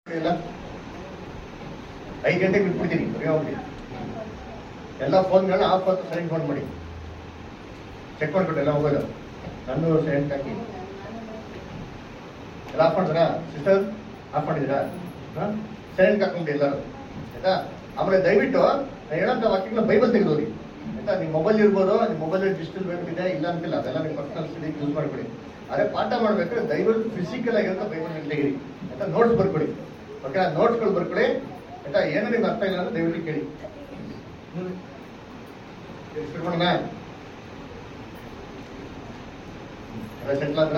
ಇಲ್ಲ ಐದು ಗಂಟೆಗೆ ಬಿಟ್ಬಿಡ್ತೀನಿ ಬರೀ ಹೋಗ್ಲಿ ಎಲ್ಲ ಫೋನ್ಗಳನ್ನ ಆಫ್ ಅಂತ ಸೈಲೆಂಟ್ ಫೋನ್ ಮಾಡಿ ಚೆಕ್ ಮಾಡ್ಬಿಟ್ಟು ಎಲ್ಲ ಹೋಗೋದು ನಂದು ಸೈಲೆಂಟ್ ಹಾಕಿ ಎಲ್ಲ ಆಫ್ ಮಾಡಿದ್ರಾ ಸಿಸ್ಟರ್ ಆಫ್ ಮಾಡಿದ್ದೀರಾ ಹಾಂ ಸೈಲೆಂಟ್ ಹಾಕೊಂಡು ಎಲ್ಲರೂ ಆಯ್ತಾ ಆಮೇಲೆ ದಯವಿಟ್ಟು ನಾನು ಹೇಳಂತ ವಾಕ್ಯಗಳನ್ನ ಬೈಬಲ್ ತೆಗೆದೋರಿ ಆಯ್ತಾ ನಿಮ್ಮ ಮೊಬೈಲ್ ಇರ್ಬೋದು ನಿಮ್ಮ ಮೊಬೈಲ್ ಡಿಜಿಟಲ್ ವೇಬಲ್ ಇದೆ ಇಲ್ಲ ಅಂತಿಲ್ಲ ಅದೆಲ್ಲ ನಿಮ್ಮ ಪರ್ಸನಲ್ ಸ್ಟಡಿಗೆ ಯೂಸ್ ಮಾಡ್ಬಿಡಿ ಅದೇ ಪಾಠ ಮಾಡ್ಬೇಕಾದ್ರೆ ದಯವಿಟ್ಟು ಫಿಸಿಕಲ್ ಆಗಿರೋ ಬೈಬಲ್ ತೆಗಿರಿ ಆಯ್ತಾ ನೋಟ್ಸ್ ಬರ್ಕೊಡಿ ಓಕೆ ನೋಟ್ಸ್ಗಳು ಬರ್ಕೊಡಿ ಆಯ್ತಾ ಏನೋ ನಿಮ್ಗೆ ಅರ್ಥ ಇಲ್ಲ ಅಂದ್ರೆ ದಯವಿಟ್ಟು ಕೇಳಿ ಹ್ಮ್ ಶುರು ಮಾಡೋಣ ಎಲ್ಲ ಸೆಟ್ಲ್ ಆದ್ರಾ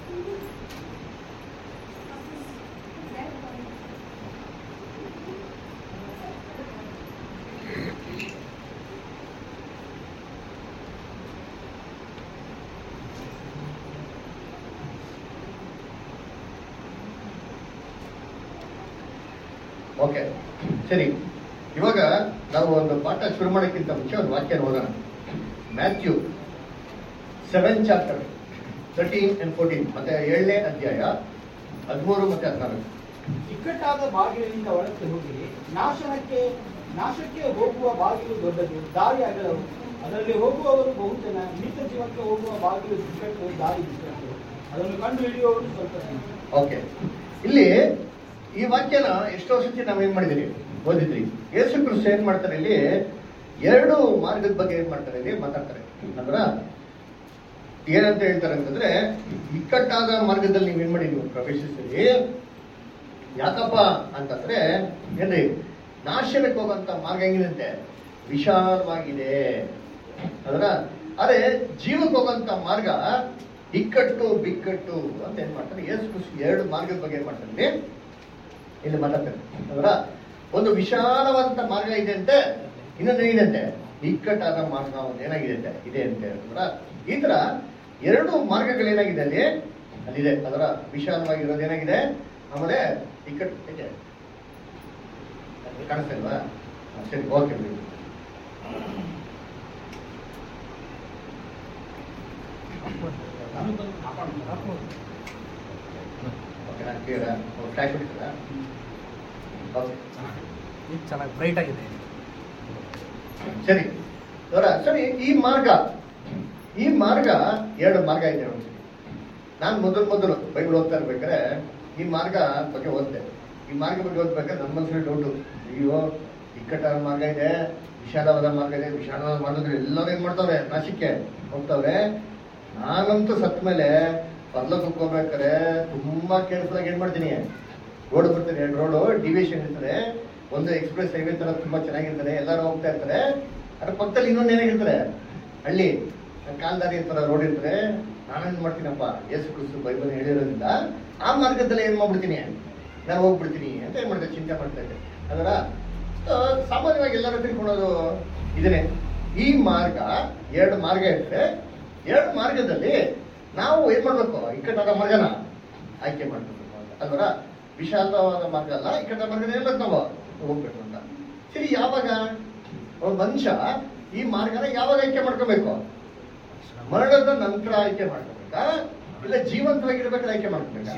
ಓಕೆ ಸರಿ ಇವಾಗ ನಾವು ಒಂದು ಪಾಠ ಶುರು ಮಾಡೋಕ್ಕಿಂತ ಮುಂಚೆ ಒಂದು ವಾಕ್ಯ ಓದೋಣ Matthew seven chapter thirteen and fourteen ಮತ್ತೆ ಏಳನೇ ಅಧ್ಯಾಯ ಹದಿಮೂರು ಮತ್ತೆ ಹದಿನಾಲ್ಕು ಇಕ್ಕಟ್ಟಾದ ಬಾಗಿಲಿನಿಂದ ಒಳಕ್ಕೆ ಹೋಗಿರಿ ನಾಶನಕ್ಕೆ ನಾಶಕ್ಕೆ ಹೋಗುವ ಬಾಗಿಲು ದೊಡ್ಡದು ದಾರಿ ಅಗಲವು ಅದರಲ್ಲಿ ಹೋಗುವವರು ಬಹುಜನ ನಿತ್ಯ ಜೀವಕ್ಕೆ ಹೋಗುವ ಬಾಗಿಲು ಇಕ್ಕಟ್ಟು ದಾರಿ ಇಕ್ಕಟ್ಟು ಅದನ್ನು ಕಂಡು ಹಿಡಿಯುವವರು ಸ್ವಲ್ಪ ಜನ. ಓಕೆ ಇಲ್ಲಿ ಈ ವಾಕ್ಯನ ಎಷ್ಟೋ ಸತಿ ನಾವೇನ್ ಮಾಡಿದಿರಿ ಓದಿದ್ರಿ ಯೇಸು ಕ್ರಿಸ್ತ ಏನ್ ಮಾಡ್ತಾರೆ ಇಲ್ಲಿ ಎರಡು ಮಾರ್ಗದ ಬಗ್ಗೆ ಏನ್ ಮಾಡ್ತಾರೆ ಇಲ್ಲಿ ಮಾತಾಡ್ತಾರೆ ಅಂದ್ರ ಏನಂತ ಹೇಳ್ತಾರೆ ಅಂತಂದ್ರೆ ಇಕ್ಕಟ್ಟಾದ ಮಾರ್ಗದಲ್ಲಿ ನೀವ್ ಏನ್ ಮಾಡಿ ನೀವು ಪ್ರವೇಶಿಸಿರಿ ಯಾಕಪ್ಪ ಅಂತಂದ್ರೆ ಏನ್ರಿ ನಾಶನಕ್ಕೆ ಹೋಗುವಂತ ಮಾರ್ಗ ಹೆಂಗಿದಂತೆ ವಿಶಾಲವಾಗಿದೆ ಅದರ ಅದೇ ಜೀವಕ್ಕೆ ಹೋಗುವಂತ ಮಾರ್ಗ ಇಕ್ಕಟ್ಟು ಬಿಕ್ಕಟ್ಟು ಅಂತ ಏನ್ ಮಾಡ್ತಾರೆ ಯೇಸು ಕ್ರಿಸ್ತ ಎರಡು ಮಾರ್ಗದ ಬಗ್ಗೆ ಏನ್ ಮಾಡ್ತಾರೆ ಇಲ್ಲಿ? ಇಲ್ಲಿ ಮಾತಾಡ್ತಾರೆ ಅದರ ಒಂದು ವಿಶಾಲವಾದಂತ ಮಾರ್ಗ ಇದೆ ಅಂತೆ ಇನ್ನೊಂದು ಏನಿದೆ ಇಕ್ಕಟ್ಟಾದ ಮಾರ್ಗ ಒಂದು ಏನಾಗಿದೆ ಅಂತೆ ಇದೆ ಅಂತೆ ಅದರ ಈ ತರ ಎರಡು ಮಾರ್ಗಗಳೇನಾಗಿದೆ ಅಲ್ಲಿ ಅಲ್ಲಿದೆ ಅದರ ವಿಶಾಲವಾಗಿರೋದು ಏನಾಗಿದೆ ಆಮೇಲೆ ಇಕ್ಕಟ್ಟು ಇದೆ ಕಾಣಿಸ್ತಾ ಇಲ್ವಾ ಹಾ, ಸರಿ ಓಕೆ ಬಿಡಿ ಓಕೆ ನಾನು ಕ್ಲಿಯರ್ ಫ್ಲಾಶ್ ಬಿಡ್ತೀರಾ ಓಕೆ ಇದು ಚೆನ್ನಾಗಿ ಬ್ರೈಟ್ ಆಗಿದೆ ಸರಿ ಅವರ ಸರಿ ಈ ಮಾರ್ಗ ಈ ಮಾರ್ಗ ಎರಡು ಮಾರ್ಗ ಇದೆ ಒಂದ್ಸರಿ ನಾನು ಮೊದಲು ಮೊದಲು ಬೈಬಲ್ ಓದ್ತಾ ಇರ್ಬೇಕಾದ್ರೆ ಈ ಮಾರ್ಗ ಬಗ್ಗೆ ಓದ್ತೆ ಈ ಮಾರ್ಗ ಬಗ್ಗೆ ಓದ್ಬೇಕಾದ್ರೆ ನಮ್ಮ ಮನಸ್ಸಲ್ಲಿ ಡೌಟು ಅಯ್ಯೋ ಇಕ್ಕಟ್ಟಾದ ಮಾರ್ಗ ಇದೆ ವಿಶಾಲವಾದ ಮಾರ್ಗ ಇದೆ ವಿಶಾಲವಾದ ಮಾರ್ಗದಲ್ಲಿ ಎಲ್ಲರೂ ಏನ್ ಮಾಡ್ತಾವ್ರೆ ನಾಶಕ್ಕೆ ಹೋಗ್ತಾವ್ರೆ ನಾನಂತೂ ಸತ್ ಮೇಲೆ ಪರ್ಲಕ್ಕೆ ಹೋಗ್ಬೇಕಾದ್ರೆ ತುಂಬಾ ಕೇರ್ಫುಲ್ ಆಗಿ ಏನ್ ಮಾಡ್ತೀನಿ ರೋಡ್ ಬರ್ತಾರೆ ಎರಡು ರೋಡು ಡಿವಿಷನ್ ಇರ್ತಾರೆ ಒಂದು ಎಕ್ಸ್ಪ್ರೆಸ್ ಹೈವೇ ತರ ತುಂಬಾ ಚೆನ್ನಾಗಿರ್ತಾರೆ ಎಲ್ಲರೂ ಹೋಗ್ತಾ ಇರ್ತಾರೆ ಅದ್ರ ಪಕ್ಕದಲ್ಲಿ ಇನ್ನೊಂದು ಏನಾಗಿರ್ತಾರೆ ಹಳ್ಳಿ ಕಾಲ್ದಾರಿ ತರ ರೋಡ್ ಇರ್ತಾರೆ ನಾನೇನ್ ಮಾಡ್ತೀನಪ್ಪ ಯೇಸು ಕ್ರಿಸ್ತು ಬೈಬಲ್ ಹೇಳಿರೋದ್ರಿಂದ ಆ ಮಾರ್ಗದಲ್ಲಿ ಏನ್ ಮಾಡ್ಬಿಡ್ತೀನಿ ನಾನು ಹೋಗ್ಬಿಡ್ತೀನಿ ಅಂತ ಏನ್ ಮಾಡ್ತಾರೆ ಚಿಂತೆ ಮಾಡ್ತಾ ಇದ್ದೆ ಅದರ ಆ, ಸಾಮಾನ್ಯವಾಗಿ ಎಲ್ಲರೂ ತಿಳ್ಕೊಳ್ಳೋದು ಇದನ್ನೇ ಈ ಮಾರ್ಗ ಎರಡು ಮಾರ್ಗ ಇರ್ತದೆ ಎರಡು ಮಾರ್ಗದಲ್ಲಿ ನಾವು ಏನ್ ಮಾಡ್ಬೇಕು ಇಕ್ಕಟ್ಟಾದ ಮಾರ್ಗನ ಆಯ್ಕೆ ಮಾಡ್ಬೇಕು ಅಂತ ಅಲ್ವರ ವಿಶಾಲವಾದ ಮಾರ್ಗ ಅಲ್ಲ ಇಕ್ಕಟ್ಟಾದ ಮಾರ್ಗ ಹೇಳ್ಬೇಕು ನಾವು ಹೋಗ್ಬೇಕು ಅಂತ ಸರಿ ಯಾವಾಗ ಒಬ್ಬ ಮನುಷ್ಯ ಈ ಮಾರ್ಗನ ಯಾವಾಗ ಆಯ್ಕೆ ಮಾಡ್ಕೋಬೇಕು ಮರಣದ ನಂತರ ಆಯ್ಕೆ ಮಾಡ್ಕೋಬೇಕಾ ಇಲ್ಲ ಜೀವಂತವಾಗಿರ್ಬೇಕಾದ್ರೆ ಆಯ್ಕೆ ಮಾಡ್ಕೋಬೇಕಾ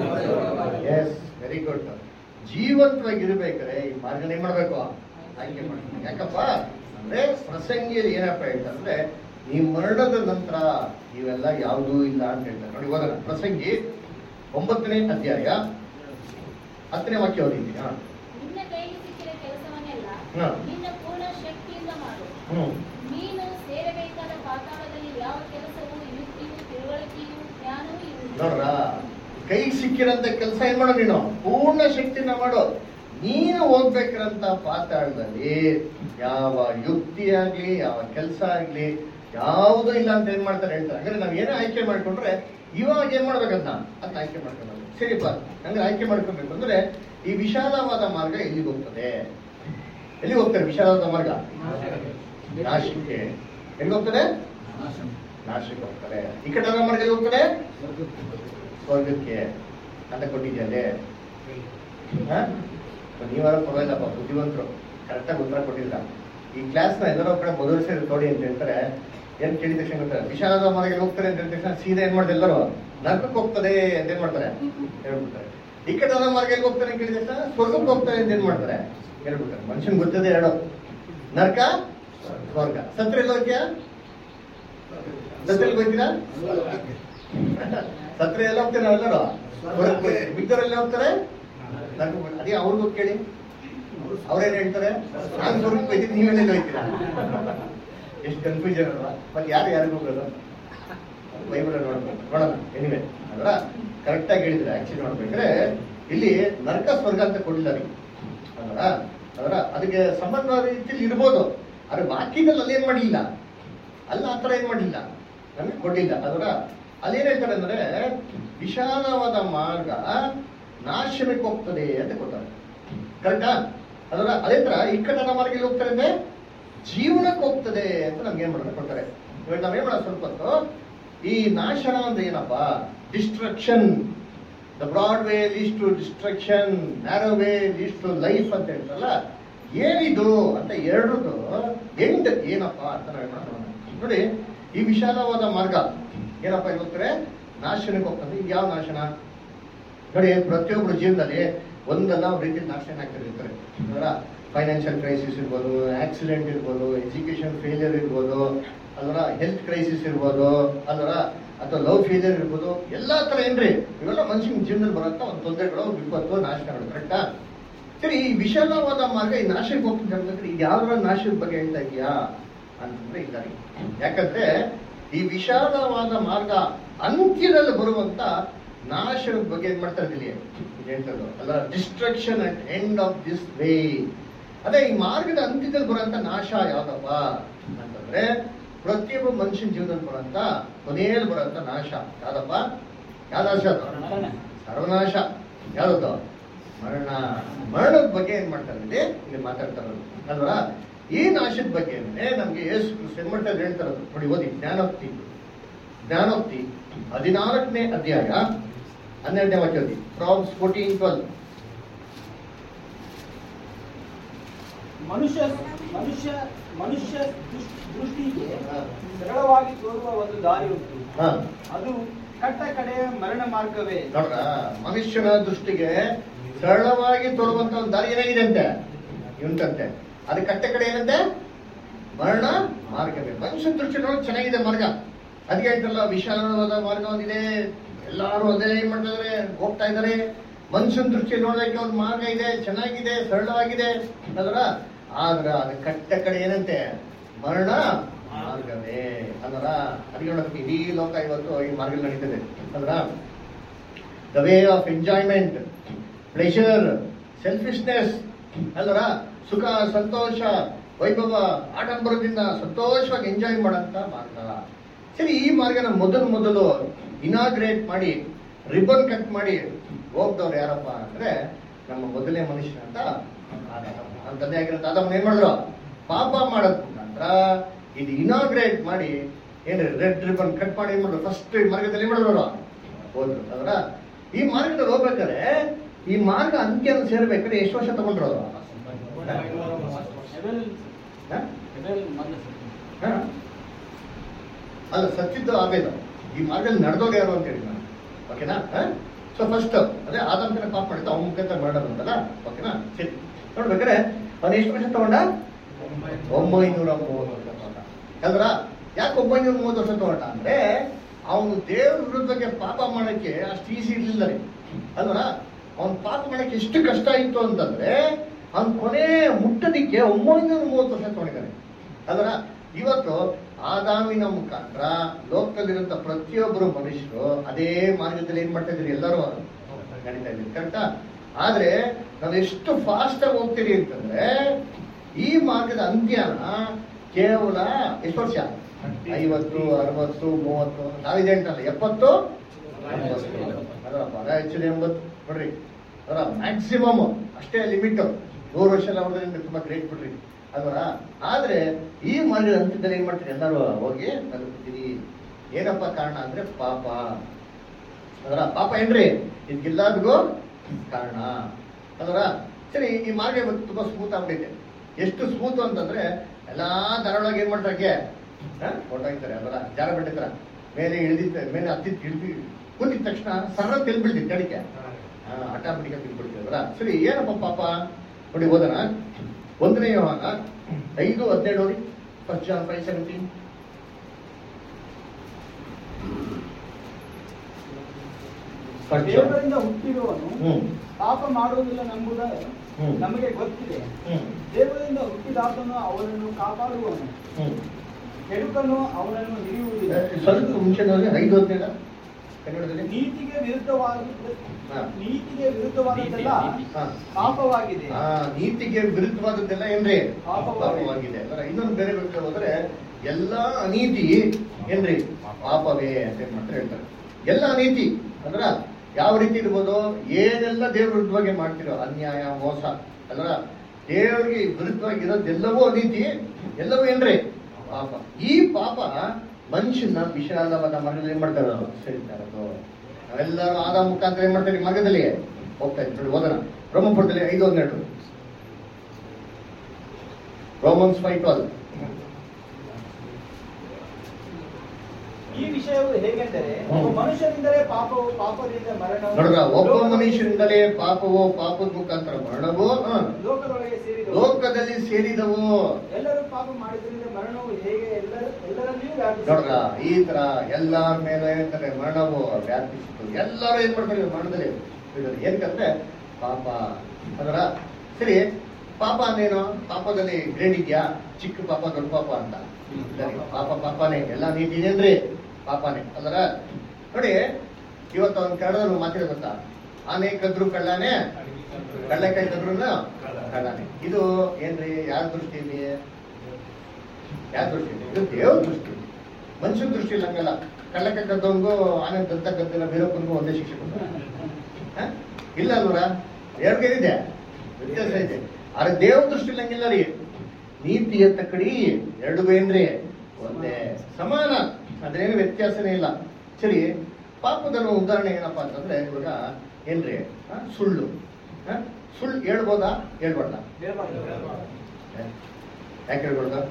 ಎಸ್ ವೆರಿ ಗುಡ್ ಜೀವಂತವಾಗಿರ್ಬೇಕಾದ್ರೆ ಈ ಮಾರ್ಗನ ಏನ್ ಮಾಡ್ಬೇಕು ಆಯ್ಕೆ ಮಾಡ್ಬೇಕು ಯಾಕಪ್ಪ ಅಂದ್ರೆ ಪ್ರಸಂಗಿಯಲ್ಲಿ ಏನಪ್ಪ ಹೇಳ್ತಾರೆ ಅಂದ್ರೆ ಈ ಮರಣದ ನಂತರ ಇವೆಲ್ಲ ಯಾವುದೂ ಇಲ್ಲ ಅಂತ ಹೇಳ್ತಾರೆ ನೋಡಿ ಓದೋಣ ಪ್ರಸಂಗಿ ಒಂಬತ್ತನೇ ಅಧ್ಯಾಯ ಹತ್ತನೇ ವಾಕ್ಯ ಓದಿದ್ದೀನಿ ಹಾ ನಿನ್ನ ಕೈಗೆ ಸಿಕ್ಕಿದ ಕೆಲಸವನ್ನೆಲ್ಲ ಹಾ. ನಿನ್ನ ಪೂರ್ಣ ಶಕ್ತಿಯಿಂದ ಮಾಡು ಹ್ಮ್ ನೀನು ಸೇರಬೇಕಾದ ಪಾತಾಳದಲ್ಲಿ ಯಾವ ಕೆಲಸವೂ ಯುಕ್ತಿಯೂ ತಿಳುವಳಿಕೆಯೂ ಜ್ಞಾನವೂ ಇರುವುದಿಲ್ಲ ನೋಡ್ರ ಕೈ ಸಿಕ್ಕಿರಂತ ಕೆಲಸ ಏನ್ ಮಾಡೋ ನೀನು ಪೂರ್ಣ ಶಕ್ತಿನ ಮಾಡು ನೀನು ಹೋಗ್ಬೇಕಿರಂತ ಪಾತಾಳದಲ್ಲಿ ಯಾವ ಯುಕ್ತಿ ಆಗ್ಲಿ ಯಾವ ಕೆಲಸ ಆಗ್ಲಿ ಯಾವುದೂ ಇಲ್ಲ ಅಂತ ಏನ್ ಮಾಡ್ತಾರೆ ಹೇಳ್ತಾರೆ ಹಂಗಾರೆ ನಾವ್ ಏನೇ ಆಯ್ಕೆ ಮಾಡ್ಕೊಂಡ್ರೆ ಇವಾಗ ಏನ್ ಮಾಡ್ಬೇಕಂತ ಅಂತ ಆಯ್ಕೆ ಮಾಡ್ಕೊಂಡು ಸರಿಪ್ಪ ಹಂಗಾರೆ ಆಯ್ಕೆ ಮಾಡ್ಕೊಬೇಕು ಅಂದ್ರೆ ಈ ವಿಶಾಲವಾದ ಮಾರ್ಗ ಎಲ್ಲಿಗೆ ಹೋಗ್ತದೆ ಎಲ್ಲಿ ಹೋಗ್ತಾರೆ ವಿಶಾಲವಾದ ಮಾರ್ಗ ನಾಶಕ್ಕೆ ಎಲ್ಲಿ ಹೋಗ್ತದೆ ನಾಶಕ್ಕೆ ಹೋಗ್ತಾರೆ ಈ ಕಡೆ ಮಾರ್ಗ ಎಲ್ಲಿ ಹೋಗ್ತದೆ ಸ್ವರ್ಗಕ್ಕೆ ಅಂತ ಕೊಟ್ಟಿದ್ದಲ್ಲಿ ನೀವಾರ ಪರವಾಗಿಲ್ಲಪ್ಪ ಬುದ್ಧಿವಂತರು ಕರೆಕ್ಟಾಗಿ ಉತ್ತರ ಕೊಟ್ಟಿಲ್ಲ ಈ ಕ್ಲಾಸ್ನ ಎಲ್ಲರೂ ಕಡೆ ಮೊದಲು ಸೇರಿ ತೋಡಿ ಅಂತ ಹೇಳ್ತಾರೆ ಏನ್ ಕೇಳಿದ ತಕ್ಷಣ ಗೊತ್ತಾರೆ ವಿಶಾಲದ ಮನೆಗೆ ಹೋಗ್ತಾರೆ ಅಂತ ಹೇಳಿದ ತಕ್ಷಣ ಸೀದಾ ಏನ್ ಮಾಡ್ತಾರೆ ಎಲ್ಲರೂ ನರಕಕ್ಕೆ ಹೋಗ್ತದೆ ಅಂತ ಏನ್ ಮಾಡ್ತಾರೆ ಹೇಳ್ಬಿಡ್ತಾರೆ ಈ ಕಡೆ ನನ್ನ ಮಾರ್ಗ ಎಲ್ಲಿ ಹೋಗ್ತಾನೆ ಕೇಳಿದ ತಕ್ಷಣ ಸ್ವರ್ಗಕ್ಕೆ ಹೋಗ್ತಾನೆ ಅಂತ ಏನ್ ಮಾಡ್ತಾರೆ ಹೇಳ್ಬಿಡ್ತಾರೆ ಮನುಷ್ಯನ್ ಗೊತ್ತದೆ ಎರಡು ನರಕ ಸ್ವರ್ಗ ಸತ್ರ ಎಲ್ಲ ಹೋಗ್ತೀಯಾ ಸತ್ರ ಎಲ್ಲಿ ಹೋಗ್ತೀರಾ ಸತ್ರ ಎಲ್ಲ ಹೋಗ್ತೀರಾ ನಾವೆಲ್ಲರೂ ಸ್ವರ್ಗಕ್ಕೆ ಹೋಗ್ತೀವಿ. ಮಿಕ್ಕವರೆಲ್ಲ ಹೋಗ್ತಾರೆ ನರಕಕ್ಕೆ ಹೋಗ್ತಾರೆ. ಅದೇ ಅವ್ರಿಗೂ ಕೇಳಿ ಅವ್ರೇನ್ ಹೇಳ್ತಾರೆ ನಾನು ಸ್ವರ್ಗಕ್ಕೆ ಹೋಗ್ತೀನಿ ನೀವೆಲ್ಲ ಹೋಗ್ತೀರಾ ಎಷ್ಟು ಕನ್ಫ್ಯೂಷನ್ ಅಲ್ವಾ ಮತ್ತೆ ಯಾರು ಯಾರಿಗೂ ಹೋಗೋದು ಬೈಬಲ್ ನೋಡ್ಬೇಕು ನೋಡೋಣ ಎನಿವೆ ಅದರ ಕರೆಕ್ಟ್ ಆಗಿ ಹೇಳಿದ್ರೆ ಆಕ್ಚುಲಿ ನೋಡ್ಬೇಕ್ರೆ ಇಲ್ಲಿ ನರಕ ಸ್ವರ್ಗ ಅಂತ ಕೊಡಲಿಲ್ಲ ರೀ ಅದರ ಅದರ ಅದಕ್ಕೆ ಸಂಬಂಧವಾದ ರೀತಿಯಲ್ಲಿ ಇರ್ಬೋದು ಆದ್ರೆ ವಾಕ್ಯದಲ್ಲಿ ಅಲ್ಲಿ ಏನ್ ಮಾಡಲಿಲ್ಲ ಅಲ್ಲ ಆ ಥರ ಏನ್ ಮಾಡಲಿಲ್ಲ ನಮಗೆ ಕೊಡ್ಲಿಲ್ಲ ಅದರ ಅಲ್ಲೇನ್ ಹೇಳ್ತಾರೆ ಅಂದ್ರೆ ವಿಶಾಲವಾದ ಮಾರ್ಗ ನಾಶನಕ್ಕೆ ಹೋಗ್ತದೆ ಅಂತ ಕೊಡ್ತಾರೆ ಕರೆಕ್ಟಾ ಅದರ ಅದೇ ತರ ಇಕ್ಕಟ್ಟನ ಮಾರ್ಗ ಎಲ್ಲಿ ಹೋಗ್ತಾರೆ ಅಂದ್ರೆ ಜೀವನಕ್ಕೆ ಹೋಗ್ತದೆ ಅಂತ ನಮ್ಗೆ ಏನ್ ಮಾಡ್ತಾರೆ ಕೊಡ್ತಾರೆ ಇವಾಗ ನಾವೇನ್ ಮಾಡೋದು ಸ್ವಲ್ಪ ಹೊತ್ತು ಈ ನಾಶನ ಅಂದ್ರೆ ಏನಪ್ಪಾ destruction the broad way leads to destruction narrow way leads to life ಅಂತ ಹೇಳ್ತಾರಲ್ಲ ಏನಿದು ಅಂತ ಎರಡರದ್ದು ಎಂಡ್ ಏನಪ್ಪಾ ಅಂತ ನಾವು ಏನ್ ಮಾಡೋಣ ನೋಡಿ ಈ ವಿಶಾಲವಾದ ಮಾರ್ಗ ಏನಪ್ಪ ಇಲ್ಲಿ ಹೋಗ್ತಾರೆ ನಾಶನಕ್ಕೆ ಹೋಗ್ತದೆ ಇದು ಯಾವ ನಾಶನ ನೋಡಿ ಪ್ರತಿಯೊಬ್ಬರ ಜೀವನದಲ್ಲಿ ಒಂದಲ್ಲ ಒಂದು ರೀತಿ ನಾಶನ ಆಗ್ತಿರ್ತಾರೆ ಅದರ ಫೈನಾನ್ಷಿಯಲ್ ಕ್ರೈಸಿಸ್ ಇರ್ಬೋದು ಆಕ್ಸಿಡೆಂಟ್ ಇರ್ಬೋದು ಎಜುಕೇಶನ್ ಫೇಲಿಯರ್ ಇರ್ಬೋದು ಅದರ ಹೆಲ್ತ್ ಕ್ರೈಸಿಸ್ ಇರ್ಬೋದು ಅದರ ಅಥವಾ ಲವ್ ಫೇಲಿಯರ್ ಇರ್ಬೋದು ಎಲ್ಲಾ ತರ ಏನ್ರಿ ಇವೆಲ್ಲ ಮನುಷ್ಯನ ಜೀವನದಲ್ಲಿ ಬರುವಂತ ಒಂದು ತೊಂದರೆಗಳು ವಿಪತ್ತು ನಾಶನಗಳು ಕರೆಕ್ಟಾ ಸರಿ ಈ ವಿಶಾಲವಾದ ಮಾರ್ಗ ಈ ನಾಶಕ್ಕೆ ಹೋಗ್ತದೆ ಹೇಳ್ಬೇಕ್ರೆ ಇದು ಯಾವ್ದಾರ ನಾಶದ ಬಗ್ಗೆ ಹೇಳ್ತಾ ಇದೆಯಾ ಅಂತಂದ್ರೆ ಇಲ್ಲ ರೀ ಯಾಕಂದ್ರೆ ಈ ವಿಶಾಲವಾದ ಮಾರ್ಗ ಅಂತ್ಯದಲ್ಲಿ ಬರುವಂತ ನಾಶದ ಬಗ್ಗೆ ಏನ್ ಮಾಡ್ತಾ ಇದ್ದೀನಿ ಹೇಳ್ತದ್ದು ಅಲ್ಲ destruction at end of this way ಅದೇ ಈ ಮಾರ್ಗದ ಅಂತ್ಯದಲ್ಲಿ ಬರುವಂತ ನಾಶ ಯಾವ್ದಪ್ಪ ಅಂತಂದ್ರೆ ಪ್ರತಿಯೊಬ್ಬ ಮನುಷ್ಯನ ಜೀವನದಲ್ಲಿ ಬರುವಂತ ಕೊನೆಯಲ್ಲಿ ಬರುವಂತ ನಾಶ ಯಾವ್ದಪ್ಪ ಯಾವ ನಾಶ ಅದು ಮರಣ. ಸರ್ವನಾಶ ಯಾವ್ದು ಮರಣ ಮರಣದ ಬಗ್ಗೆ ಏನ್ ಮಾಡ್ತಾರೆ ಇಲ್ಲಿ ಇಲ್ಲಿ ಮಾತಾಡ್ತಾ ಇರೋದು ಅಲ್ವಾ ಈ ನಾಶದ ಬಗ್ಗೆ ಅಂದ್ರೆ ನಮ್ಗೆ ಯೇಸು ಕ್ರಿಸ್ತ ಏನ್ ಮಾಡ್ತಾರೆ ಹೇಳ್ತಾರೆ ನೋಡಿ ಓದಿ ಜ್ಞಾನೋಕ್ತಿ ಜ್ಞಾನೋಕ್ತಿ ಹದಿನಾಲ್ಕನೇ ಅಧ್ಯಾಯ ಹನ್ನೆರಡನೇ ವಾಕ್ಯ ಓದಿ ಪ್ರಾಬ್ಸ್ ಫೋರ್ಟೀನ್ ಟ್ವೆಲ್ ಮನುಷ್ಯ ಮನುಷ್ಯ ಮನುಷ್ಯ ದೃಷ್- ದೃಷ್ಟಿಗೆ ಸರಳವಾಗಿ ತೋರುವ ಒಂದು ದಾರಿ ಉಂಟು ಹಾ ಅದು ಕಟ್ಟ ಕಡೆ ಮರಣ ಮಾರ್ಗವೇ ನೋಡ್ರ ಮನುಷ್ಯನ ದೃಷ್ಟಿಗೆ ಸರಳವಾಗಿ ತೋರುವಂತ ಒಂದು ದಾರಿ ಏನಾಗಿದೆ ಅಂತೆ ಉಂಟಂತೆ ಅದು ಕಟ್ಟ ಕಡೆ ಏನಂತೆ ಮರಣ ಮಾರ್ಗವೇ ಮನುಷ್ಯನ ದೃಷ್ಟಿ ನೋಡಿ ಚೆನ್ನಾಗಿದೆ ಮಾರ್ಗ ಅದಕ್ಕೆ ಆಯ್ತಲ್ಲ ವಿಶಾಲವಾದ ಮಾರ್ಗ ಒಂದಿದೆ ಎಲ್ಲಾರು ಅದೇ ಏನ್ ಮಾಡ್ತಾ ಇದಾರೆ ಹೋಗ್ತಾ ಇದಾರೆ ಮನುಷ್ಯನ ದೃಷ್ಟಿ ನೋಡೋದಕ್ಕೆ ಒಂದು ಮಾರ್ಗ ಇದೆ ಚೆನ್ನಾಗಿದೆ ಸರಳವಾಗಿದೆ ಅದರ ಆದ್ರ ಅದು ಕಟ್ಟ ಕಡೆ ಏನಂತೆ ಮರಣ ಮಾರ್ಗವೇ ಅದರ ಅದಕ್ಕೆ ನೋಡೋದಕ್ಕೆ ಇಡೀ ಲೋಕ ಇವತ್ತು ಈ ಮಾರ್ಗ ನಡೀತದೆ ಅದರ the way of enjoyment pleasure selfishness ಅಲ್ವರ ಸುಖ ಸಂತೋಷ ವೈಭವ ಆಡಂಬರದಿಂದ ಸಂತೋಷವಾಗಿ ಎಂಜಾಯ್ ಮಾಡಂತ ಮಾರ್ಗ ಸರಿ ಈ ಮಾರ್ಗನ ಮೊದಲು ಮೊದಲು ಇನಾಗ್ರೇಟ್ ಮಾಡಿ ರಿಬನ್ ಕಟ್ ಮಾಡಿ ಹೋಗ್ದವ್ರು ಯಾರಪ್ಪ ಅಂದ್ರೆ ನಮ್ಮ ಮೊದಲನೇ ಮನುಷ್ಯ ಅಂತ ಆದಾಮ. ನಮ್ಮ ತಂದೆ ಆಗಿರೋ ಆದಮ್ಮನ ಏನ್ ಮಾಡಿದ್ರು ಪಾಪ ಮಾಡೋದ್ ಮುಖಾಂತರ ಇದು ಇನಾಗ್ರೇಟ್ ಮಾಡಿ ಏನ್ರಿ ರೆಡ್ ರಿಬನ್ ಕಟ್ ಮಾಡಿ ಏನ್ ಮಾಡಿದ್ರು ಫಸ್ಟ್ ಈ ಮಾರ್ಗದಲ್ಲಿ ಏನ್ ಮಾಡಿದ್ರು ಅವ್ರು? ಹೋದ್ರು ಅದರ ಈ ಮಾರ್ಗದಲ್ಲಿ ಹೋಗ್ಬೇಕಾದ್ರೆ ಈ ಮಾರ್ಗ ಅಂತ್ಯ ಸೇರ್ಬೇಕಾದ್ರೆ ಎಷ್ಟು ವರ್ಷ ತಗೊಂಡ್ರು ಅವರು ಹೆವೆಲ್ ಹ? ಹೆವೆಲ್ ಮೊದಲು ಸತ್ತು. ಹ? ಅಲ್ಲ ಸತ್ತಿದ್ದು ಆಮೇಲೆ ಈ ಮಾರ್ಗದಲ್ಲಿ ನಡೆದವ್ರು ಯಾರು ಅಂತ ಹೇಳಿ ನಾನು ಓಕೆನಾ ಸೊ ಫಸ್ಟ್ ಅದೇ ಆದಂತನ ಪಾಪ ಮಾಡಿದ್ದು ಅವನ ಮುಖಾಂತರ ಮರಣ ಬಂದಲ್ಲ ಓಕೆನಾ ಸರಿ ನೋಡ್ಬೇಕಾದ್ರೆ ಅವ್ನು ಎಷ್ಟು ವರ್ಷ ತಗೊಂಡ ಒಂಬೈನೂರ ಮೂವತ್ತು ವರ್ಷ ತಗೊಂಡ ಅಲ್ರ ಯಾಕೆ ಒಂಬೈನೂರ ಮೂವತ್ತು ವರ್ಷ ತಗೊಂಡ ಅಂದ್ರೆ ಅವನು ದೇವ್ರ ವಿರುದ್ಧಕ್ಕೆ ಪಾಪ ಮಾಡಕ್ಕೆ ಅಷ್ಟು ಈಸಿ ಇರ್ಲಿಲ್ಲ ರೀ ಅಲ್ವರ ಅವನ್ ಪಾಪ ಮಾಡಕ್ಕೆ ಎಷ್ಟು ಕಷ್ಟ ಇತ್ತು ಅಂತಂದ್ರೆ ಅವ್ನ್ ಕೊನೆ ಮುಟ್ಟದಿಕ್ಕೆ ಒಂಬೈನೂರ ಮೂವತ್ತು ವರ್ಷ ತಗೊಂಡಿದ್ದಾನೆ ಅಲ್ವರ ಇವತ್ತು ಆದಾಮಿನ ಮುಖಾಂತರ ಲೋಕದಲ್ಲಿರುವಂತ ಪ್ರತಿಯೊಬ್ಬರು ಮನುಷ್ಯರು ಅದೇ ಮಾರ್ಗದಲ್ಲಿ ಏನ್ ಮಾಡ್ತಾ ಇದ್ರಿ ಎಲ್ಲರೂ ನಡೀತಾ ಇದ್ದೀರಿ ಕರೆಕ್ಟಾ ಆದ್ರೆ ನಾವು ಎಷ್ಟು ಫಾಸ್ಟ್ ಆಗಿ ಹೋಗ್ತೀರಿ ಅಂತಂದ್ರೆ ಈ ಮಾರ್ಗದ ಅಂತ್ಯನ ಕೇವಲ ಎಷ್ಟು ವರ್ಷ ಐವತ್ತು ಅರವತ್ತು ಮೂವತ್ತು ನಾವಿದೆ ಅಂತಲ್ಲ ಎಪ್ಪತ್ತು ಎಂಬತ್ತು. ಅದರ ಬಹಳ ಹೆಚ್ಚಿನ ಎಂಬತ್ತು ನೋಡ್ರಿ ಅದರ ಮ್ಯಾಕ್ಸಿಮಮ್ ಅಷ್ಟೇ ಲಿಮಿಟ್ ನೂರು ವರ್ಷ ಎಲ್ಲ ಹೊಡೆದ್ರೆ ತುಂಬಾ ಗ್ರೇಟ್ ಬಿಡ್ರಿ ಅಲ್ವರ ಆದ್ರೆ ಈ ಮಾರ್ಗದ ಅಂತ್ಯದಲ್ಲಿ ಏನ್ ಮಾಡ್ತೀರಿ ಎಲ್ಲರೂ ಹೋಗಿ ತಲುಪ್ತೀರಿ ಏನಪ್ಪ ಕಾರಣ ಅಂದ್ರೆ ಪಾಪ ಅದರ ಪಾಪ ಏನ್ರಿ ಇದಕ್ಕೆಲ್ಲರಿಗೂ ಕಾರಣ ಅದರ ಸರಿ ಈ ಮಾರ್ಗ ಇವತ್ತು ತುಂಬಾ ಸ್ಮೂತ್ ಆಗ್ಬಿಟ್ಟೈತೆ ಎಷ್ಟು ಸ್ಮೂತ್ ಅಂತಂದ್ರೆ ಎಲ್ಲಾ ಧಾರಾಳವಾಗಿ ಏನ್ ಮಾಡ್ತಾರೆ ಹೊರಟಾಗಿದ್ದಾರೆ ಅದರ ಜಾರ ಬಿಟ್ಟಿರ್ತಾರ ಮೇಲೆ ಇಳಿದಿದ್ದ ಮೇಲೆ ಹತ್ತಿದ್ ಇಳಿದಿ ಕೂತಿದ ತಕ್ಷಣ ಸರಳ ತೆಲ್ ಬೀಳ್ತಿತ್ತು ಅಡಿಕೆ ಆಟೋಮೆಟಿಕ್ ಆಗಿ ತಿಳ್ಕೊಳ್ತೀವಲ್ಲ ಸರಿ ಏನಪ್ಪ ಪಾಪ ನೋಡಿ ಓದೋಣ ಒಂದನೇ ಯೋಹಾನ ಐದು ಹದಿನೇಳು ನೋಡಿ first John five seventeen first John ದೇವರಿಂದ ಹುಟ್ಟಿರುವನು ಹ್ಮ್ ಪಾಪ ಮಾಡುವುದಿಲ್ಲ ನಂಬುದ ಹ್ಮ್. ನಮಗೆ ಗೊತ್ತಿದೆ ಹ್ಮ್ ದೇವರಿಂದ ಹುಟ್ಟಿದಾತನು ಅವನನ್ನು ಕಾಪಾಡುವನು ಹ್ಮ್ ಕೆಡುಕನು ಅವನನ್ನು ಹಿಡಿಯುವುದಿಲ್ಲ ಸ್ವಲ್ಪ ಮುಂಚೆ ನೋಡಿ ಐದು ಹದಿನೇಳ ಕನ್ನಡದಲ್ಲಿ ನೀತಿಗೆ ವಿರುದ್ಧವಾಗಿ ಹಾ. ನೀತಿಗೆ ವಿರುದ್ಧವಾದದ್ದೆಲ್ಲ ಹಾ. ಪಾಪವಾಗಿದೆ ಆ ನೀತಿಗೆ ವಿರುದ್ಧವಾದದ್ದೆಲ್ಲ ಏನ್ರಿ ಪಾಪವಾಗಿದೆ. ಪಾಪವಾಗಿದೆ ಅಂದ್ರೆ ಇನ್ನೊಂದು ಬೇರೆ ಬಗ್ಗೆ ಹೋದ್ರೆ ಎಲ್ಲಾ ಅನೀತಿ ಏನ್ರಿ ಪಾಪವೇ ಅಂತ ಏನ್ ಮಾಡ್ತಾರೆ ಹೇಳ್ತಾರೆ ಎಲ್ಲ ಅನೀತಿ ಅಂದ್ರ ಯಾವ ರೀತಿ ಇರ್ಬೋದು ಏನೆಲ್ಲ ದೇವ್ರ ವಿರುದ್ಧವಾಗಿ ಮಾಡ್ತಿರೋ ಅನ್ಯಾಯ ಮೋಸ ಅಲ್ರ ದೇವರಿಗೆ ವಿರುದ್ಧವಾಗಿ ಇರೋದೆಲ್ಲವೂ ಅನೀತಿ ಎಲ್ಲವೂ ಏನ್ರಿ ಪಾಪ ಈ ಪಾಪ ಮನುಷ್ಯನ ವಿಶಾಲವಾದ ಮಾರ್ಗದಲ್ಲಿ ಏನ್ ಮಾಡ್ತಾರೆ ಅವ್ರು? ಸರಿತಾ ಇರೋದು ನಾವೆಲ್ಲರೂ ಆದ ಮುಖಾಂತರ ಏನ್ ಮಾಡ್ತಾರೆ ಈ ಮಾರ್ಗದಲ್ಲಿ ಹೋಗ್ತಾ ಇದ್ದೀವಿ ನೋಡಿ ಓದೋಣ ಬ್ರಹ್ಮಪುರದಲ್ಲಿ ಐದು ಹನ್ನೆರಡು ರೋಮನ್ಸ್ ಫೈವ್ ಟ್ವೆಲ್ ಈ ವಿಷಯವು ಹೇಗೆಂದರೆ ಹ್ಮ್. ಒಬ್ಬ ಮನುಷ್ಯನಿಂದಲೇ ಪಾಪವು ಪಾಪದಿಂದ ಮರಣವು ನೋಡ್ರ ಒಬ್ಬ ಲೋಕದಲ್ಲಿ- ಮನುಷ್ಯರಿಂದಲೇ ಪಾಪವೋ ಪಾಪದ ಮುಖಾಂತರ ಮರಣವೋ ಹ, ಲೋಕದೊಳಗೆ ಸೇರಿದವು ಲೋಕದಲ್ಲಿ ಸೇರಿದವು ಎಲ್ಲರೂ ಪಾಪ ಮಾಡಿದ್ರಿಂದ ಮರಣವು ಹೇಗೆ ಎಲ್ಲರ ಎಲ್ಲರಲ್ಲಿಯೂ ನೋಡ್ರ ವ್ಯಾಪಿಸಿದೆ ಈ ತರ ಎಲ್ಲರ ಮೇಲೆ ಏನಂತಾರೆ ಮರಣವು ವ್ಯಾಪಿಸಿತು ಎಲ್ಲರೂ ಏನ್ ಮಾಡ್ತಾರೆ ಮರಣದಲ್ಲಿ ಬೀಳೋದು. ಏನಕ್ಕಂದ್ರೆ ಪಾಪ ಅದರ ಸರಿ ಪಾಪ ಅಂದೇನು ಪಾಪದಲ್ಲಿ ಗ್ರೇಡ್ ಇದೆಯಾ ಚಿಕ್ಕ ಪಾಪ ದೊಡ್ಡ ಪಾಪ ಅಂತ ಇಲ್ಲ ರೀ, ಪಾಪ ಪಾಪನೇ ಎಲ್ಲ ನೀತಿ ಇದೇನ್ರಿ ಪಾಪನೇ ಅಲ್ಲರ ನೋಡಿ ಇವತ್ತು ಅವ್ನ ಕನ್ನಡದಲ್ಲಿ ಮಾತಿರೋ ಗೊತ್ತಾ ಆನೆ ಕದ್ರು ಕಳ್ಳಾನೆ ಕಳ್ಳಕಾಯಿ ಕದ್ರು ಕಳ್ಳಾನೆ ಇದು ಏನ್ರಿ ಯಾರ ದೃಷ್ಟಿಯಲ್ಲಿ ಯಾರ ದೃಷ್ಟಿಯಲ್ಲಿ ಇದು ದೇವ್ರ ದೃಷ್ಟಿ ಮನುಷ್ಯನ ದೃಷ್ಟಿಯಲ್ಲಿ ಹಂಗಲ್ಲ ಕಳ್ಳಕಾಯಿ ಕದ್ದವನ್ಗೂ ಆನೆ ದಂತ ಕದ್ದಿಲ್ಲ ಬೇರೊಬ್ಬನಿಗೂ ಒಂದೇ ಶಿಕ್ಷೆ ಕೊಡ್ತಾರೆ ಹ? ಇಲ್ಲ ಅಲ್ವರ ಎರಡ್ಗೇನಿದೆ ವ್ಯತ್ಯಾಸ ಇದೆ ಆದ್ರೆ ದೇವ್ರ ದೃಷ್ಟಿಯಲ್ಲಿ ಹಂಗಿಲ್ಲ ರೀ ನೀತಿಯ ತಕ್ಕಡಿ ಎರಡು ಏನ್ರಿ ಒಂದೇ ಸಮಾನ ಅದ್ರೇನು ವ್ಯತ್ಯಾಸನೇ ಇಲ್ಲ ಸರಿ ಪಾಪದ ಉದಾಹರಣೆ ಏನಪ್ಪಾ ಅಂತಂದ್ರೆ ಇವಾಗ ಏನ್ರಿ ಹ? ಸುಳ್ಳು ಹ? ಸುಳ್ಳು ಹೇಳ್ಬೋದಾ ಹೇಳ್ಬಾರ್ದ ಯಾಕೆ ಹೇಳ್ಬಾರ್ದ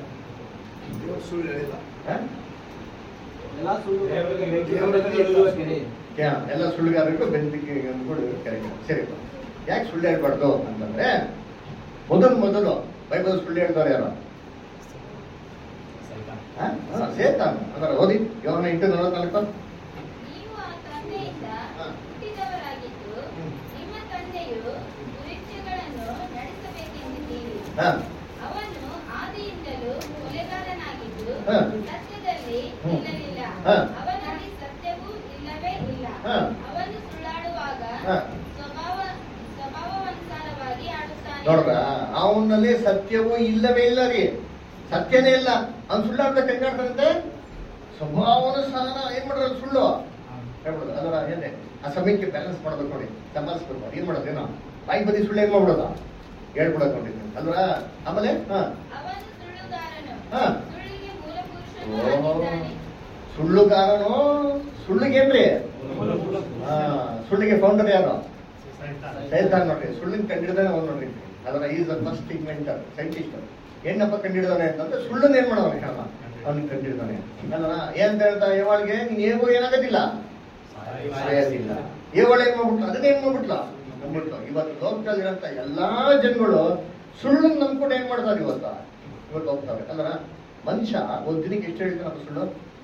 ಹ? ಎಲ್ಲ ಸುಳ್ಳು ದೇವರಲ್ಲಿ ಇರುವ ಕೆರೆ. ಯಾ, ಎಲ್ಲ ಸುಳ್ಳುಗಾರರಿಗೂ ಬೆಂದಿಗೆ ಅಂದ್ಕೊಂಡು ಕರೆಕ್ಟ್ ಸರಿ ಯಾಕೆ ಸುಳ್ಳು ಹೇಳ್ಬಾರ್ದು ಅಂತಂದ್ರೆ ಮೊದಲು ಮೊದಲು ಬೈಬಲ್ ಸುಳ್ಳು ಹೇಳ್ದವ್ರು ಯಾರು ಹ? ಹ, ಸೇತಾನ್ ಅದರ ಓದಿ ಯೋಹನ ಎಂಟು ನಲವತ್ನಾಲ್ಕು ನೀವು ಆ ತಂದೆಯಿಂದ ಹಾ. ಹುಟ್ಟಿದವರಾಗಿದ್ದು ಹ್ಮ್. ನಿಮ್ಮ ತಂದೆಯು ದುರಿಚ್ಯೆಗಳನ್ನು ನಡೆಸಬೇಕೆಂದಿದ್ದೀರಿ ಹ, ಅವನು ಆದಿಯಿಂದಲೂ ಕೊಲೆಗಾರನಾಗಿದ್ದು ಹಾ. ಸತ್ಯದಲ್ಲಿ ಹ್ಮ್. ನಿಲ್ಲಲಿಲ್ಲ ಹಾ. ಅವನಲ್ಲಿ ಸತ್ಯವೂ ಇಲ್ಲವೇ ಇಲ್ಲ ಹಾ. ಅವನು ಸುಳ್ಳಾಡುವಾಗ ಹಾ. ಸ್ವಭಾವ ಸ್ವಭಾವವನುಸಾರವಾಗಿ ಆಡುತ್ತಾನೆ ನೋಡ್ರ ಅವನಲ್ಲಿ ಸತ್ಯವೂ ಇಲ್ಲವೇ ಇಲ್ಲ ರೀ ಸತ್ಯನೇ ಇಲ್ಲ ಅವ್ನು ಸುಳ್ಳಾಡ್ಬೇಕು ಹೆಂಗಾಡ್ತಾರಂತೆ ಸ್ವಭಾವಾನುಸಾರ ಏನ್ ಮಾಡೋದು ಸುಳ್ಳು ಹೇಳ್ಬಿಡೋದು ಅದರ ಏನೇ ಆ ಸಮಯಕ್ಕೆ ಬ್ಯಾಲೆನ್ಸ್ ಮಾಡ್ಬೇಕು ನೋಡಿ ಸಂಭಾಲಿಸ್ಬೇಕು ಏನ್ ಮಾಡೋದು ಏನೋ ಬಾಯಿ ಬದಿ ಸುಳ್ಳು ಏನ್ ಮಾಡ್ಬಿಡೋದು ಹೇಳ್ಬಿಡೋದು ನೋಡಿ ಅಲ್ವಾ ಆಮೇಲೆ ಹಾ ಅವನು ಸುಳ್ಳುಗಾರನು ಹಾ. ಸುಳ್ಳಿಗೆ ಮೂಲಪುರುಷನೂ ಓ, ಆಗಿದ್ದಾನೆ ಸುಳ್ಳುಗಾರನು ಸುಳ್ಳಿಗೇನ್ರಿ ಹಾ ಸುಳ್ಳಿಗೆ ಫೌಂಡರ್ ಯಾರು ಸೈತಾನ್ ನೋಡ್ರಿ ಸುಳ್ಳಿನ ಕಂಡಿಡ್ದಾನೆ ಅವ್ನು ನೋಡ್ರಿ ಅದರ ಈಸ್ ಫಸ್ಟ್ ಇನ್ವೆಂಟರ್ ಸೈಂಟಿಸ್ಟ್ ಏನಪ್ಪ ಕಂಡಿಡ್ದಾನೆ ಅಂತಂದ್ರೆ ಸುಳ್ಳನ್ನ ಏನ್ ಮಾಡೋನೆ ಅವ ಅವ್ನಿಗೆ ಕಂಡಿಡ್ದಾನೆ ಅಲ್ವಾ ಏನ್ ಹೇಳ್ತಾ ಯಾವಾಳಿಗೆ ನೀನ್ ಹೇಗೋ ಏನಾಗೋದಿಲ್ಲ ಸಾಯೋದಿಲ್ಲ ಏವಳ ಏನ್ ಮಾಡ್ಬಿಟ್ಲು ಅದನ್ನ ಏನ್ ಮಾಡ್ಬಿಟ್ಲ ನಂಬಿಟ್ಲು ಇವತ್ತು ಲೋಕದಲ್ಲಿರಂತ ಎಲ್ಲಾ ಜನಗಳು ಸುಳ್ಳನ್ನ ನಂಬ್ಕೊಂಡು ಏನ್ ಮಾಡ್ತಾರೆ ಇವತ್ತ ಇವತ್ತು ಹೋಗ್ತಾರೆ ಅಲ್ರ ಮನುಷ್ಯ ಒಂದ್ ದಿನಕ್ಕೆ ಎಷ್ಟು ಹೇಳ್ತಾನಪ್ಪ ಸುಳ್ಳು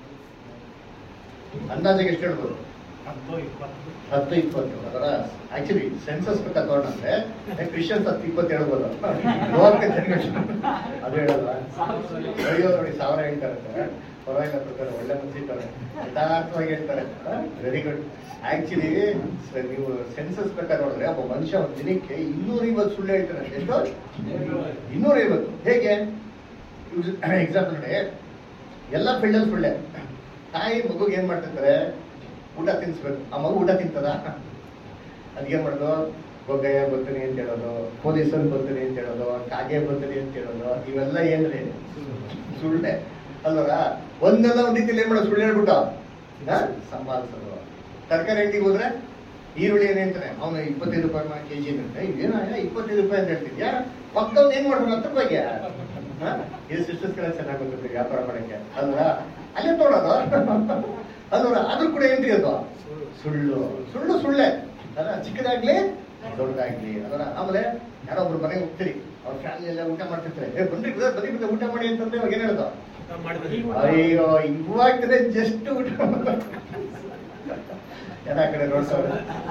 ಅಂದಾಜಿಗೆ ಎಷ್ಟು ಹೇಳ್ಬೋದು ಹತ್ತು ಇಪ್ಪತ್ತು ಅದರ ಆಕ್ಚುಲಿ ಸೆನ್ಸಸ್ ಪ್ರಕಾರ ತಗೊಂಡ್ರೆ ಕ್ರಿಶ್ಚಿಯನ್ಸ್ ಹತ್ತು ಇಪ್ಪತ್ತು ಹೇಳ್ಬೋದು ಲೋಕ ಜನಗಳು ಅದು ಹೇಳಲ್ಲ ಅಯ್ಯೋ ನೋಡಿ ಸಾವಿರ ಹೇಳ್ತಾರೆ ಪರವಾಗಿಲ್ಲ ಪ್ರಕಾರ ಒಳ್ಳೆ ಮನ್ಸಿರ್ತಾರೆ ಯಥಾರ್ಥವಾಗಿ ಹೇಳ್ತಾರೆ ವೆರಿ ಗುಡ್ ಆಕ್ಚುಲಿ ನೀವು ಸೆನ್ಸಸ್ ಪ್ರಕಾರ ನೋಡಿದ್ರೆ ಒಬ್ಬ ಮನುಷ್ಯ ಒಂದು ದಿನಕ್ಕೆ ಇನ್ನೂರ ಐವತ್ತು ಸುಳ್ಳು ಹೇಳ್ತಾರೆ ಎಷ್ಟು ಇನ್ನೂರ ಐವತ್ತು ಹೇಗೆ ಎಕ್ಸಾಂಪಲ್ ನೋಡಿ ಎಲ್ಲ ಫೀಲ್ಡಲ್ಲಿ ಸುಳ್ಳೆ ತಾಯಿ ಮಗುಗೆ ಏನ್ ಮಾಡ್ತಿರ್ತಾರೆ ಊಟ ತಿನ್ಸ್ಬೇಕು ಆ ಮಗು ಊಟ ತಿಂತದ ಅದ್ಗೇನ್ ಮಾಡೋದು ಗೊಗ್ಗಯ್ಯ ಬರ್ತೀನಿ ಅಂತ ಹೇಳೋದು ಪೊಲೀಸನ್ ಬರ್ತೀನಿ ಅಂತ ಹೇಳೋದು ಕಾಗೆ ಬರ್ತೀನಿ ಅಂತ ಹೇಳೋದು ಇವೆಲ್ಲ ಏನ್ರಿ ಸುಳ್ಳೆ ಅಲ್ವರ ಒಂದಲ್ಲ ಒಂದ್ ರೀತಿಯಲ್ಲಿ ಏನ್ ಮಾಡೋದು ಸುಳ್ಳು ಹೇಳ್ಬಿಟ್ಟು ಆ? ಸಂಪಾದಿಸೋದು ತರಕಾರಿ ಅಂಗಡಿಗೆ ಹೋದ್ರೆ ಈರುಳ್ಳಿ ಏನೇ ಅಂತಾನೆ ಅವನು ಇಪ್ಪತ್ತೈದು ರೂಪಾಯಿ ಮಾ ಕೆಜಿ ಅಂತ ಏನ ಇಪ್ಪತ್ತೈದು ರೂಪಾಯಿ ಅಂತ ಹೇಳ್ತಿದ್ಯಾ ಪಕ್ಕದವ್ನು ಏನ್ ಮಾಡ್ಬೋದು ಹತ್ತು ರೂಪಾಯಿಗೆ ಹಾ? ಇದು ಸಿಸ್ಟರ್ಸ್ ಕಡೆ ಚೆನ್ನಾಗಿ ಗೊತ್ತಿರ್ತದೆ ವ್ಯಾಪಾರ ಮಾಡಕ್ಕೆ ಅಲ್ವಾ ಅಲ್ಲೇ ತೊಗೊಳೋದು ಅಲ್ವರ ಆದ್ರೂ ಕೂಡ ಏನ್ರಿ ಅದು ಸುಳ್ಳು ಸುಳ್ಳು ಸುಳ್ಳೆ ಅದರ ಚಿಕ್ಕದಾಗ್ಲಿ ದೊಡ್ಡದಾಗ್ಲಿ ಅದರ ಆಮೇಲೆ ಯಾರೋ ಒಬ್ರು ಮನೆಗೆ ಹೋಗ್ತೀರಿ ಅವ್ರ ಫ್ಯಾಮಿಲಿ ಎಲ್ಲ ಊಟ ಮಾಡ್ತಿರ್ತಾರೆ ಏ ಬನ್ರಿ brother, ಬನ್ನಿ brother, ಊಟ ಮಾಡಿ ಅಂತಂದ್ರೆ ಅವಾಗ ಏನ್ ಹೇಳೋದು ಅಯ್ಯೋ ಇವಾಗ್ತದೆ ಜಸ್ಟ್ ಊಟ ಎಲ್ಲ ಕಡೆ ನೋಡ್ಸೋರು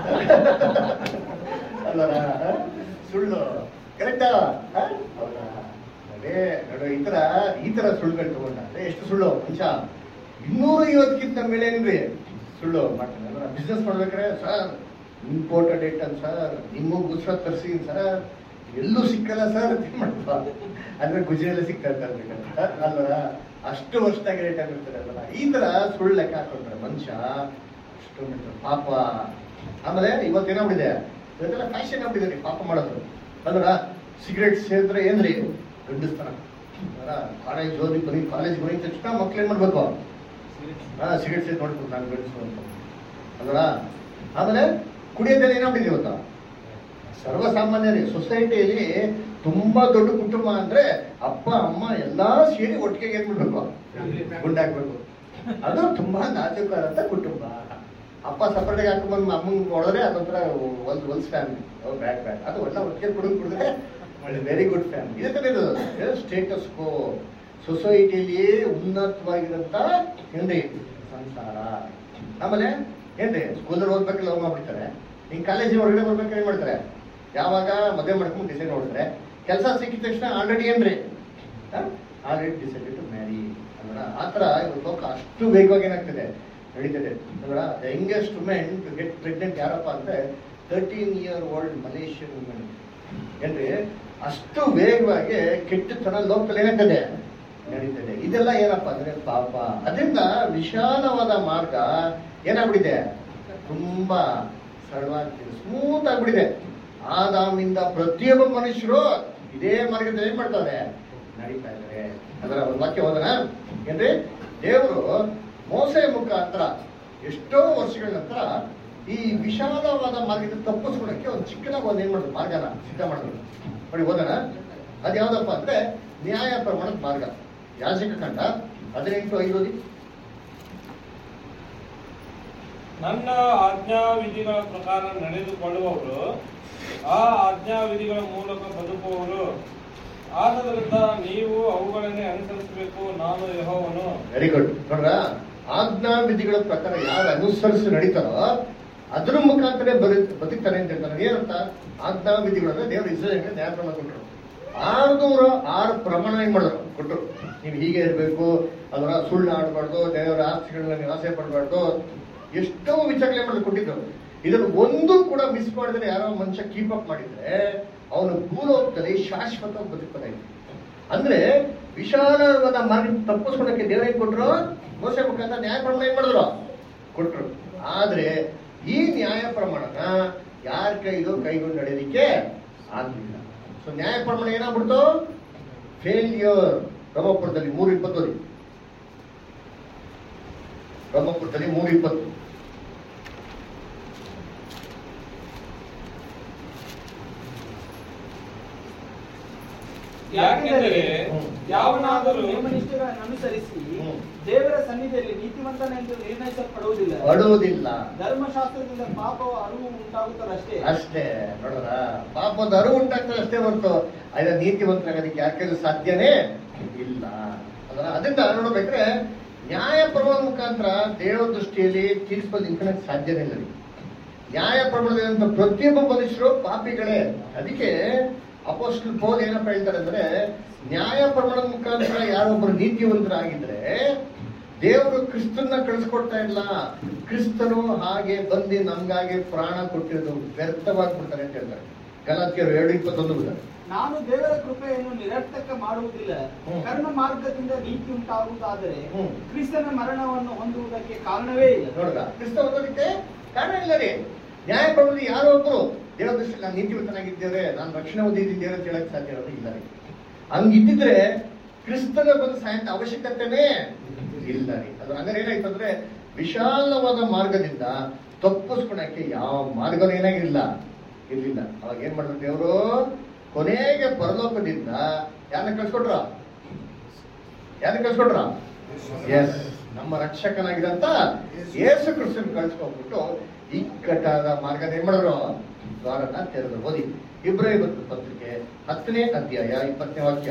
ಅಲ್ಲರ ಸುಳ್ಳು ಕರೆಕ್ಟಾ ಹೌದಾ ಅದೇ ನೋಡು ಈ ತರ ಈ ತರ ಸುಳ್ಳುಗಳು ತಗೊಂಡ್ರೆ ಎಷ್ಟು ಸುಳ್ಳು ಮನುಷ್ಯ ಇನ್ನೂರ ಐವತ್ತಕ್ಕಿಂತ ಮೇಲೆ ಏನ್ರಿ ಸುಳ್ಳು ಮಾಡ್ತಾನೆ ಅಂದ್ರೆ ಬಿಸ್ನೆಸ್ ಮಾಡ್ಬೇಕಾದ್ರೆ ಸರ್ ಇಂಪೋರ್ಟೆಡ್ ಐಟಮ್ ಸರ್ ನಿಮಗೋಸ್ಕರ ತರಿಸಿ ಸರ್ ಎಲ್ಲೂ ಸಿಕ್ಕಲ್ಲ ಸರ್ ಮಾಡ್ತ ಅಂದ್ರೆ ಗುಜರಿಯಲ್ಲಿ ಸಿಗ್ತಾ ಇರ್ಬೇಕಂತ ಅಲ್ವರ ಅಷ್ಟು ವರ್ಷದಾಗ ರೇಟ್ ಆಗಿರ್ತಾರೆ ಅಲ್ವರ ಈ ತರ ಸುಳ್ಳು ಲೆಕ್ಕ ಹಾಕೊಂಡ್ರೆ ಮನುಷ್ಯ ಅಷ್ಟು ಮಾಡ್ತಾರೆ. ಪಾಪ ಆಮೇಲೆ ಇವತ್ತೇನಾಗ್ಬಿಟ್ಟಿದೆ ಇವತ್ತೆಲ್ಲ ಫ್ಯಾಷನ್ ಆಗ್ಬಿಟ್ಟಿದೆ ಪಾಪ ಮಾಡೋದು ಅಲ್ವರ ಸಿಗರೇಟ್ ಸೇರಿದ್ರೆ ಏನ್ರಿ ಗಂಡಸ್ತಾನ ಕಾಲೇಜ್ ಓದಿ ಬರೀ ಕಾಲೇಜ್ ಹೋಗಿದ ತಕ್ಷಣ ಮಕ್ಳು ಏನ್ ಮಾಡ್ಬೇಕು ಹಾ ಸಿಗರೇಟ್ ಸೇರಿ ನೋಡ್ಬೇಕು ನಾನು ಗಂಡಸು ಅಂತ ಅಲ್ವರ ಆಮೇಲೆ ಕುಡಿಯೋದ್ರಲ್ಲಿ ಏನಾಗ್ಬಿಟ್ಟಿದೆ ಇವತ್ತು ಸರ್ವಸಾಮಾನ್ಯರೇ ಸೊಸೈಟಿಯಲ್ಲಿ ತುಂಬಾ ದೊಡ್ಡ ಕುಟುಂಬ ಅಂದ್ರೆ ಅಪ್ಪ ಅಮ್ಮ ಎಲ್ಲಾ ಸೇರಿ ಒಟ್ಟಿಗೆ ಏನ್ ಮಾಡ್ಬೇಕು ಗುಂಡಾಕ್ಬೇಕು ಅದು ತುಂಬಾ ನಾಜೂಕಾದಂತ ಕುಟುಂಬ ಅಪ್ಪ ಸಪರೇಟ್ ಹಾಕೊಂಡ್ಬಂದು ಅಮ್ಮಂಗ್ ನೋಡಿದ್ರೆ ಅದೊಂಥರ ಒಲ್ಸ್ ಒಲ್ಸ್ ಫ್ಯಾಮಿಲಿ ಬ್ಯಾಡ್ ಬ್ಯಾಡ್ ಅದು ಎಲ್ಲ ಒಟ್ಟಿಗೆ ಕುಡಿದು ಕುಡಿದ್ರೆ ಒಳ್ಳೆ ವೆರಿ ಗುಡ್ ಫ್ಯಾಮಿಲಿ ಇದೇ ತರ ಇದು ಸ್ಟೇಟಸ್ ಕೋ ಸೊಸೈಟಿಯಲ್ಲಿ ಉನ್ನತವಾಗಿರಂತ ಏನ್ರಿ ಸಂಸಾರ ಆಮೇಲೆ ಏನ್ರಿ ಸ್ಕೂಲಲ್ಲಿ ಓದ್ಬೇಕಲ್ಲ ಲವ್ ಮಾಡ್ಬಿಡ್ತಾರೆ ಹಿಂಗ್ ಕಾಲೇಜಿನ ಹೊರಗಡೆ ಬರ್ಬೇಕಾದ್ರೆ ಏನ್ ಮಾಡ್ತಾರೆ ಯಾವಾಗ ಮದುವೆ ಮಾಡ್ಕೊಂಡು ಡಿಸೈಡ್ ನೋಡಿದ್ರೆ ಕೆಲಸ ಸಿಕ್ಕಿದ ತಕ್ಷಣ ಆಲ್ರೆಡಿ ಏನ್ರಿ ಆಲ್ರೆಡಿ ಡಿಸೈಡೆಡ್ ಟು ಮ್ಯಾರಿ ಅಲ್ವಾ ಆ ಥರ ಇವತ್ತು ಲೋಕ ಅಷ್ಟು ವೇಗವಾಗಿ ಏನಾಗ್ತದೆ ನಡೀತದೆ ಅಲ್ವಾ the youngest women to get pregnant ಯಾರಪ್ಪ ಅಂದ್ರೆ thirteen year old Malaysian women ಏನ್ರಿ ಅಷ್ಟು ವೇಗವಾಗಿ ಕೆಟ್ಟತನ ಲೋಕದಲ್ಲಿ ಏನಾಗ್ತದೆ ನಡೀತದೆ ಇದೆಲ್ಲ ಏನಪ್ಪ ಅಂದ್ರೆ ಪಾಪ ಅದರಿಂದ ವಿಶಾಲವಾದ ಮಾರ್ಗ ಏನಾಗ್ಬಿಟ್ಟಿದೆ ತುಂಬಾ ಸರಳವಾಗಿ ಸ್ಮೂತ್ ಆಗ್ಬಿಟ್ಟಿದೆ ಆದಾಮಿಂದ ಪ್ರತಿಯೊಬ್ಬ ಮನುಷ್ಯರು ಇದೇ ಮಾರ್ಗದಲ್ಲಿ ಏನ್ ಮಾಡ್ತಾರೆ ನಡೀತಾ ಇದ್ದಾರೆ ಅದರ ಒಂದು ವಾಕ್ಯ ಹೋದನ ಏನ್ರಿ ದೇವರು ಮೋಸೆ ಮುಖಾಂತರ ಎಷ್ಟೋ ವರ್ಷಗಳ ನಂತರ ಈ ವಿಶಾಲವಾದ ಮಾರ್ಗದಿಂದ ತಪ್ಪಿಸ್ಕೊಳಕ್ಕೆ ಒಂದು ಚಿಕ್ಕದಾಗಿ ಒಂದು ಏನ್ ಮಾಡಿದ್ರು ಮಾರ್ಗನ ಸಿದ್ಧ ಮಾಡಿದ್ರು ನೋಡಿ ಹೋದನ ಅದು ಯಾವ್ದಪ್ಪ ಅಂದ್ರೆ ನ್ಯಾಯ ಪ್ರಮಾಣದ ಮಾರ್ಗ ಯಾಜಕ ಕಂಡ ಹದಿನೆಂಟು ಐದು ಓದಿ. ನನ್ನ ಆಜ್ಞಾವಿಧಿಗಳ ಪ್ರಕಾರ ನಡೆದುಕೊಳ್ಳುವವರು ಆ ಆಜ್ಞಾವಿಧಿಗಳ ಮೂಲಕ ಬದುಕುವವರು ಆದ್ದರಿಂದ ನೀವು ಅವುಗಳನ್ನೇ ಅನುಸರಿಸಬೇಕು ನಾನು ಯೆಹೋವನು ವೆರಿ ಗುಡ್ ನೋಡ್ರ ಆಜ್ಞಾ ವಿಧಿಗಳ ಪ್ರಕಾರ ಯಾರು ಅನುಸರಿಸಿ ನಡೀತಾರೋ ಅದ್ರ ಮುಖಾಂತರ ಬದು ಬದುಕ್ತಾರೆ ಅಂತ ಹೇಳ್ತಾರೆ ಏನಂತ ಆಜ್ಞಾ ವಿಧಿಗಳು ಅಂದ್ರೆ ದೇವರು ಇಸ್ರೇಲ್ಗೆ ನ್ಯಾಯ ಪ್ರಮಾಣ ಕೊಟ್ಟರು ಆರ್ನೂರ ಆರು ಪ್ರಮಾಣ ಏನ್ ಮಾಡಿದ್ರು ಕೊಟ್ಟರು ನೀವು ಹೀಗೆ ಇರಬೇಕು ಅದರ ಸುಳ್ಳು ಆಡಬಾರ್ದು ದೇವರ ಆಸ್ತಿಗಳನ್ನ ನೀವು ಆಸೆ ಪಡಬಾರ್ದು ಎಷ್ಟೋ ವಿಚಾರಗಳು ಏನ್ ಮಾಡಿದ್ರು ಕೊಟ್ಟಿದ್ರು ಇದನ್ನು ಒಂದು ಕೂಡ ಮಿಸ್ ಮಾಡಿದ್ರೆ ಯಾರೋ ಮನುಷ್ಯ ಕೀಪ್ ಅಪ್ ಮಾಡಿದ್ರೆ ಅವನು ಭೂಲೋಕದಲ್ಲಿ ಶಾಶ್ವತ ಬದುಕಬೇಕಾಗಿತ್ತು ಅಂದ್ರೆ ವಿಶಾಲವಾದ ಮಾರ್ಗ ತಪ್ಪಿಸ್ಕೊಳಕ್ಕೆ ದೇವ್ರ ಏನ್ ಕೊಟ್ರು ಮೋಸ ಮುಖಾಂತರ ನ್ಯಾಯ ಪ್ರಮಾಣ ಏನ್ ಮಾಡಿದ್ರು ಕೊಟ್ರು ಆದ್ರೆ ಈ ನ್ಯಾಯ ಪ್ರಮಾಣನ ಯಾರ ಕೈದು ಕೈಗೊಂಡು ನಡೆಯಲಿಕ್ಕೆ ಆಗ್ಲಿಲ್ಲ ಸೊ ನ್ಯಾಯ ಪ್ರಮಾಣ ಏನಾಗ್ಬಿಡ್ತು ಫೇಲ್ಯೂರ್ ಬ್ರಹ್ಮಪುರದಲ್ಲಿ ಮೂರು ಇಪ್ಪತ್ತು ರೀ ಬ್ರಹ್ಮಪುರದಲ್ಲಿ ಮೂರು ಇಪ್ಪತ್ತು ಯಾಕೆಂದರೆ ಯಾವನಾದರೂ ಯಾವನಾದರೂ ನಿಯಮನಿಷ್ಠೆಗಳನ್ನು ಅನುಸರಿಸಿ ಹ್ಮ್. ದೇವರ ಸನ್ನಿಧಿಯಲ್ಲಿ ನೀತಿವಂತನೆಂದು ನಿರ್ಣಯಿಸಲ್ಪಡುವುದಿಲ್ಲ ಪಡುವುದಿಲ್ಲ ಧರ್ಮಶಾಸ್ತ್ರದಿಂದ ಪಾಪವ ಅರಿವು ಉಂಟಾಗುತ್ತದಷ್ಟೇ ಅಷ್ಟೇ ನೋಡೋಣ ಪಾಪದ ಅರಿವು ಉಂಟಾಗ್ತದೆ ಅಷ್ಟೇ ಹೊರತು ಅದರ ನೀತಿವಂತರಾಗೋದಕ್ಕೆ ಯಾರ ಕೈಲೂ ಸಾಧ್ಯನೇ ಇಲ್ಲ ಅದನ್ನ ಅದರಿಂದ ನೋಡ್ಬೇಕ್ರೆ ನ್ಯಾಯ ಪ್ರಮಾಣ ಮುಖಾಂತರ ದೇವರ ದೃಷ್ಟಿಯಲ್ಲಿ ತೀರ್ಪಲ್ಲಿ ನಿಂತ್ಕೊಳ್ಳೋಕೆ ಸಾಧ್ಯನೇ ಇಲ್ಲ ರೀ. ನ್ಯಾಯ ಪ್ರಮಾಣದಂತ ಪ್ರತಿಯೊಬ್ಬ ಮನುಷ್ಯರು ಪಾಪಿಗಳೇ ಅದಕ್ಕೆ ಅಪೋಸ್ಟಲ್ ಪೌಲ್ ಏನಪ್ಪ ಹೇಳ್ತಾರೆ ಅಂದ್ರೆ ನ್ಯಾಯ ಪ್ರಮಾಣದ ಮುಖಾಂತರ ಯಾರೊಬ್ಬರು ನೀತಿವಂತರಾಗಿದ್ರೆ ದೇವರು ಕ್ರಿಸ್ತನ್ನ ಕಳಿಸ್ಕೊಡ್ತಾ ಇಲ್ಲ ಕ್ರಿಸ್ತನು ಹಾಗೆ ಬಂದು ನಮ್ಗಾಗಿ ಪ್ರಾಣ ಕೊಟ್ಟಿರೋದು ವ್ಯರ್ಥವಾಗ್ಬಿಡ್ತಾರೆ ಅಂತ ಹೇಳ್ತಾರೆ ಗಲಾತಿಯರು ಎರಡು ಇಪ್ಪತ್ತೊಂದು ಬಿಡ್ತಾರೆ ನಾನು ದೇವರ ಕೃಪೆಯನ್ನು ನಿರರ್ಥಕ ಮಾಡುವುದಿಲ್ಲ ಹ್ಮ್. ಕರ್ಮ ಮಾರ್ಗದಿಂದ ನೀತಿ ಉಂಟಾಗುವುದಾದರೆ ಹ್ಮ್. ಕ್ರಿಸ್ತನ ಮರಣವನ್ನು ಹೊಂದುವುದಕ್ಕೆ ಕಾರಣವೇ ಇಲ್ಲ ನೋಡ್ರ ಕ್ರಿಸ್ತ ಓದೋದಕ್ಕೆ ಕಾರಣ ಇಲ್ಲ ರೀ ನ್ಯಾಯ ಪ್ರಮಾಣದಲ್ಲಿ ಯಾರೋ ಒಬ್ರು ದೇವರ ದೃಷ್ಟಿ ನಾನು ನೀತಿವಂತನಾಗಿದ್ದೇವೆ ನಾನು ರಕ್ಷಣೆ ಹೊಂದಿದ್ದೇವೆ ಅಂತ ಹೇಳಕ್ ಸಾಧ್ಯ ಇರೋದು ಇಲ್ಲ ರೀ ಹಂಗಿದ್ದಿದ್ರೆ ಕ್ರಿಸ್ತನ ಬಂದು ಸಾಯಂತ ಅವಶ್ಯಕತೆನೇ ಇಲ್ಲ ರೀ ಅದು ಹಂಗಾರೆ ಏನಾಯ್ತು ಅಂದ್ರೆ ವಿಶಾಲವಾದ ಮಾರ್ಗದಿಂದ ತಪ್ಪಿಸ್ಕೊಳಕ್ಕೆ ಯಾವ ಮಾರ್ಗನೂ ಏನಾಗಿಲ್ಲ ಇರ್ಲಿಲ್ಲ ಅವಾಗ ಏನ್ ಮಾಡಿದ್ರು ದೇವರು ಕೊನೆಗೆ ಪರಲೋಕದಿಂದ ಯಾರನ್ನ ಕಳ್ಸ್ಕೊಟ್ರ ಯಾರನ್ನ ಕಳ್ಸ್ಕೊಟ್ರ ಎಸ್ ನಮ್ಮ ರಕ್ಷಕನಾಗಿರಂತ ಯೇಸು ಕ್ರಿಸ್ತನ್ ಕಳ್ಸ್ಕೊಂಡ್ಬಿಟ್ಟು ಇಕ್ಕಟ್ಟಾದ ಮಾರ್ಗದ ಏನ್ ಮಾಡಿದ್ರು ದ್ವಾರನ ತೆರೆದು ಓದಿ ಇಬ್ರಾಹಿಂ ಪತ್ರಿಕೆ ಹತ್ತನೇ ಅಧ್ಯಾಯ ಇಪ್ಪತ್ತನೇ ವಾಕ್ಯ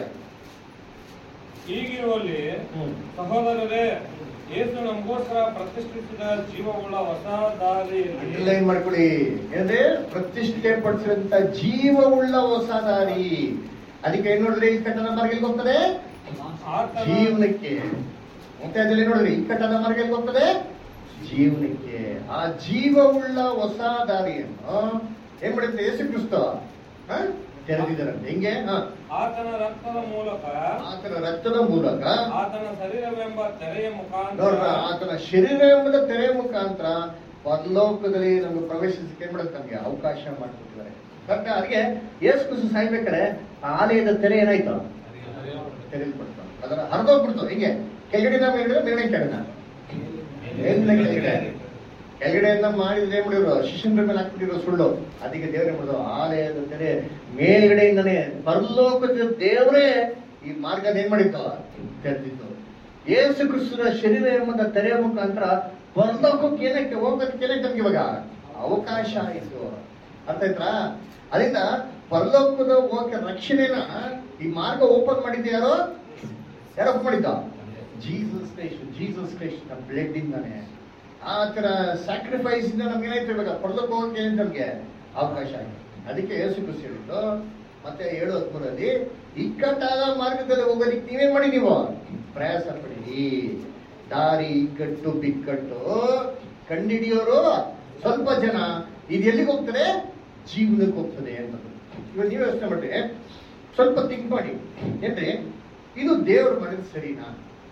ಹೀಗಿರುವಲ್ಲಿ ಹ್ಮ್. ಸಹೋದರರೇ ಯೇಸು ನಮಗೋಸ್ಕರ ಪ್ರತಿಷ್ಠಿಸಿದ ಜೀವವುಳ್ಳ ಹೊಸ ದಾರಿಯಲ್ಲಿ ಅಂಡರ್ಲೈನ್ ಮಾಡ್ಕೊಳ್ಳಿ ಏನಂದ್ರೆ ಪ್ರತಿಷ್ಠೆ ಪಡಿಸಿದಂತ ಜೀವವುಳ್ಳ ಹೊಸ ದಾರಿ ಅದಕ್ಕೆ ಏನ್ ನೋಡಿದ್ರೆ ಇಕ್ಕಟ್ಟದ ಮಾರ್ಗ ಎಲ್ಲಿಗೆ ಹೋಗ್ತದೆ ಆತನ ಜೀವನಕ್ಕೆ ಮತ್ತೆ ಅದ್ರಲ್ಲಿ ನೋಡಿದ್ರಿ ಇಕ್ಕಟ್ಟದ ಮಾರ್ಗ ಎಲ್ಲಿಗೆ ಹೋಗ್ತದೆ ಜೀವನಕ್ಕೆ ಆ ಜೀವವುಳ್ಳ ಹೊಸ ದಾರಿಯನ್ನು ಏನ್ ಮಾಡುತ್ತೆ ಯೇಸು ಕ್ರಿಸ್ತ ಹ? ತೆರೆದಿದ್ದಾರಂತೆ ಹೆಂಗೆ ಹ. ಆತನ ರಕ್ತದ ಮೂಲಕ ಆತನ ರಕ್ತದ ಮೂಲಕ ಆತನ ಶರೀರವೆಂಬ ತೆರೆಯ ಮುಖಾಂತರ ನೋಡ್ರ ಆತನ ಶರೀರ ಎಂಬುದ ತೆರೆ ಮುಖಾಂತರ ಪರಲೋಕದಲ್ಲಿ ನಮ್ಗೆ ಪ್ರವೇಶಿಸಕ್ಕೆ ಏನ್ ಮಾಡುತ್ತೆ ನಮ್ಗೆ ಅವಕಾಶ ಮಾಡಿಕೊಟ್ಟಿದ್ದಾರೆ ಕರೆಕ್ಟ್ ಅದಕ್ಕೆ ಯೇಸು ಕ್ರಿಸ್ತ ಸಾಯ್ಬೇಕಾದ್ರೆ ಆ ಆಲಯದ ತೆರೆ ಏನಾಯ್ತು ತೆರೆಲ್ಪಡ್ತು ಅದರ ಹರಿದೋಗ್ಬಿಡ್ತು ಹಿಂಗೆ ಕೆಳಗಡೆಯಿಂದ ಮೇಲ್ಗಡೆ ಮೇಲ್ಗಡೆ ಕೆಳಗಡೆ ಮೇಲ್ಗಡೆ ಕೆಳಗಡೆ ಕೆಳಗಡೆಯಿಂದ ಮಾಡಿದ್ರೆ ಏನ್ ಮಾಡಿದ್ರು ಶಿಷ್ಯನ ಮೇಲೆ ಹಾಕ್ಬಿಟ್ಟಿರೋ ಸುಳ್ಳು ಅದಕ್ಕೆ ದೇವರೇ ಮಾಡಿದ್ರು ಆಲಯದ ತೆರೆ ಮೇಲ್ಗಡೆಯಿಂದನೇ ಪರಲೋಕದ ದೇವರೇ ಈ ಮಾರ್ಗದ ಏನ್ ಮಾಡಿತ್ತು ತೆರೆದಿತ್ತು ಯೇಸು ಕ್ರಿಸ್ತನ ಶರೀರ ಎಂಬ ತೆರೆಯ ಮುಖಾಂತರ ಪರಲೋಕಕ್ಕೆ ಏನಕ್ಕೆ ಹೋಗೋದಕ್ಕೆ ಏನಕ್ಕೆ ನಮ್ಗೆ ಇವಾಗ ಅವಕಾಶ ಆಯಿತು ಅರ್ಥ ಆಯ್ತಾ ಅದರಿಂದ ಪರಲೋಕದ ಹೋಗಕ್ಕೆ ರಕ್ಷಣೆನ ಈ ಮಾರ್ಗ ಓಪನ್ ಮಾಡಿದ್ದು ಯಾರು ಯಾರು ಓಪನ್ ಮಾಡಿದ್ದ ಜೀಸಸ್ ಕ್ರೈಸ್ಟ್ ಜೀಸಸ್ ಕ್ರೈಸ್ಟ್ ನಮ್ಮ ಬ್ಲಡ್ ಇಂದಾನೆ ಆ ತರ ಸ್ಯಾಕ್ರಿಫೈಸ್ ಇಂದ ನಮ್ಗೆ ಏನಾಯ್ತು ಇವಾಗ ಪರಲೋಕ ಹೋಗಕ್ಕೆ ಏನ್ ನಮ್ಗೆ ಅವಕಾಶ ಆಗಿದೆ ಅದಕ್ಕೆ ಯೇಸು ಕ್ರಿಸ್ತ ಹೇಳಿದ್ದು ಮತ್ತೆ ಏಳು ಹತ್ಮೂರಲ್ಲಿ ಇಕ್ಕಟ್ಟಾದ ಮಾರ್ಗದಲ್ಲಿ ಹೋಗೋದಿಕ್ಕೆ ನೀವೇನ್ ಮಾಡಿ ನೀವು ಪ್ರಯಾಸ ಪಡಿ ದಾರಿ ಇಕ್ಕಟ್ಟು ಬಿಕ್ಕಟ್ಟು ಕಂಡಿಡಿಯೋರು ಸ್ವಲ್ಪ ಜನ ಇದು ಎಲ್ಲಿಗೆ ಹೋಗ್ತದೆ ಜೀವನಕ್ಕೆ ಹೋಗ್ತದೆ ಅಂತ ಇವಾಗ ನೀವು ಯೋಚನೆ ಮಾಡ್ರಿ ಸ್ವಲ್ಪ ಥಿಂಕ್ ಮಾಡಿ ಏನ್ರಿ ಇದು ದೇವರು ಮಾಡಿದ ಸರಿನಾ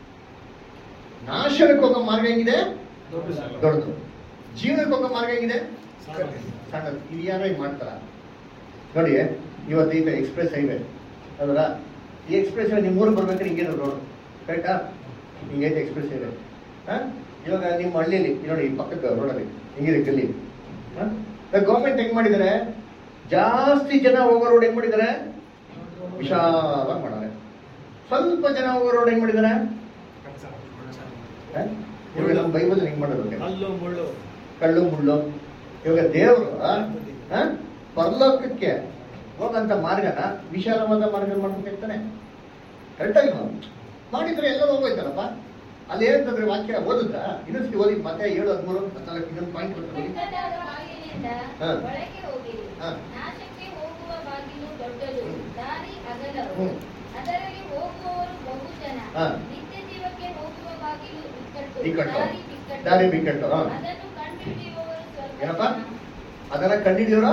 ನಾಶನಕ್ಕೆ ಹೋಗೋ ಮಾರ್ಗ ಹೆಂಗಿದೆ ದೊಡ್ಡದು ಜೀವನಕ್ಕೆ ಹೋಗೋ ಮಾರ್ಗ ಹೆಂಗಿದೆ ಸಣ್ಣದು ಇದು ಯಾರೋ ಹಿಂಗ್ ಮಾಡ್ತಾರ ನೋಡಿ ಇವತ್ತು ಈಗ ಎಕ್ಸ್ಪ್ರೆಸ್ ಹೈವೇ ಅದರ ಈ ಎಕ್ಸ್ಪ್ರೆಸ್ ಹೈವೇ ನಿಮ್ಮ ಊರಿಗೆ ಬರ್ಬೇಕಾದ್ರೆ ಹಿಂಗೆ ರೋಡ್ ಕರೆಕ್ಟಾ ಹಿಂಗೈತೆ ಎಕ್ಸ್ಪ್ರೆಸ್ ಹೈವೇ ಹಾ ಇವಾಗ ನಿಮ್ಮ ಹಳ್ಳಿಯಲ್ಲಿ ಇಲ್ಲಿ ನೋಡಿ ಈ ಪಕ್ಕದ ರೋಡಲ್ಲಿ ಹಿಂಗಿದೆ ಗಲ್ಲಿ ಗೌರ್ಮೆಂಟ್ ಹೆಂಗ್ ಮಾಡಿದ್ದಾರೆ ಜಾಸ್ತಿ ಜನ ಹೋಗೋ ರೋಡ್ ಹೆಂಗ್ ಮಾಡಿದ್ದಾರೆ ವಿಶಾಲವಾಗಿ ಮಾಡಾರೆ ಸ್ವಲ್ಪ ಜನ ಹೋಗೋ ರೋಡ್ ಹೆಂಗ್ ಮಾಡಿದ್ದಾರೆ ಹ? ಇವಾಗ ನಮ್ಮ ಬೈಬಲ್ ಹೆಂಗ್ ಮಾಡೋದು ಕಲ್ಲು ಮುಳ್ಳು ಕಳ್ಳು ಮುಳ್ಳು ಇವಾಗ ದೇವರು ಪರಲೋಕಕ್ಕೆ ಹೋಗಂತ ಮಾರ್ಗನ ವಿಶಾಲವಾದ ಮಾರ್ಗ ಮಾಡ್ಬೇಕಾಗ್ತಾನೆ ಕರೆಕ್ಟ್ ಆಗಿಲ್ವಾ ಮಾಡಿದ್ರೆ ಎಲ್ಲ ಹೋಗೋಯ್ತಾರಪ್ಪ ಅಲ್ಲಿ ಏನಂತಂದ್ರೆ ವಾಕ್ಯ ಓದಿದ್ರ ಇನ್ನೊಂದ್ಸತಿ ಓದಿ ಮತ್ತೆ ಏಳು ಹದಿಮೂರು ಹದಿನಾಲ್ಕು ಇನ್ನೊಂದು ಪಾಯಿಂಟ್ ಬರ್ತದೆ ಇಕ್ಕಟ್ಟಾದ ಬಾಗಿಲಿನಿಂದ ಹಾ. ಒಳಗೆ ಹೋಗಿರಿ ಹಾ. ನಾಶಕ್ಕೆ ಹೋಗುವ ಬಾಗಿಲು ದೊಡ್ಡದು ದಾರಿ ಅಗಲವು ಹ್ಮ್. ಅದರಲ್ಲಿ ಹೋಗುವವರು ಬಹು ಜನ ಹಾ. ನಿತ್ಯ ಜೀವಕ್ಕೆ ಹೋಗುವ ಬಾಗಿಲು ಇಕ್ಕಟ್ಟು ಇಕ್ಕಟ್ಟು. ದಾರಿ ಬಿಕ್ಕಟ್ಟು. ದಾರಿ ಬಿಕ್ಕಟ್ಟು, ಹಾ. ಅದನ್ನು ಕಂಡುಹಿಡಿಯುವವರು ಸ್ವಲ್ಪ ಏನಪ್ಪ ಜನ. ಅದನ್ನ ಕಂಡಿಡಿಯೋರ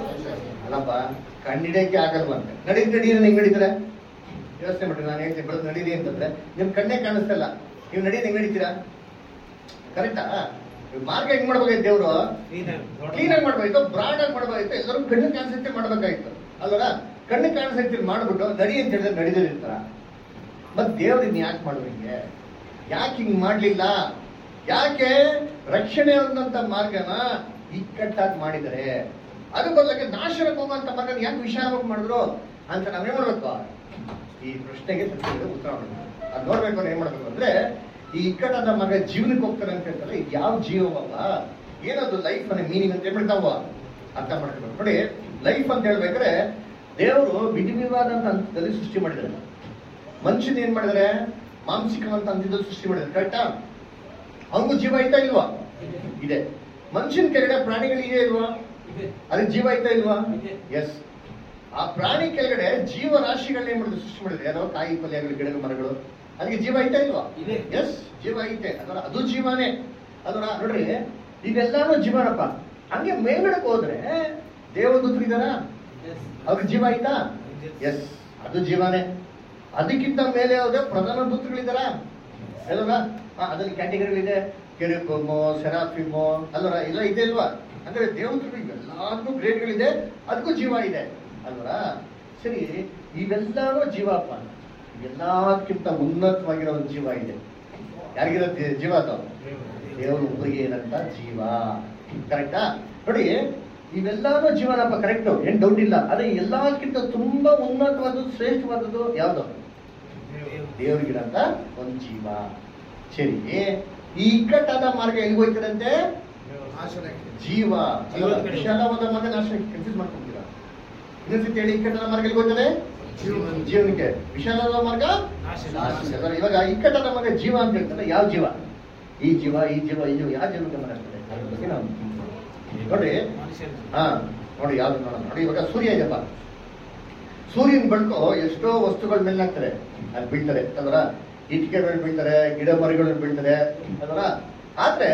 ಅಲ್ಲಪ್ಪ ಕಂಡಿಡಿಯಕ್ಕೆ ಆಗಲ್ವಂತೆ ನಡಿ ನಡೀರಿ ಹೆಂಗ್ ನಡೀತಾರೆ ಯೋಚನೆ ಮಾಡ್ರಿ ನಾನು ಹೇಳ್ತೀನಿ ಬಿಡೋದು ನಡೀರಿ ಅಂತಂದ್ರೆ ನಿಮ್ ಕಣ್ಣೇ ಕಾಣಿಸ್ತಲ್ಲ ನೀವು ನಡೀರಿ ಹೆಂಗ್ ನಡೀತೀರಾ ಕರೆಕ್ಟಾ ಮಾರ್ಗ ಹೆಂಗ್ ಮಾಡ್ಬೇಕಾಯ್ತು ದೇವ್ರು ಕ್ಲೀನ್ ಆಗಿ ಮಾಡ್ಬೇಕಾಯ್ತು ಬ್ರಾಡ್ ಆಗಿ ಮಾಡ್ಬೇಕಾಯ್ತು ಎಲ್ಲರೂ ಕಣ್ಣು ಕಾಣಿಸುತ್ತೆ ಮಾಡ್ಬೇಕಾಯ್ತು ಅಲ್ವರ ಕಣ್ಣು ಕಾಣಿಸುತ್ತೆ ಮಾಡ್ಬಿಟ್ಟು ನಡಿ ಅಂತ ಹೇಳಿದ್ರೆ ನಡಿದಿರ್ತಾರ ಮತ್ ದೇವ್ರು ಇನ್ ಯಾಕೆ ಮಾಡುವಂಗೆ ಯಾಕೆ ಹಿಂಗ್ ಮಾಡ್ಲಿಲ್ಲ ಯಾಕೆ ರಕ್ಷಣೆ ಅನ್ನೋಂಥ ಮಾರ್ಗನ ಇಕ್ಕಟ್ಟಾಗಿ ಮಾಡಿದರೆ ಅದ್ರ ಬದಲಾಗಿ ನಾಶನಕ್ಕೆ ಹೋಗುವಂತ ಮಾರ್ಗನ ಯಾಕೆ ವಿಶಾಲವಾಗಿ ಮಾಡಿದ್ರು ಅಂತ ನಾವೇನ್ ಮಾಡ್ಬೇಕು ಈ ಪ್ರಶ್ನೆಗೆ ಸತ್ಯದ ಉತ್ತರ ಮಾಡಬೇಕು ಅದ್ ನೋಡ್ಬೇಕು ಅಂದ್ರೆ ಏನ್ ಮಾಡ್ಬೇಕು ಅಂದ್ರೆ ಈ ಇಕ್ಕಟ್ಟಾದ ಮಗ ಜೀವನಕ್ಕೆ ಹೋಗ್ತಾರೆ ಅಂತ ಹೇಳ್ತಾರೆ ಇದು ಯಾವ ಜೀವವಲ್ಲ ಏನದು ಲೈಫ್ ಅನ್ನೋ ಮೀನಿಂಗ್ ಅಂತ ಹೇಳ್ಬಿಡ್ತಾವ ಅರ್ಥ ಮಾಡ್ಕೊಬೇಕು ನೋಡಿ ಲೈಫ್ ಅಂತ ಹೇಳ್ಬೇಕಾದ್ರೆ ದೇವರು ವಿಧಿವಿವಾದಂತ ಹಂತದಲ್ಲಿ ಸೃಷ್ಟಿ ಮಾಡಿದ್ದಾರೆ ಮನುಷ್ಯನ ಏನ್ ಮಾಡಿದಾರೆ ಮಾಂಸಿಕವಂತ ಹಂತದಲ್ಲಿ ಸೃಷ್ಟಿ ಮಾಡಿದ್ದಾರೆ ಕರೆಕ್ಟಾ ಅವನಿಗೂ ಜೀವ ಐತಾ ಇಲ್ವಾ ಇದೆ ಮನುಷ್ಯನ ಕೆಳಗಡೆ ಪ್ರಾಣಿಗಳಿಗೆ ಇಲ್ವಾ ಅದಕ್ಕೆ ಜೀವ ಐತಾ ಇಲ್ವಾ ಇದೆ. ಎಸ್ ಆ ಪ್ರಾಣಿ ಕೆಳಗಡೆ ಜೀವರಾಶಿಗಳನ್ನ ಏನ್ ಮಾಡಿದ್ರು ಸೃಷ್ಟಿ ಮಾಡಿದ್ರು ಯಾರೋ ಕಾಯಿ ಪಲ್ಯಗಳು ಗಿಡಗಳು ಮರಗಳು ಅದಕ್ಕೆ ಜೀವ ಐತಾ ಇಲ್ವಾ ಇದೆ. ಎಸ್ ಜೀವ ಐತೆ ಅದರ ಅದು ಜೀವನೇ ಅದರ ನೋಡ್ರಿ ಇವೆಲ್ಲಾನು ಜೀವನಪ್ಪ ಹಂಗೆ ಮೇಲ್ಗಡೆಗೆ ಹೋದ್ರೆ ದೇವದೂತರು ಇದಾರ ಅವ್ರಿಗೆ ಜೀವ ಆಯ್ತಾ ಎಸ್ ಅದು ಜೀವನೇ ಅದಕ್ಕಿಂತ ಮೇಲೆ ಹೋದ್ರೆ ಪ್ರಧಾನ ದೂತರುಗಳಿದಾರ ಅಲ್ವರ ಅದ್ರಲ್ಲಿ ಕ್ಯಾಟಗರಿಗಳಿದೆ ಕೆರಿಫಮೋ ಸೆರಾಫಿಮೋ ಅಲ್ವರ ಇಲ್ಲ ಇದೆ ಇಲ್ವಾ ಅಂದ್ರೆ ದೇವತೆಗಳು ಇವೆಲ್ಲದಕ್ಕೂ ಗ್ರೇಡ್ಗಳಿದೆ ಅದಕ್ಕೂ ಜೀವ ಇದೆ ಅಲ್ವರ ಸರಿ ಇವೆಲ್ಲಾನು ಜೀವಪ್ಪ ಎಲ್ಲದಕ್ಕಿಂತ ಉನ್ನತವಾಗಿರೋ ಒಂದು ಜೀವ ಇದೆ ಯಾರಿಗಿರೋ ಜೀ- ಜೀವ ಅದು ದೇವರು ಒಬ್ಬರಿಗೆ ಏನಂತ ಜೀವ ಕರೆಕ್ಟಾ ನೋಡಿ ಇವೆಲ್ಲಾನು ಜೀವನಪ್ಪ ಕರೆಕ್ಟ್ ಏನ್ ಡೌಟ್ ಇಲ್ಲ ಆದ್ರೆ ಎಲ್ಲಕ್ಕಿಂತ ತುಂಬಾ ಉನ್ನತವಾದದ್ದು ಶ್ರೇಷ್ಠವಾದದ್ದು ಯಾವ್ದು ದೇವರಿಗಿರಂತ ಒಂದು ಜೀವ ಸರಿ ಈ ಇಕ್ಕಟ್ಟಾದ ಮಾರ್ಗ ಎಲ್ಲಿ ಹೋಯ್ತಾರಂತೆ ಜೀವ ಜೀವದ ಕಡೆ. ವಿಶಾಲವಾದ ಮಾರ್ಗ ನಾಶ ಕನ್ಫ್ಯೂಸ್ ಮಾಡ್ಕೊಂತೀರಾ ಇನ್ನೊಂದ್ಸತಿ ಹೇಳಿ ಇಕ್ಕಟ್ಟಾದ ಮಾರ್ಗ ಎಲ್ಲಿ ಹೋಗ್ತದೆ ಜೀವನಕ್ಕೆ ವಿಶಾಲವಾದ ಮಾರ್ಗ ನಾಶ. ನಾಶ. ಅದರ ಇವಾಗ ಇಕ್ಕಟ್ಟಾದ ಮಾರ್ಗ ಜೀವ ಅಂತ ಹೇಳ್ತಾರೆ ಯಾವ ಜೀವ ಈ ಜೀವ ಈ ಜೀವ ಈ ಜೀವ ಯಾವ ಜೀವನ ಗಮನ ಇರ್ತದೆ ಅದ್ರ ಬಗ್ಗೆ ನಾವು ನೋಡ್ರಿ ಮನುಷ್ಯರು ಹಾ ನೋಡಿ ಯಾವ್ದು ನೋಡೋಣ ನೋಡಿ ಇವಾಗ ಸೂರ್ಯ ಇದೆಯಪ್ಪ ಸೂರ್ಯನ ಬೆಳಕು ಎಷ್ಟೋ ವಸ್ತುಗಳ ಮೇಲೆ ಹಾಕ್ತಾರೆ ಅಲ್ಲಿ ಬೀಳ್ತಾರೆ ಅದರ ಇಟ್ಟಿಗೆಗಳು ಬೀಳ್ತಾರೆ ಗಿಡ ಮರಗಳು ಬೀಳ್ತಾರೆ ಅದರ ಆದ್ರೆ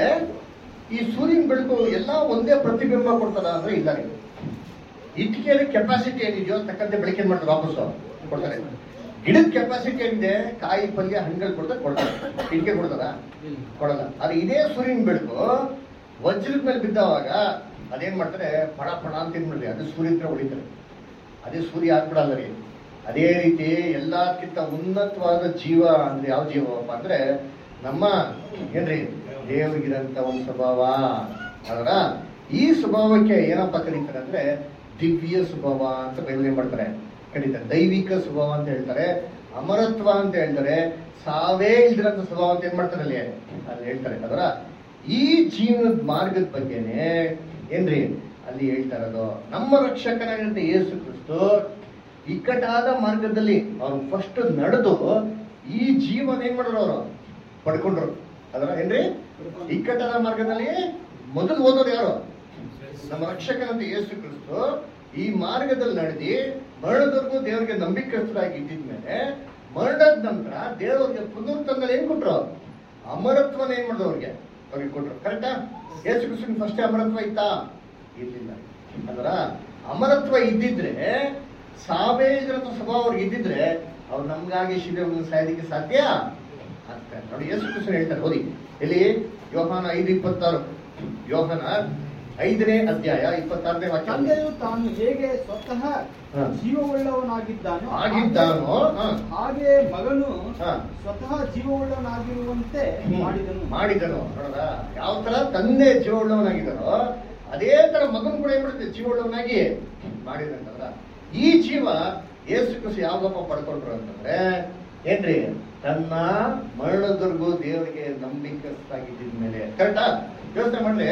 ಈ ಸೂರ್ಯನ ಬೆಳಕು ಎಲ್ಲ ಒಂದೇ ಪ್ರತಿಬಿಂಬ ಕೊಡ್ತದ ಅಂದ್ರೆ ಇಲ್ಲ ರೀ ಇಟ್ಟಿಗೆಯಲ್ಲಿ ಕೆಪಾಸಿಟಿ ಏನಿದೆಯೋ ತಕ್ಕಂತೆ ಬೆಳಕಿನ ಮಾಡ್ತಾರೆ ವಾಪಸ್ಸು ಕೊಡ್ತಾರೆ ಗಿಡದ ಕೆಪಾಸಿಟಿ ಏನಿದೆ ಕಾಯಿ ಪಲ್ಯ ಹಣ್ಣುಗಳು ಕೊಡ್ತಾರೆ ಕೊಡ್ತಾರೆ ಇಟ್ಟಿಗೆ ಕೊಡ್ತಾರ ಕೊಡಲ್ಲ ಆದ್ರೆ ಇದೇ ಸೂರ್ಯನ ಬೆಳಕು ವಜ್ರದ ಮೇಲೆ ಬಿದ್ದವಾಗ ಅದೇನ್ ಮಾಡ್ತಾರೆ ಪಡ ಪಡ ಅಂತ ಏನ್ಬಿಡ್ರಿ ಅದು ಸೂರ್ಯನ ಹತ್ರ ಹೊಡಿತಾರೆ ಅದೇ ಸೂರ್ಯ ಆಗ್ಬಿಡಲ್ಲ ರೀ ಅದೇ ರೀತಿ ಎಲ್ಲಕ್ಕಿಂತ ಉನ್ನತವಾದ ಜೀವ ಅಂದ್ರೆ ಯಾವ ಜೀವಪ್ಪ ಅಂದ್ರೆ ನಮ್ಮ ಏನ್ರಿ ದೇವರಿಗಿರಂತ ಒಂದು ಸ್ವಭಾವ ಅದರ ಈ ಸ್ವಭಾವಕ್ಕೆ ಏನಪ್ಪ ಕರೀತಾರೆ ಅಂದ್ರೆ ದಿವ್ಯ ಸ್ವಭಾವ ಅಂತ ಬೈಬಲ್ ಏನ್ ಮಾಡ್ತಾರೆ ಕರೀತಾರೆ ದೈವಿಕ ಸ್ವಭಾವ ಅಂತ ಹೇಳ್ತಾರೆ ಅಮರತ್ವ ಅಂತ ಹೇಳ್ತಾರೆ ಸಾವೇ ಇಲ್ದಿರಂತ ಸ್ವಭಾವ ಅಂತ ಏನ್ ಮಾಡ್ತಾರೆ ಅಲ್ಲಿ ಅಲ್ಲಿ ಹೇಳ್ತಾರೆ ಅದರ ಈ ಜೀವನದ ಮಾರ್ಗದ ಬಗ್ಗೆನೆ ಏನ್ರಿ ಅಲ್ಲಿ ಹೇಳ್ತಾ ಇರೋದು ನಮ್ಮ ರಕ್ಷಕನಾಗಿರಂತ ಯೇಸು ಕ್ರಿಸ್ತು ಇಕ್ಕಟ್ಟಾದ ಮಾರ್ಗದಲ್ಲಿ ಅವ್ರು ಫಸ್ಟ್ ನಡೆದು ಈ ಜೀವನ ಏನ್ ಮಾಡಿದ್ರು ಅವರು ಪಡ್ಕೊಂಡ್ರು ಅದರ ಏನ್ರಿ ಇಕ್ಕಟ್ಟಾದ ಮಾರ್ಗದಲ್ಲಿ ಮೊದಲು ಓದೋರು ಯಾರು ನಮ್ಮ ರಕ್ಷಕನಂತ ಯೇಸು ಕ್ರಿಸ್ತು ಈ ಮಾರ್ಗದಲ್ಲಿ ನಡೆದಿ ಮರಣದವರೆಗೂ ದೇವರಿಗೆ ನಂಬಿಕಸ್ಥರಾಗಿ ಇದ್ದಿದ್ಮೇಲೆ ಮರಣದ ನಂತರ ದೇವರಿಗೆ ಪುನರುತ್ತಂದಲ್ಲಿ ಏನ್ ಕೊಟ್ರು ಅಮರತ್ವನ ಏನ್ ಮಾಡಿದ್ರು ಅವ್ರಿಗೆ ಅವ್ರಿಗೆ ಕೊಟ್ರು ಕರೆಕ್ಟಾ ಯೇಸು ಕ್ರಿಸ್ತನ್ ಫಸ್ಟ್ ಅಮರತ್ವ ಇತ್ತಾ ಇರ್ಲಿಲ್ಲ ಅಂದ್ರ ಅಮರತ್ವ ಇದ್ದಿದ್ರೆ ಸಾವೇ ಇದ್ರಂತ ಸ್ವಭಾವ ಅವ್ರಿಗೆ ಇದ್ದಿದ್ರೆ ಅವ್ರು ನಮ್ಗಾಗಿ ಶಿಬಿರವನ್ನು ಸಾಯೋದಕ್ಕೆ ಸಾಧ್ಯ ಆಗ್ತಾ ಇಲ್ಲ. ನೋಡಿ ಯೇಸು ಕ್ರಿಸ್ತನ್ ಹೇಳ್ತಾರೆ ಓದಿ ಎಲ್ಲಿ ಯೋಹಾನ ಐದು ಇಪ್ಪತ್ತಾರು ಯೋಹಾನ ಐದನೇ ಅಧ್ಯಾಯ ಇಪ್ಪತ್ತಾರನೇ ವಾಕ್ಯ ತಂದೆಯು ತಾನು ಹೇಗೆ ಸ್ವತಃ ಹ. ಜೀವವುಳ್ಳವನಾಗಿದ್ದಾನೋ ಆಗಿದ್ದಾನೋ ಹ. ಹಾಗೆ ಮಗನು ಹ. ಸ್ವತಃ ಜೀವವುಳ್ಳವನಾಗಿರುವಂತೆ ಹ್ಮ್. ಮಾಡಿದನು ಮಾಡಿದನು ನೋಡ್ರ ಯಾವ ತರ ತಂದೆ ಜೀವವುಳ್ಳವನಾಗಿದ್ದಾನೋ ಅದೇ ತರ ಮಗನ್ ಕೂಡ ಏನ್ ಮಾಡುತ್ತೆ ಜೀವವುಳ್ಳವನಾಗಿ ಮಾಡಿದಂತಂದ್ರ ಈ ಜೀವ ಯೇಸು ಕ್ರಿಸ್ತು ಯಾವಾಗಪ್ಪ ಪಡ್ಕೊಂಡ್ರು ಅಂತಂದ್ರೆ ಏನ್ರಿ ತನ್ನ ಮರಣದವರೆಗೂ ದೇವರಿಗೆ ನಂಬಿಕಸ್ತಾಗಿದ್ದ ಮೇಲೆ ಕರೆಕ್ಟಾ ಯೋಚನೆ ಮಾಡ್ರಿ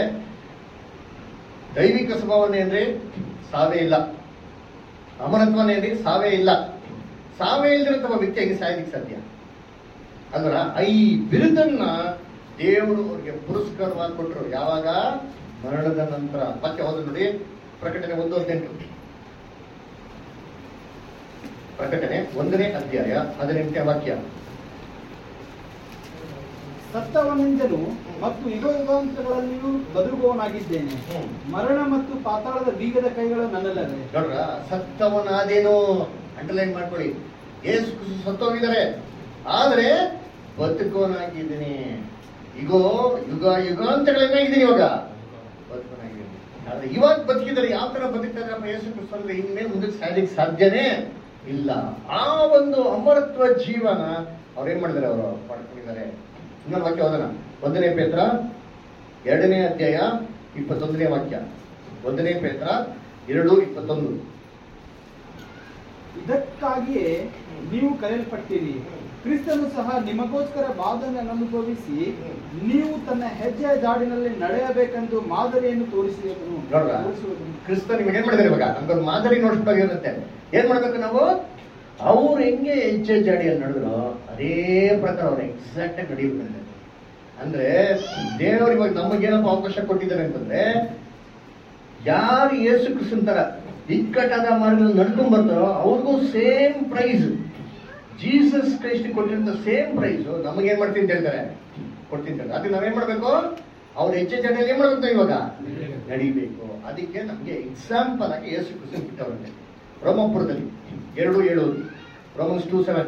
ದೈವಿಕ ಸ್ವಭಾವನೇನ್ರಿ ಸಾವೇ ಇಲ್ಲ ಅಮರತ್ವನೇನ್ರಿ ಸಾವೇ ಇಲ್ಲ ಸಾವೇ ಇಲ್ದಿರಂತ ಒಬ್ಬ ವ್ಯಕ್ತಿಯಾಗಿ ಸಾಯೋದಿಕ್ ಸಾಧ್ಯ ಅಂದ್ರ ಈ ಬಿರುದನ್ನ ದೇವರು ಅವ್ರಿಗೆ ಪುರಸ್ಕಾರವಾಗಿ ಕೊಟ್ಟರು ಯಾವಾಗ ಮರಣದ ನಂತರ ಮತ್ತೆ ಹೋದ ನೋಡಿ ಪ್ರಕಟಣೆ ಒಂದು ಹದಿನೆಂಟು ಪ್ರಕಟಣೆ ಒಂದನೇ ಅಧ್ಯಾಯ ಹದಿನೆಂಟನೇ ವಾಕ್ಯ ಸತ್ತವನಿಂದಲೂ ಮತ್ತು ಯುಗ ಯುಗಾಂತಗಳಲ್ಲಿಯೂ ಬದುಕುವವನಾಗಿದ್ದೇನೆ ಹ್ಮ್. ಮರಣ ಮತ್ತು ಪಾತಾಳದ ಬೀಗದ ಕೈಗಳು ನನ್ನಲ್ಲವೇ ನೋಡ್ರ ಸತ್ತವನಾದೇನು ಅಂಡರ್ಲೈನ್ ಮಾಡ್ಕೊಳ್ಳಿ ಏಸು ಕ್ರಿಸ್ತು ಸತ್ತೋಗಿದ್ದಾರೆ ಆದ್ರೆ ಬದುಕೋನಾಗಿದ್ದೀನಿ ಈಗೋ ಯುಗ ಯುಗಾಂತಗಳೇನಾಗಿದ್ದೀನಿ ಇವಾಗ ಬದುಕೋನಾಗಿದ್ದೀನಿ ಆದ್ರೆ ಇವಾಗ ಬದುಕಿದ್ದಾರೆ ಯಾವ ತರ ಬದುಕ್ತಾರೆ ಯೇಸು ಕ್ರಿಸ್ತು ಅಂದ್ರೆ ಇನ್ಮೇಲೆ ಮುಂದಕ್ಕೆ ಸಾಯಲಿಕ್ಕೆ ಸಾಧ್ಯನೇ ಇಲ್ಲ ಆ ಒಂದು ಅಮರತ್ವ ಜೀವನ ಅವ್ರು ಏನ್ ಮಾಡಿದ್ದಾರೆ ಅವರು ಪಡ್ಕೊಂಡಿದ್ದಾರೆ ಇನ್ನೊಂದು ವಾಕ್ಯ ಓದೋಣ ಒಂದನೇ ಪೇತ್ರ ಎರಡನೇ ಅಧ್ಯಾಯ ಇಪ್ಪತ್ತೊಂದನೇ ವಾಕ್ಯ ಒಂದನೇ ಪೇತ್ರ ಎರಡು ಇಪ್ಪತ್ತೊಂದು ಇದಕ್ಕಾಗಿಯೇ ನೀವು ಕರೆಯಲ್ಪಟ್ಟಿರಿ ಕ್ರಿಸ್ತನು ಸಹ ನಿಮಗೋಸ್ಕರ ಬಾಧನೆ ಅನುಭವಿಸಿ ನೀವು ತನ್ನ ಹೆಜ್ಜೆಯ ಜಾಡಿನಲ್ಲಿ ನಡೆಯಬೇಕೆಂದು ಮಾದರಿಯನ್ನು ತೋರಿಸಿದನು ನೋಡ್ರಾ? ತೋರಿಸುವುದನ್ನು. ಕ್ರಿಸ್ತ ನಿಮಗೆ ಏನ್ ಮಾಡಿದಾರೆ ಇವಾಗ ನಮ್ಗೊಂದು ಮಾದರಿ ನೋಡ್ಬೇಕಾಗಿರುತ್ತೆ ಏನ್ ಮಾಡ್ಬೇಕು ನಾವು ಅವ್ರು ಹೆಂಗೆ ಹೆಜ್ಜೆ ಜಾಡಿಯಲ್ಲಿ ನಡೆದ್ರು ಅದೇ ಪ್ರಕಾರ ಅವ್ರು ಎಕ್ಸಾಕ್ಟ್ ಆಗಿ ನಡೀಬೇಕಂತೆ ಅಂದ್ರೆ ದೇವರು ಇವಾಗ ನಮಗೇನಪ್ಪ ಅವಕಾಶ ಕೊಟ್ಟಿದ್ದಾರೆ ಅಂತಂದ್ರೆ ಯಾರು ಯೇಸು ಕ್ರಿಸ್ತನ್ ತರ ಇಕ್ಕಟ್ಟಾದ ಮಾರ್ಗದಲ್ಲಿ ನಡ್ಕೊಂಡ್ ಬರ್ತಾರೋ ಅವ್ರಿಗೂ ಸೇಮ್ ಪ್ರೈಸ್ ಜೀಸಸ್ ಕ್ರೈಸ್ಟ್ ಕೊಟ್ಟಿರಂತ ಸೇಮ್ ಪ್ರೈಸ್ ನಮಗೇನ್ ಮಾಡ್ತೀನಿ ಅಂತ ಹೇಳ್ತಾರೆ ಕೊಡ್ತೀನಿ ಅಂತ ಅದಕ್ಕೆ ನಾವೇನ್ ಮಾಡ್ಬೇಕು ಅವ್ರ ಹೆಜ್ಜೆ ಜಾಡಿಯಲ್ಲಿ ಏನ್ ಮಾಡ್ಬೇಕು ನಾವು ಇವಾಗ ನಡಿಬೇಕು ಅದಕ್ಕೆ ನಮಗೆ ಎಕ್ಸಾಂಪಲ್ ಆಗಿ ಯೇಸು ಕ್ರಿಸ್ತನ್ ಬಿಟ್ಟವರಂತೆ ರೋಮಪುರದಲ್ಲಿ ಎರಡು ಏಳು ರೋಮನ್ಸ್ ಟೂ ಸೆವೆನ್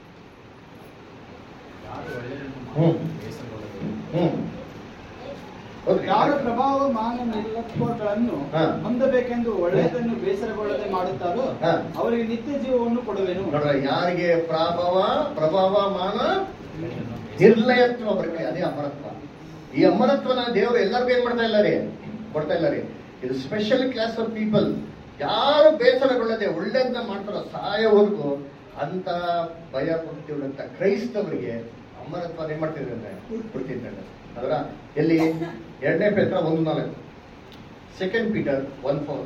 ಹ್ಮ್. ಹ್ಮ್ ಹೌದ್ರಿ? ಯಾರ ಪ್ರಭಾವ ಮಾನ ನಿರ್ಲಕ್ಷ್ಯಗಳನ್ನು ಹಾ. ಹೊಂದಬೇಕೆಂದು ಒಳ್ಳೆಯದನ್ನು ಬೇಸರಗೊಳ್ಳದೆ ಮಾಡುತ್ತಾರೋ ಹಾ. ಅವರಿಗೆ ನಿತ್ಯ ಜೀವವನ್ನು ಕೊಡುವೆನು ನೋಡ್ರ ಯಾರಿಗೆ ಪ್ರಭಾವ ಪ್ರಭಾವ ಮಾನ ನಿರ್ಲಯತ್ವ ಬರಲಿ ಅದೇ ಅಮರತ್ವ ಈ ಅಮರತ್ವನ ದೇವರು ಎಲ್ಲರಿಗೂ ಏನ್ ಮಾಡ್ತಾ ಇಲ್ಲ ರೀ ಕೊಡ್ತಾ ಇಲ್ಲ ರೀ ಇದು ಸ್ಪೆಷಲ್ ಕ್ಲಾಸ್ ಆಫ್ ಪೀಪಲ್ ಯಾರು ಬೇಸರಗೊಳ್ಳದೆ ಒಳ್ಳೇದನ್ನ ಮಾಡ್ತಾರೋ ಸಾಯೋವರೆಗೂ ಅಂತ ಭಯ ಭಕ್ತಿಯುಳ್ಳಂತ ಕ್ರೈಸ್ತವರಿಗೆ ಅಮರತ್ವ ಏನ್ ಮಾಡ್ತಿದ್ರೆ ಅಂದ್ರೆ ಕೊಡ್ತಿದ್ದಾರೆ ಅದರ ಎಲ್ಲಿ ಎರಡನೇ ಪೇತ್ರ ಒಂದು ನಾಲ್ಕು ಸೆಕೆಂಡ್ ಪೀಟರ್ ಒನ್ ಫೋರ್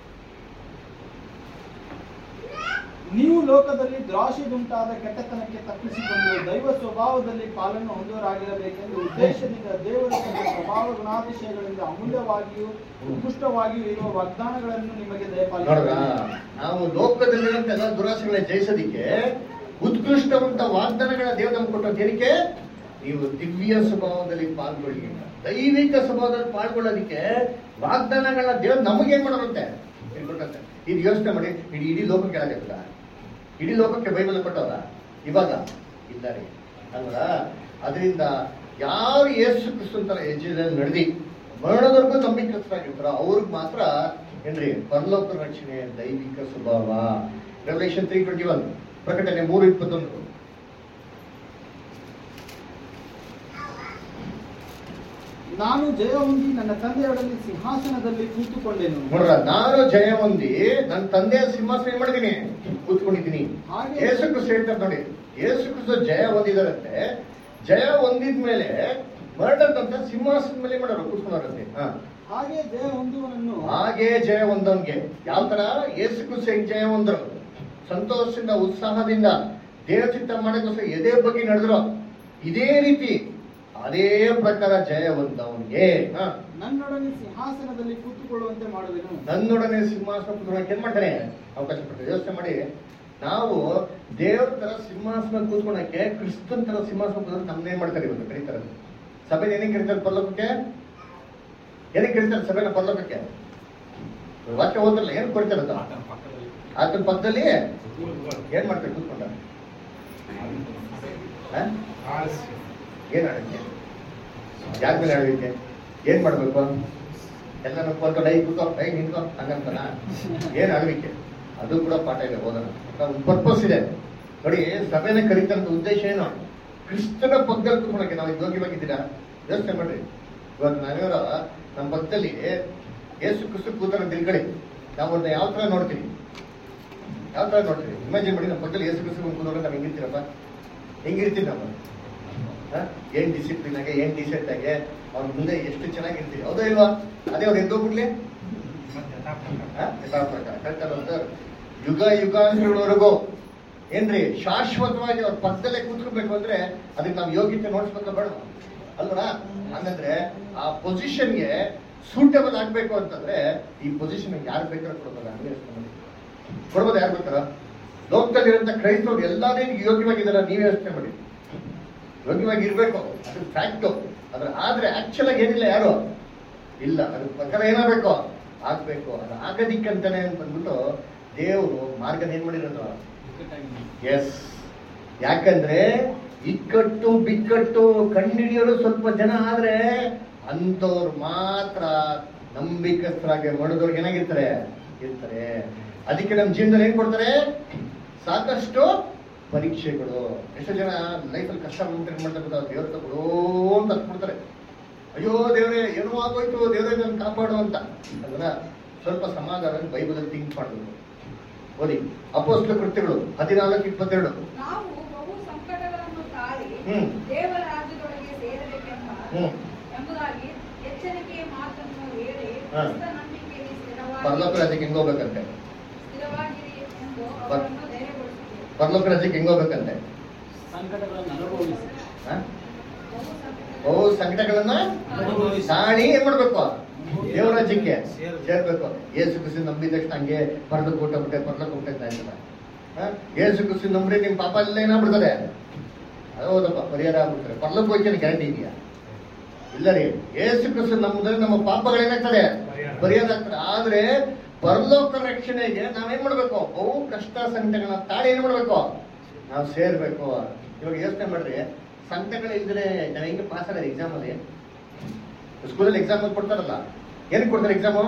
ನೀವು ಲೋಕದಲ್ಲಿ ದ್ರಾಶಿದುಂಟಾದ ಕೆಟ್ಟತನಕ್ಕೆ ತಪ್ಪಿಸಿಕೊಂಡು ದೈವ ಸ್ವಭಾವದಲ್ಲಿ ಪಾಲನ್ನು ಹೊಂದೋರಾಗಿರಬೇಕೆಂದು ಉದ್ದೇಶದಿಂದ ದೇವರ ತನ್ನ ಸ್ವಭಾವ ಗುಣಾತಿಶಯಗಳಿಂದ ಅಮೂಲ್ಯವಾಗಿಯೂ ಉತ್ಕೃಷ್ಟವಾಗಿಯೂ ಇರುವ ವಾಗ್ದಾನಗಳನ್ನು ನಿಮಗೆ ನೋಡ್ರ ದಯಪಾಲಿಸಿದ್ದಾರೆ ನಾವು ಲೋಕದಲ್ಲಿರುವಂತ ಎಲ್ಲ ದುರಾಸೆಗಳನ್ನ ಜಯಿಸೋದಿಕ್ಕೆ ಉತ್ಕೃಷ್ಟವಂತ ವಾಗ್ದಾನಗಳ ದೇವರು ನಮ್ಗೆ ಕೊಟ್ಟದ್ದು ಏನಕ್ಕೆ ನೀವು ದಿವ್ಯ ಸ್ವಭಾವದಲ್ಲಿ ಪಾಲ್ಗೊಳ್ಳಿ ಅಂತ. ದೈವಿಕ ಸ್ವಭಾವದಲ್ಲಿ ಪಾಲ್ಗೊಳ್ಳೋದಿಕ್ಕೆ ವಾಗ್ದಾನಗಳ ದೇವ್ರು ನಮಗೆ ಏನ್ ಮಾಡೋರಂತೆ ಕೊಟ್ಟಂತೆ ಇದು ಯೋಚನೆ ಮಾಡಿ ಇಡೀ ಇಡೀ ಲೋಕಕ್ಕೆ ಹೇಳಕ್ಕಾಗಲ್ಲ ಇಡೀ ಲೋಕಕ್ಕೆ ಬೈಬಲ್ ಕೊಟ್ಟವರ ಇವಾಗ ಇಲ್ಲ ರೀ ಅಲ್ವಾ ಅದರಿಂದ ಯಾರು ಯೇಸು ಕ್ರಿಸ್ತಂತರ ಹೆಜ್ಜೆಯಲ್ಲಿ ನಡೆದಿ ಮರಣದವರೆಗೂ ನಂಬಿಕಸ್ಥರಾಗಿರ್ತಾರೋ ಅವ್ರಿಗೆ ಮಾತ್ರ ಏನ್ರಿ ಪರಲೋಕ ರಕ್ಷಣೆ ದೈವಿಕ ಸ್ವಭಾವ ರೆವಲೇಷನ್ ತ್ರೀ ಟ್ವೆಂಟಿ ಒನ್ ಪ್ರಕಟಣೆ ಮೂರು ಇಪ್ಪತ್ತೊಂದು ನಾನು ಜಯ ಹೊಂದಿ ನನ್ನ ತಂದೆಯೊಡನೆ ಸಿಂಹಾಸನದಲ್ಲಿ ಕೂತುಕೊಂಡೆನು ನೋಡ್ರ ನಾನು ಜಯ ಹೊಂದಿ ನನ್ನ ತಂದೆಯ ಸಿಂಹಾಸನ ಏನ್ ಮಾಡಿದೀನಿ ಕೂತ್ಕೊಂಡಿದ್ದೀನಿ ಹಾಗೆ- ಯೇಸು ಕ್ರಿಸ್ತ ಹೇಳ್ತಾರೆ ನೋಡಿ ಯೇಸು ಕ್ರಿಸ್ತ ಜಯ ಹೊಂದಿದಾರಂತೆ ಜಯ ಹೊಂದಿದ್ಮೇಲೆ ಮರಣದಂತ ಸಿಂಹಾಸನ ಮೇಲೆ ಮಾಡೋರು ಕೂತ್ಕೊಂಡವ್ರಂತೆ ಹಾ ಹಾಗೆ ಜಯ ಹೊಂದುವನನ್ನು ಹಾಗೆ ಜಯ ಹೊಂದೋನ್ಗೆ ಯಾವ ತರ ಯೇಸು ಕ್ರಿಸ್ತ ಹೆಂಗ್ ಜಯ ಹೊಂದ್ರು ಸಂತೋಷದಿಂದ ಉತ್ಸಾಹದಿಂದ ದೇವ ಚಿತ್ತ ಮಾಡೋಕ್ಕೋಸ್ಕರ ಎದೆ ಬಗ್ಗೆ ನಡೆದ್ರು ಇದೇ ರೀತಿ ಅದೇ ಪ್ರಕಾರ ಜಯ ಹೊಂದವನ್ಗೆ ಹಾ ನನ್ನೊಡನೆ ಸಿಂಹಾಸನದಲ್ಲಿ ಕೂತುಕೊಳ್ಳುವಂತೆ ಮಾಡುವೆನು ನನ್ನೊಡನೆ ಸಿಂಹಾಸನ ಕೂತ್ಕೊಳ್ಳೋಕೆ ಏನ್ ಮಾಡ್ತಾನೆ ಅವಕಾಶ ಕೊಡ್ತಾರೆ ಯೋಚನೆ ಮಾಡಿ ನಾವು ದೇವ್ರ ತರ ಸಿಂಹಾಸನ ಕೂತ್ಕೊಳಕ್ಕೆ ಕ್ರಿಸ್ತನ್ ತರ ಸಿಂಹಾಸನ ಕೂತ್ಕೊಂಡು ನಮ್ನ ಏನ್ ಮಾಡ್ತಾರೆ ಇವತ್ತು ಕರೀತಾರೆ ಸಭೆ ಏನಕ್ಕೆ ಕರೀತಾರೆ ಪರಲೋಕಕ್ಕೆ ಏನಕ್ಕೆ ಕರೀತಾರೆ ಸಭೆನ ಪರಲೋಕಕ್ಕೆ ವಾಕ್ಯ ಓದ್ರಲ್ಲ ಏನ್ ಕೊಡ್ತಾರೆ ಅದು ಆತನ ಪಕ್ಕದಲ್ಲಿ ಏನ್ ಮಾಡ್ತಾರೆ ಕೂತ್ಕೊಂಡ ಹ? ಏನ್ ಆಡಕ್ಕೆ ಯಾರ ಮೇಲೆ ಆಡಲಿಕ್ಕೆ ಏನ್ ಮಾಡ್ಬೇಕು ಎಲ್ಲ ಕೂತ್ಕೊಂಡು ಐ ಕೂತ್ಕೋ ಐ ನಿಂತ್ಕೋ ಹಂಗಂತನ ಏನ್ ಆಳ್ವಿಕೆ ಅದು ಕೂಡ ಪಾಠ ಇದೆ ಓದೋಣ ಒಂದು ಪರ್ಪಸ್ ಇದೆ ನೋಡಿ ಸಭೆನ ಕರೀತಂತ ಉದ್ದೇಶ ಏನು ಕ್ರಿಸ್ತನ ಪಕ್ಕದಲ್ಲಿ ಕೂತ್ಕೊಳಕ್ಕೆ ನಾವು ಯೋಗ್ಯವಾಗಿದ್ದೀರಾ ಯೋಚನೆ ಮಾಡ್ರಿ ಇವತ್ತು ನಾವ್ಯಾರ ನಮ್ಮ ಪಕ್ಕದಲ್ಲಿ ಏಸು ಕ್ರಿಸ್ತ ಕೂತಾರ ತಿಳ್ಕೊಳ್ಳಿ ನಾವು ಅವ್ರನ್ನ ಯಾವ ತರ ನೋಡ್ತೀವಿ ಯಾವ ತರ ನೋಡ್ತೀವಿ ಇಮ್ಯಾಜಿನ್ ಮಾಡಿ ನಮ್ಮ ಪಕ್ಕದಲ್ಲಿ ಏಸು ಕ್ರಿಸ್ತ ಕೂತ್ಕೊಂಡ್ರೆ ನಾವು ಹೆಂಗಿರ್ತೀರಪ್ಪ ಹೆಂಗಿರ್ತೀವಿ ನಾವು ಹ? ಏನ್ ಡಿಸಿಪ್ಲಿನ್ ಆಗಿ ಏನ್ ಡಿಸೆಂಟ್ ಆಗಿ ಅವ್ರ ಮುಂದೆ ಎಷ್ಟು ಚೆನ್ನಾಗಿರ್ತೀವಿ ಹೌದಾ ಇಲ್ವಾ ಅದೇ ಅವ್ರು ಎದ್ದೋಗ್ಬಿಡ್ಲಿ ಹ? ಯಥಾಪ್ರಕಾರ ಕರೆಕ್ಟ್ ಅಲ್ವಾ ಸರ್ ಯುಗ ಯುಗಾಂತರವರೆಗೂ ಏನ್ರಿ ಶಾಶ್ವತವಾಗಿ ಅವ್ರ ಪಕ್ಕದಲ್ಲೇ ಕೂತ್ಕೋಬೇಕು ಅಂದ್ರೆ ಅದಕ್ಕೆ ನಾವು ಯೋಗ್ಯತೆ ನೋಡ್ಸ್ಬೇಕ ಬೇಡ ಅಲ್ವಾ ಹಂಗಂದ್ರೆ ಆ ಪೊಸಿಷನ್ಗೆ ಸೂಟಬಲ್ ಆಗ್ಬೇಕು ಅಂತಂದ್ರೆ ಈ ಪೊಸಿಷನ್ ಯಾರು ಬೇಕಾದ್ರೂ ಕೊಡ್ಬೋದ ಹಂಗೆ ಯೋಚ್ನೆ ಮಾಡಿ. ಕೊಡ್ಬೋದು ಯಾರು ಬೇಕಾರ ಲೋಕದಲ್ಲಿರುವಂತ ಕ್ರೈಸ್ತವ್ರು ಎಲ್ಲಾದೇ ಯೋಗ್ಯವಾಗಿದ್ದಾರ ನೀವೇ ಯೋಚನೆ ಮಾಡಿ ಯೋಗ್ಯವಾಗಿ ಇರ್ಬೇಕು ಅದು ಫ್ಯಾಕ್ಟ್ ಅದ್ರ ಆದ್ರೆ ಆಕ್ಚುಲ್ ಆಗಿ ಏನಿಲ್ಲ ಯಾರು ಇಲ್ಲ ಅದ್ರ ಪ್ರಕಾರ ಏನಾಗಬೇಕು ಆಗ್ಬೇಕು ಅದು ಆಗದಿಕ್ಕಂತಾನೆ ಅಂತ ಬಂದ್ಬಿಟ್ಟು ದೇವರು ಮಾರ್ಗನ ಏನ್ ಮಾಡಿರೋದು ಎಸ್ ಯಾಕಂದ್ರೆ ಇಕ್ಕಟ್ಟು ಬಿಕ್ಕಟ್ಟು ಕಂಡಿಡಿಯೋರು ಸ್ವಲ್ಪ ಜನ ಆದ್ರೆ ಅಂತವ್ರು ಮಾತ್ರ ನಂಬಿಕಸ್ಥರಾಗಿ ಮಾಡಿದವ್ರಿಗೆ ಏನಾಗಿರ್ತಾರೆ ಇರ್ತಾರೆ ಅದಕ್ಕೆ ನಮ್ಮ ಜೀವನದಲ್ಲಿ ಏನ್ ಕೊಡ್ತಾರೆ ಸಾಕಷ್ಟು ಪರೀಕ್ಷೆಗಳು ಎಷ್ಟೋ ಜನ ಲೈಫಲ್ಲಿ ಕಷ್ಟ ಬಂದ್ಬಿಟ್ಟು ಏನ್ ಮಾಡ್ತಾರೆ ಗೊತ್ತಾ ದೇವ್ರ ಹತ್ರ ಕೊಡೋ ಅಂತ ಹತ್ಬಿಡ್ತಾರೆ ಅಯ್ಯೋ ದೇವ್ರೆ ಏನೋ ಆಗೋಯ್ತು ದೇವ್ರೆ ನನ್ನ ಕಾಪಾಡು ಅಂತ ಅದನ್ನ ಸ್ವಲ್ಪ ಸಮಾಧಾನ ಬೈಬಲಲ್ಲಿ ಥಿಂಕ್ ಮಾಡಬೇಕು ಓದಿ ಅಪೋಸ್ಲ ಕೃತ್ಯಗಳು ಹದಿನಾಲ್ಕು ಇಪ್ಪತ್ತೆರಡು ನಾವು ಬಹು ಸಂಕಟಗಳನ್ನು ತಾಳಿ ಹ್ಮ್. ದೇವರ ರಾಜ್ಯದೊಳಗೆ ಸೇರಬೇಕೆಂಬ ಹ್ಮ್. ಎಂಬುದಾಗಿ ಎಚ್ಚರಿಕೆಯ ಮಾತನ್ನು ಹೇಳಿ ಹಾ. ಕ್ರಿಸ್ತ ನಂಬಿಕೆಯಲ್ಲಿ ಪರಲೋಕ ಸ್ಥಿರವಾಗಿ ರಾಜ್ಯಕ್ಕೆ ಹೆಂಗ್ ಹೋಗ್ಬೇಕಂತೆ ಸ್ಥಿರವಾಗಿರಿ ಎಂದು ಬರ್- ಅವರನ್ನು ಧೈರ್ಯಗೊಳಿಸಿದೆ ಪರಲೋಕ ರಾಜ್ಯಕ್ಕೆ ಹೆಂಗ್ ಹೋಗ್ಬೇಕಂತೆ ಸಂಕಟಗಳನ್ನು ಅನುಭವಿಸಿ ಹ? ಬಹು ಸಂಕಟ ಬಹು ಸಂಕಟಗಳನ್ನ ಅನುಭವಿಸಿ. ತಾಳಿ ಏನ್ ಮಾಡ್ಬೇಕು ದೇವರ ರಾಜ್ಯಕ್ಕೆ ಸೇರ್ಬೇಕು ಏಸು ಕುಸಿ ನಂಬಿದ ತಕ್ಷಣ ಹಂಗೆ ಪರಲೋಕ ಊಟ ಬಿಟ್ಟೆ ಪರಲೋಕ ಊಟ ಅಂತ ಆಯ್ತಲ್ಲ ಹ? ಏಸು ಕುಸಿ ನಂಬ್ರಿ ನಿಮ್ ಪಾಪ ಎಲ್ಲ ಏನಾಗ್ಬಿಡ್ತಾರೆ ಅದು ಹೌದಪ್ಪ ಪರಿಹಾರ ಆಗ್ಬಿಡ್ತಾರೆ ಪರಲೋಕ ಹೋಗ್ತೀನಿ ಗ್ಯಾರಂಟಿ ಇದೆಯಾ ಇಲ್ಲ ರೀ ಏಸು ಕ್ರಿಸ್ತು ನಮ್ಮದ್ರೆ ನಮ್ಮ ಪಾಪಗಳೇನಾಗ್ತದೆ ಪರಿಹಾರ ಆಗ್ತದೆ ಆದ್ರೆ ಪರಲೋಕ ರಕ್ಷಣೆಗೆ ನಾವೇನ್ ಮಾಡ್ಬೇಕು ಬಹು ಕಷ್ಟ ಸಂಕಟಗಳನ್ನ ತಾಳಿ ಏನ್ ಮಾಡ್ಬೇಕು ನಾವು ಸೇರ್ಬೇಕು ಇವಾಗ ಯೋಚನೆ ಮಾಡ್ರಿ ಸಂಕಟಗಳು ಇಲ್ದ್ರೆ ನಾವು ಹೆಂಗೆ ಪಾಸ್ ಆಗೋದು ಎಕ್ಸಾಮ್ ಅಲ್ಲಿ ಸ್ಕೂಲಲ್ಲಿ ಎಕ್ಸಾಮ್ ಕೊಡ್ತಾರಲ್ಲ ಏನಕ್ಕೆ ಕೊಡ್ತಾರೆ ಎಕ್ಸಾಮು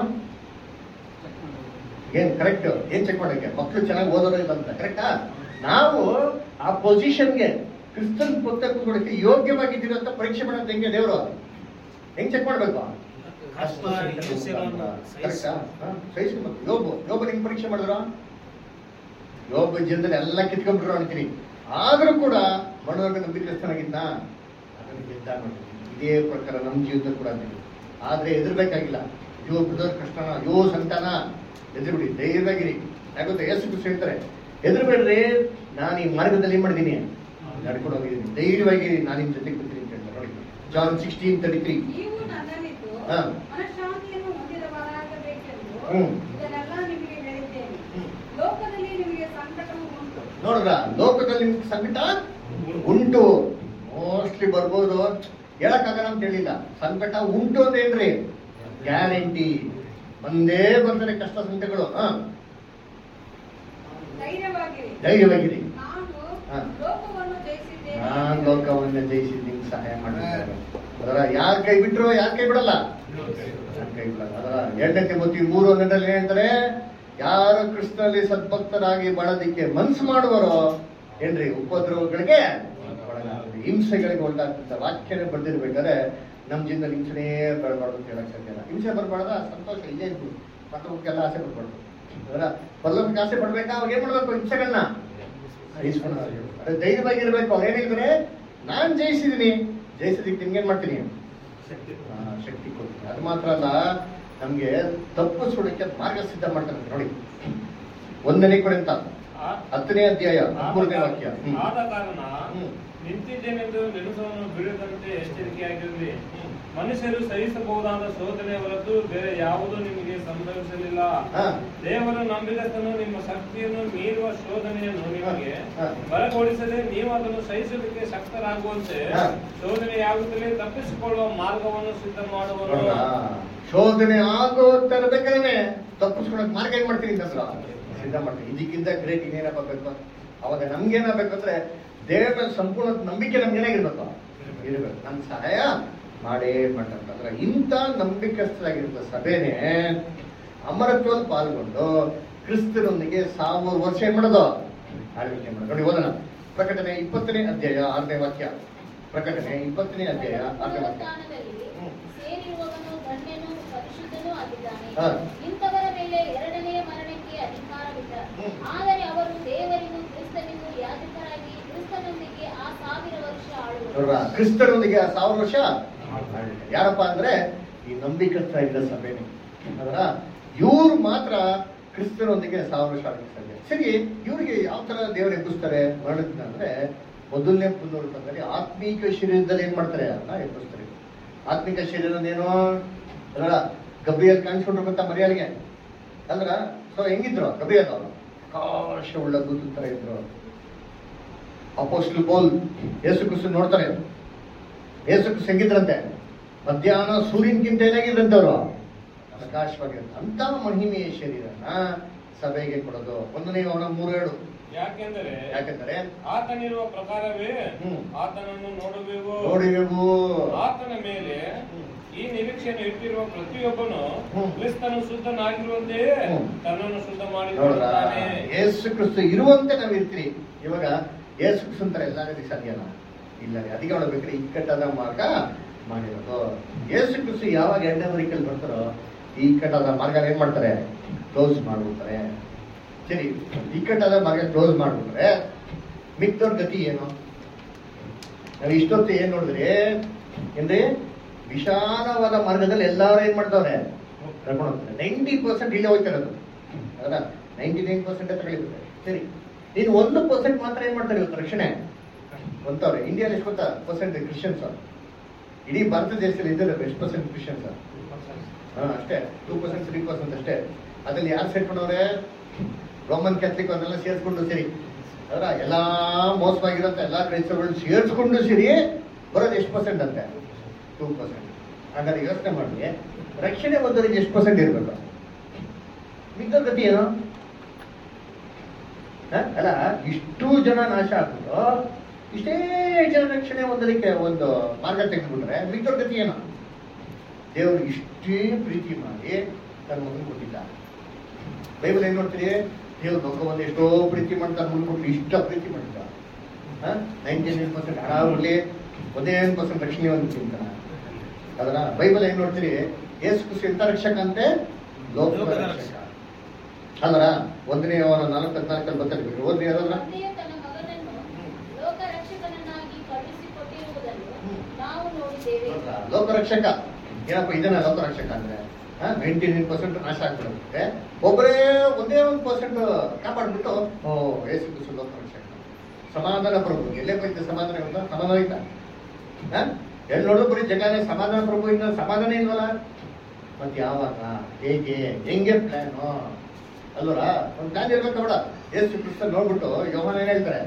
ಏನ್ ಕರೆಕ್ಟ್ ಏನ್ ಚೆಕ್ ಮಾಡಕ್ಕೆ ಮಕ್ಕಳು ಚೆನ್ನಾಗಿ ಓದೋರು ಇಲ್ಲ ಅಂತ ಕರೆಕ್ಟಾ ನಾವು ಆ ಪೊಸಿಷನ್ಗೆ ಕ್ರಿಸ್ತನ್ ಪುಸ್ತಕ ಕೂತ್ಕೊಳ್ಳಕ್ಕೆ ಯೋಗ್ಯವಾಗಿದ್ದೀರೋ ಅಂತ ಪರೀಕ್ಷೆ ಮಾಡೋದು ಹೆಂಗೆ ದೇವರು ಹೆಂಗ್ ಚೆಕ್ ಮಾಡ್ಬೇಕು ಕಷ್ಟ, ಹಿಂಸೆಗಳನ್ನು ಕರೆಕ್ಟಾ ಸಹಿಸ್ಬೇಕು ಯೋಬು ಯೋಬು ಹೆಂಗ್ ಪರೀಕ್ಷೆ ಮಾಡಿದ್ರು ಯೋಬ ಜೀವನದಲ್ಲಿ ಎಲ್ಲ ಕಿತ್ಕೊಂಡ್ಬಿಟ್ರು ಅಂತೀನಿ ಆದ್ರೂ ಕೂಡ ಮನೋರ್ಗ ನಂಬಿಕಸ್ಥನಾಗಿದ್ದ ಅದನ್ನು ಗೆದ್ದ ನೋಡಿ ಇದೇ ಪ್ರಕಾರ ನಮ್ಮ ಜೀವಿತ ಕೂಡ ಇದೆ. ಆದ್ರೆ ಎದುರ್ಬೇಕಾಗಿಲ್ಲ ಅಯ್ಯೋ ಬ್ರದರ್ ಕಷ್ಟನ ಅಯ್ಯೋ ಸಂತಾನ ಎದುರುಬಿಡಿ ಧೈರ್ಯವಾಗಿರಿ ಯಾಕಂದ್ರೆ ಯೇಸು ಕ್ರಿಸ್ತ ಹೇಳ್ತಾರೆ ಎದುರುಬೇಡ್ರಿ ನಾನು ಈ ಮಾರ್ಗದಲ್ಲಿ ಏನ್ ಮಾಡಿದ್ದೀನಿ ನಡ್ಕೊಂಡು ಹೋಗಿದ್ದೀನಿ ಧೈರ್ಯವಾಗಿ ನಾನು ನಿಮ್ ಜೊತೆ ಕೂತೀನಿ ಅಂತ ಹೇಳ್ತಾರೆ ನೋಡಿ ಜಾನ್ ಸಿಕ್ಸ್ಟೀನ್ ತರ್ಟಿ ತ್ರೀ ನೀವು ನನ್ನಲ್ಲಿದ್ದು ಹಾ. ಮನಃಶಾಂತಿಯನ್ನು ಹೊಂದಿದವರಾಗಬೇಕೆಂದು ಹ್ಮ್. ಇದನ್ನೆಲ್ಲ ನಿಮಗೆ ಹೇಳಿದ್ದೇನೆ ಹ್ಮ್. ಲೋಕದಲ್ಲಿ ನಿಮಗೆ ಸಂಕಟವು ಉಂಟು ನೋಡ್ರ ಲೋಕದಲ್ಲಿ ನಿಮ್ಗೆ ಸಂಕಟ ಉಂಟು ಮೋಸ್ಟ್ಲಿ ಬರ್ಬೋದು ಹೇಳಕ್ಕಾಗಲ್ಲ ಅಂತ ಹೇಳಿಲ್ಲ ಸಂಕಟ ಉಂಟು ಅಂತ ಏನ್ರಿ ಗ್ಯಾರಂಟಿ ಬಂದೇ ಬರ್ತಾರೆ ಕಷ್ಟ ಸಂಕಟಗಳು ಹಾ ಧೈರ್ಯವಾಗಿರಿ ಧೈರ್ಯವಾಗಿರಿ ನಾನು ಹಾ. ಲೋಕವನ್ನು ಜಯಿಸಿದ್ದೇನೆ ನಾನ್ ಲೋಕವನ್ನ ಜಯಿಸಿ ನಿಮ್ಗೆ ಸಹಾಯ ಮಾಡ್ತಾರೆ ಅದರ ಯಾರ್ ಕೈ ಬಿಟ್ರು ಯಾರ್ ಕೈ ಬಿಡಲ್ಲ ಯಾರ್ ಕೈ ಬಿಡಲ್ಲ ಅದರ ಎರಡನೇ ತಿಮ್ಮತಿ ಮೂರು ಒಂದರಲ್ಲಿ ಹೇಳ್ತಾರೆ ಯಾರು ಕೃಷ್ಣನಲ್ಲಿ ಸದ್ಭಕ್ತರಾಗಿ ಬಾಳೋದಿಕ್ಕೆ ಮನ್ಸು ಮಾಡುವರೋ ಏನ್ರಿ ಉಪದ್ರವಗಳಿಗೆ ಒಳಗಾಗ್ತದೆ ಹಿಂಸೆಗಳಿಗೆ ಒಳಗಾಗ್ತದೆ ವಾಕ್ಯನೇ ಬರ್ದಿರ್ಬೇಕಾದ್ರೆ ನಮ್ ಜೀವನದಲ್ಲಿ ಹಿಂಸೆನೇ ಬರಬಾರ್ದು ಅಂತ ಹೇಳಕ್ ಸಾಧ್ಯ ಇಲ್ಲ ಹಿಂಸೆ ಬರಬಾರ್ದ ಸಂತೋಷ ಇಲ್ಲೇ ಇರ್ಬೋದು ಪಟ್ಟಣಕ್ಕೆಲ್ಲ ಆಸೆ ಪಡ್ಬಾರ್ದು ಅದರ ಪಲ್ಲವಕ್ಕೆ ಆಸೆ ಪಡ್ಬೇಕಾ ಅವಾಗ ಏನ್ ಮಾಡ್ಬೇಕು ಹಿಂಸೆಗಳನ್ನ ಸಹಿಸ್ಕೊಂಡು ಅದೇ ಧೈರ್ಯವಾಗಿರ್ಬೇಕು ಅವ್ರು ಏನ್ ಹೇಳಿದ್ರೆ ನಾನ್ ಜಯಿಸಿದೀನಿ ಜಯಿಸಿದಕ್ಕೆ ನಿಮ್ಗೆ ಏನ್ ಮಾಡ್ತೀನಿ ಆ, ಶಕ್ತಿ ಕೊಡ್ತೀನಿ ಅದು ಮಾತ್ರ ಅಲ್ಲ ನಮ್ಗೆ ತಪ್ಪಿಸ್ಕೊಡಕ್ಕೆ ಮಾರ್ಗ ಸಿದ್ಧ ಮಾಡ್ತಾರೆ ನೋಡಿ ಒಂದನೇ ಕೊಡಿ ಅಂತ ಆ- ಹತ್ತನೇ ಅಧ್ಯಾಯ ಆದ ಮೂರನೇ ವಾಕ್ಯ ಹ್ಮ್. ಆದ ಕಾರಣ ಹ್ಮ್. ನಿಂತಿದ್ದೇನೆಂದು ನೆನೆಸವನ್ನು ಬಿಡದಂತೆ ಎಚ್ಚರಿಕೆಯಾಗಿರಲಿ ಮನುಷ್ಯರು ಸಹಿಸಬಹುದಾದ ಶೋಧನೆ ಹೊರತು ಬೇರೆ ಯಾವುದೂ ನಿಮಗೆ ಸಂಭವಿಸಲಿಲ್ಲ ಹಾ. ದೇವರು ನಂಬಿದತನು ನಿಮ್ಮ ಶಕ್ತಿಯನ್ನು ಮೀರುವ ಶೋಧನೆಯನ್ನು ನಿಮಗೆ ಹಾ. ಬಲಗೊಳಿಸದೆ ನೀವು ಅದನ್ನು ಸಹಿಸಲಿಕ್ಕೆ ಶಕ್ತರಾಗುವಂತೆ ಹಾ. ಶೋಧನೆಯಾಗುತ್ತಲೇ ತಪ್ಪಿಸಿಕೊಳ್ಳುವ ಮಾರ್ಗವನ್ನು ಸಿದ್ಧ ಮಾಡುವನು ನೋಡ್ರಾ? ಶೋಧನೆ ಆಗೋ ತರಬೇಕಾದ್ರೆ ತಪ್ಪಿಸ್ಕೊಳಕ್ ಮಾರ್ಗ ಏನ್ ಮಾಡ್ತೀನಿ ಅಂತಂದ್ರ ಸಿದ್ಧ ಮಾಡ್ತೀನಿ ಇದಕ್ಕಿಂತ ಗ್ರೇಟ್ ಇನ್ನೇನಪ್ಪ ಬೇಕು ಅವಾಗ ನಮ್ಗೇನಾಗಬೇಕು ಅಂದ್ರೆ ದೇವರ ಮೇಲೆ ಸಂಪೂರ್ಣ ನಂಬಿಕೆ ನಮ್ಗೆ ಏನಾಗಿರ್ಬೇಕು ಇರ್ಬೇಕು ನಮ್ ಸಹಾಯ ಮಾಡೇ ಮಾಡ್ತಂದ್ರೆ ಇಂಥ ನಂಬಿಕಸ್ಥರಾಗಿರುವ ಸಭೆನೇ ಅಮರತ್ವದಲ್ಲಿ ಪಾಲ್ಗೊಂಡು ಕ್ರಿಸ್ತರೊಂದಿಗೆ ಸಾವಿರ ವರ್ಷ ಏನ್ ಮಾಡೋದು ಆಳ್ವಿಕೆ ಮಾಡೋದು ನೋಡಿ ಓದೋಣ ಪ್ರಕಟಣೆ ಇಪ್ಪತ್ತನೇ ಅಧ್ಯಾಯ ಆರನೇ ವಾಕ್ಯ ಪ್ರಕಟಣೆ ಇಪ್ಪತ್ತನೇ ಅಧ್ಯಾಯ ಆರನೇ ವಾಕ್ಯ ಪುನರುತ್ಥಾನದಲ್ಲಿ ಹ್ಮ್. ಸೇರಿರುವವನು ಧನ್ಯನೂ ಪರಿಶುದ್ಧನೂ ಆಗಿದ್ದಾನೆ ಹಾ. ಇಂಥವರ ಮೇಲೆ ಎರಡನೆಯ ಮರಣಕ್ಕೆ ಅಧಿಕಾರವಿಲ್ಲ ಹ್ಮ್. ಆದರೆ ಅವರು ದೇವರಿಗೂ ಕ್ರಿಸ್ತನಿಗೂ ಯಾಜಕರಾಗಿ ಕ್ರಿಸ್ತನೊಂದಿಗೆ ಆ ಸಾವಿರ ವರ್ಷ ಆಳುವರು ನೋಡ್ರಾ ಕ್ರಿಸ್ತರೊಂದಿಗೆ ಆ ಸಾವಿರ ವರ್ಷ ಆಳ್ವಿಕೆ. ಯಾರಪ್ಪ ಅಂದ್ರೆ ಈ ನಂಬಿಕಸ್ಥ ಇದ್ದ ಸಭೆನೇ ಅದರ ಇವ್ರು ಮಾತ್ರ ಕ್ರಿಸ್ತರೊಂದಿಗೆ ಸಾವಿರ ವರ್ಷ ಆಳ್ವಿಕೆ ಸಾಧ್ಯ ಸರಿ ಇವ್ರಿಗೆ ಯಾವ ತರ ದೇವರು ಎಬ್ಬಿಸ್ತಾರೆ ಮರಣದಿಂದ ಅಂದ್ರೆ ಮೊದಲನೇ ಪುನರುತ್ಥಾನದಲ್ಲಿ ಆತ್ಮೀಕ ಶರೀರದಲ್ಲಿ ಏನ್ ಮಾಡ್ತಾರೆ ಅದನ್ನ ಎಬ್ಬಿಸ್ತಾರೆ ಆತ್ಮಿಕ ಶರೀರದೇನು ಅದರ ಗಬ್ರಿಯಲ್ಲಿ ಕಾಣಿಸ್ಕೊಂಡ್ರು ಗೊತ್ತಾ ಮರ್ಯಾದೆಗೆ ಅಂದ್ರ ಸೊ ಹೆಂಗಿದ್ರು ಗಬ್ರಿಯಲ್ ಅವರು ಕಾಶ ಉಳ್ಳ ದೂತ ತರ ಇದ್ರು ಅಪೋಸ್ಟಲ್ ಪೌಲ್ ಯೇಸು ಕ್ರಿಸ್ತು ನೋಡ್ತಾರೆ ಯೇಸು ಕ್ರಿಸ್ತು ಹೆಂಗಿದ್ರಂತೆ ಮಧ್ಯಾಹ್ನ ಸೂರ್ಯನ್ಗಿಂತ ಏನಾಗಿದ್ರಂತೆ ಅವರು ಪ್ರಕಾಶವಾಗಿರುತ್ತೆ ಅಂತ ಮಹಿಮೆಯ ಶರೀರನ ಸಭೆಗೆ ಕೊಡೋದು ಒಂದನೇ ಅವನ ಮೂರೇಳು ಯಾಕೆಂದರೆ ಯಾಕೆಂದರೆ ಆತನಿರುವ ಪ್ರಕಾರವೇ ಹ್ಮ್. ಆತನನ್ನು ನೋಡುವೆವು ನೋಡಿವೆವು ಆತನ ಮೇಲೆ ಈ ನಿರೀಕ್ಷೆಯನ್ನು ಇಟ್ಟಿರುವ ಪ್ರತಿಯೊಬ್ಬನು ಹ್ಮ್. ಕ್ರಿಸ್ತನು ಶುದ್ಧನಾಗಿರುವಂತೆಯೇ ಹ್ಮ್. ತನ್ನನ್ನು ಶುದ್ಧ ನೋಡ್ರ ಮಾಡಿಕೊಳ್ಳುತ್ತಾನೆ ಯೇಸು ಕ್ರಿಸ್ತು ಇರುವಂತೆ ನಾವು ಇರ್ತೀವಿ ಇವಾಗ ಯೇಸು ಕ್ರಿಸ್ತು ಅಂತಾರೆ ಎಲ್ಲರಿಗೂ ಸಾಧ್ಯನಾ ಇಲ್ಲ ರೀ ಅದಕ್ಕೆ ನೋಡ್ಬೇಕ್ರಿ ಇಕ್ಕಟ್ಟಾದ ಮಾರ್ಗ ಮಾಡಿರೋದು ಯೇಸು ಕ್ರಿಸ್ತು ಯಾವಾಗ ಎರಡನೇ ಬರಿಕಲ್ಲಿ ಬರ್ತಾರೋ ಈ ಇಕ್ಕಟ್ಟಾದ ಮಾರ್ಗ ಏನ್ ಮಾಡ್ತಾರೆ ಕ್ಲೋಸ್ ಮಾಡ್ಬಿಡ್ತಾರೆ ಸರಿ ಇಕ್ಕಟ್ಟಾದ ಮಾರ್ಗ ಕ್ಲೋಸ್ ಮಾಡ್ಬಿಟ್ರೆ ಮಿಕ್ದವ್ರ ಗತಿ ಏನು ನಾವು ಇಷ್ಟೊತ್ತು ಏನ್ ನೋಡಿದ್ರಿ ಏನ್ರಿ ವಿಶಾಲವಾದ ಮಾರ್ಗದಲ್ಲಿ ಎಲ್ಲಾರು ಏನ್ ಮಾಡ್ತಾವ್ರೆ ಕರ್ಕೊಂಡು ಹೋಗ್ತಾರೆ ನೈಂಟಿ ಪರ್ಸೆಂಟ್ ಇಲ್ಲೇ ಹೋಗ್ತಿರೋದು ಅದರ ನೈಂಟಿ ನೈನ್ ಪರ್ಸೆಂಟ್ ತಗೊಳ್ಳಿಬಿಡ್ತಾರೆ ಸರಿ ನೀನು ಒಂದು ಪರ್ಸೆಂಟ್ ಮಾತ್ರ ಏನ್ ಮಾಡ್ತಾರೆ ಇವತ್ತು ರಕ್ಷಣೆ ಗೊತ್ತವ್ರೆ ಇಂಡಿಯಾದಲ್ಲಿ ಎಷ್ಟು ಗೊತ್ತಾ ಪರ್ಸೆಂಟ್ ಕ್ರಿಶ್ಚಿಯನ್ಸ್ ಇಡೀ ಭಾರತ ದೇಶದಲ್ಲಿ ಇದ್ದಾರೆ ಎಷ್ಟು ಪರ್ಸೆಂಟ್ ಕ್ರಿಶ್ಚಿಯನ್ಸ್ ಹಾ ಅಷ್ಟೇ ಟೂ ಪರ್ಸೆಂಟ್ ತ್ರೀ ಪರ್ಸೆಂಟ್ ಅಷ್ಟೇ ಅದ್ರಲ್ಲಿ ಯಾರು ಸೇರ್ಕೊಂಡವ್ರೆ ರೋಮನ್ ಕ್ಯಾಥಲಿಕ್ ಅವನ್ನೆಲ್ಲ ಸೇರಿಸ್ಕೊಂಡು ಸರಿ ಅದರ ಎಲ್ಲಾ ಮೋಸವಾಗಿರೋಂಥ ಎಲ್ಲಾ ಕ್ರೈಸ್ತರುಗಳು ಸೇರಿಸ್ಕೊಂಡು ಸೇರಿ ಬರೋದು ಎಷ್ಟು ಪರ್ಸೆಂಟ್ ಅಂತೆ ಟೂ ಪರ್ಸೆಂಟ್ ಹಾಗಾದ್ರೆ ಯೋಚನೆ ಮಾಡಿ ರಕ್ಷಣೆ ಬಂದವರಿಗೆ ಎಷ್ಟು ಪರ್ಸೆಂಟ್ ಇರಬೇಕು ಮಿಕ್ಕದ ಗತಿ ಏನು ಹ? ಅಲ್ಲ ಇಷ್ಟು ಜನ ನಾಶ ಆಗ್ಬಿಟ್ಟು ಇಷ್ಟೇ ಜನ ರಕ್ಷಣೆ ಹೊಂದಲಿಕ್ಕೆ ಒಂದು ಮಾರ್ಗ ತೆಗೆದುಬಿಟ್ರೆ ಮಿಕ್ಕದ ಗತಿ ಏನು ದೇವರು ಇಷ್ಟೇ ಪ್ರೀತಿ ಮಾಡಿ ತನ್ನ ಮಗನ ಕೊಟ್ಟಿದ್ದ ಬೈಬಲ್ ಏನ್ ನೋಡ್ತೀರಿ ದೇವ್ರು ಲೋಕವನ್ನು ಎಷ್ಟೋ ಪ್ರೀತಿ ಮಾಡ್ತಾರೆ ಮುಂದ್ಬಿಟ್ಟು ಇಷ್ಟ ಪ್ರೀತಿ ಮಾಡಿದ್ದ ನೈಂಟಿ ನೈನ್ ಪರ್ಸೆಂಟ್ ಹರಾವಲ್ಲಿ ಒಂದೇ ಪರ್ಸೆಂಟ್ ರಕ್ಷಣೆ ಒಂದು ಚಿಂತನ ಅದರ ಬೈಬಲ್ ಏನ್ ನೋಡ್ತೀರಿ ಯೇಸು ಕ್ರಿಸ್ತು ಎಂತ ರಕ್ಷಕ ಅಂತೆ ಲೋಕದ ಲೋಕದ ರಕ್ಷಕ ಅಲ್ಲರ ಒಂದನೇ ಅವನ ನಾಲ್ಕು ಹದಿನಾಲ್ಕಲ್ಲಿ ಬರ್ತಾರೆ ಓದ್ರಿ ಅದಲ್ಲ ತಂದೆಯು ತನ್ನ ಮಗನನ್ನು ಲೋಕರಕ್ಷಕ ಏನಪ್ಪ ಇದನ್ನ ಲೋಕರಕ್ಷಕ ಅಂದ್ರೆ ನೈಂಟಿ ನೈನ್ ಪರ್ಸೆಂಟ್ ನಾಶ ಆಗ್ಬಿಡುತ್ತೆ ಒಬ್ಬರೇ ಒಂದೇ ಒಂದು ಪರ್ಸೆಂಟ್ ಕಾಪಾಡ್ಬಿಟ್ಟು ಓ ಏಸು ಕ್ರಿಸ್ತು ಲೋಕರಕ್ಷಕ ಸಮಾಧಾನ ಪ್ರಭು ಎಲ್ಲೇ ಬೈತೆ ಸಮಾಧಾನ ಇರುತ್ತಾ ಸಮಾಧಾನ ಐತಾ ಹ? ಎಲ್ಲಿ ನೋಡು ಬರೀ ಜಗನೇ ಸಮಾಧಾನ ಪ್ರಭು ಇನ್ನ ಸಮಾಧಾನ ಇಲ್ವಲ್ಲ ಮತ್ ಯಾವಾಗ ಹೇಗೆ ಹೆಂಗೆ ಪ್ಲಾನು ಅಲ್ವರ ಒಂದು ಪ್ಲಾನ್ ಇರ್ಬೇಕು ಬೇಡ ಏಸು ಕ್ರಿಸ್ತ ನೋಡ್ಬಿಟ್ಟು ಯೋಹನ ಏನ್ ಹೇಳ್ತಾರೆ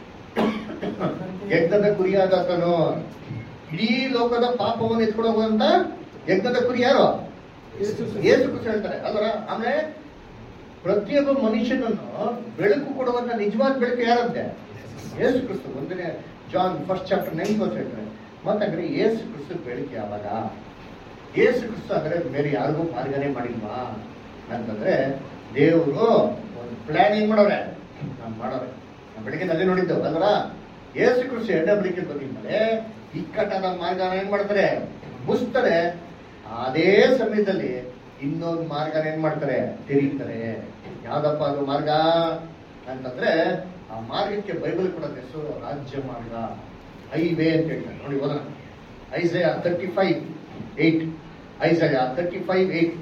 ಯಜ್ಞದ ಕುರಿಯಾದಾತನು ಇಡೀ ಲೋಕದ ಪಾಪವನ್ನು ಎತ್ಕೊಂಡು ಹೋಗುವಂತ ಯಜ್ಞದ ಕುರಿ ಯಾರು ಏಸು ಕ್ರಿಸ್ತ ಹೇಳ್ತಾರೆ ಅಲ್ವರ ಆಮೇಲೆ ಪ್ರತಿಯೊಬ್ಬ ಮನುಷ್ಯನನ್ನು ಬೆಳಕು ಕೊಡುವಂತ ನಿಜವಾದ ಬೆಳಕು ಯಾರಂತೆ ಏಸು ಕ್ರಿಸ್ತು ಒಂದನೇ John first chapter nine verse ಹೇಳ್ತಾರೆ ಮತ್ತಂದ್ರೆ ಏಸು ಕ್ರಿಸ್ತು ಬೆಳಕು ಯಾವಾಗ ಏಸು ಕ್ರಿಸ್ತು ಅಂದ್ರೆ ಬೇರೆ ಯಾರಿಗೂ ಮಾರ್ಗನೆ ಮಾಡಿಲ್ವಾ ಅಂತಂದ್ರೆ ದೇವರು ಒಂದು ಪ್ಲಾನ್ ಏನ್ ಮಾಡೋರೆ ನಾವು ಮಾಡೋರೆ ನಾವು ಬೆಳಿಗ್ಗೆ ಅದೇ ನೋಡಿದ್ದೆವು ಅಲ್ವರ ಏಸು ಕ್ರಿಸ್ತು ಎರಡನೇ ಬೆಳಿಗ್ಗೆ ಬಂದಿದ್ಮೇಲೆ ಇಕ್ಕಟ್ಟಾದ ಮಾರ್ಗನ ಏನ್ ಮಾಡ್ತಾರೆ ಮುಚ್ತಾರೆ ಅದೇ ಸಮಯದಲ್ಲಿ ಇನ್ನೊಂದು ಮಾರ್ಗನ ಏನ್ ಮಾಡ್ತಾರೆ ತೆರೀತಾರೆ ಯಾವ್ದಪ್ಪ ಅದು ಮಾರ್ಗ ಅಂತಂದ್ರೆ ಆ ಮಾರ್ಗಕ್ಕೆ ಬೈಬಲ್ ಕೊಡೋ ಹೆಸರು ರಾಜ್ಯ ಮಾರ್ಗ ಹೈವೇ ಅಂತ ಹೇಳ್ತಾರೆ ನೋಡಿ ಓದೋಣ Isaiah thirty five eight Isaiah thirty five eight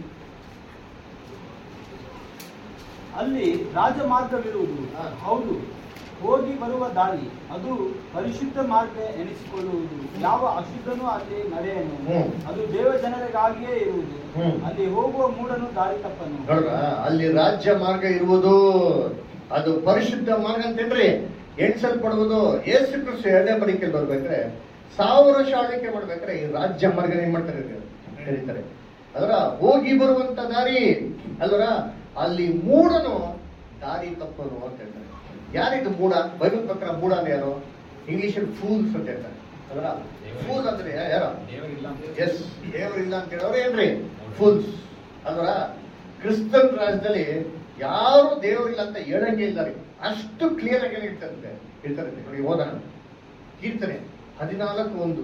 ಅಲ್ಲಿ ರಾಜಮಾರ್ಗವಿರುವುದು ಹಾ. ಹೌದು ಹೋಗಿ ಬರುವ ದಾರಿ ಅದು ಪರಿಶುದ್ಧ ಮಾರ್ಗ ಎನಿಸಿಕೊಳ್ಳುವುದು ಯಾವ ಅಶುದ್ಧನೂ ಅಲ್ಲಿ ನಡೆಯನು ಹ್ಮ್. ಅದು ದೇವ ಜನರಿಗಾಗಿಯೇ ಇರುವುದು ಹ್ಮ್. ಅಲ್ಲಿ ಹೋಗುವ ಮೂಡನು ದಾರಿ ತಪ್ಪನು ನೋಡ್ರ ಅಲ್ಲಿ ರಾಜ್ಯ ಮಾರ್ಗ ಇರುವುದು ಅದು ಪರಿಶುದ್ಧ ಮಾರ್ಗ ಅಂತೇನ್ರಿ ಎಣಿಸಲ್ಪಡುವುದು ಏಸು ಕ್ರಿಸ್ತು ಎರಡನೇ ಬಳಿಕೆ ಬರ್ಬೇಕ್ರೆ ಸಾವಿರ ವರ್ಷ ಆಳ್ವಿಕೆ ಮಾಡ್ಬೇಕ್ರೆ ಈ ರಾಜ್ಯ ಮಾರ್ಗ ಏನ್ ಮಾಡ್ತಾರೆ ಇವ್ರು? ಕರೀತಾರೆ ಅದರ ಹೋಗಿ ಬರುವಂತ ದಾರಿ ಅಲ್ವರ ಅಲ್ಲಿ ಮೂಡನು ದಾರಿ ತಪ್ಪನು ಅಂತ ಹೇಳ್ತಾರೆ ಯಾರಿದು ಮೂಡ ಬೈಬಲ್ ಪ್ರಕಾರ ಮೂಡ ಅಂದ್ರೆ ಯಾರು ಇಂಗ್ಲಿಷ್ ಫೂಲ್ಸ್ ಅಂತ ಹೇಳ್ತಾರೆ ಅದರ ಫೂಲ್ ಅಂದ್ರೆ ಯಾರು ಎಸ್ ದೇವರಿಲ್ಲ ಅಂತ ಹೇಳೋರು ಏನ್ರಿ ಫುಲ್ಸ್ ಅಲ್ವರ ಕ್ರಿಸ್ತನ್ ರಾಜ್ಯದಲ್ಲಿ ಯಾರು ದೇವರಿಲ್ಲ ಅಂತ ಹೇಳಂಗೆ ಇಲ್ಲ ರೀ ಅಷ್ಟು ಕ್ಲಿಯರ್ ಆಗಿ ಹೇಳ್ತಾರಂತೆ ಹೇಳ್ತಾರಂತೆ ನೋಡಿ ಓದೋಣ ಕೀರ್ತನೆ ಹದಿನಾಲ್ಕು ಒಂದು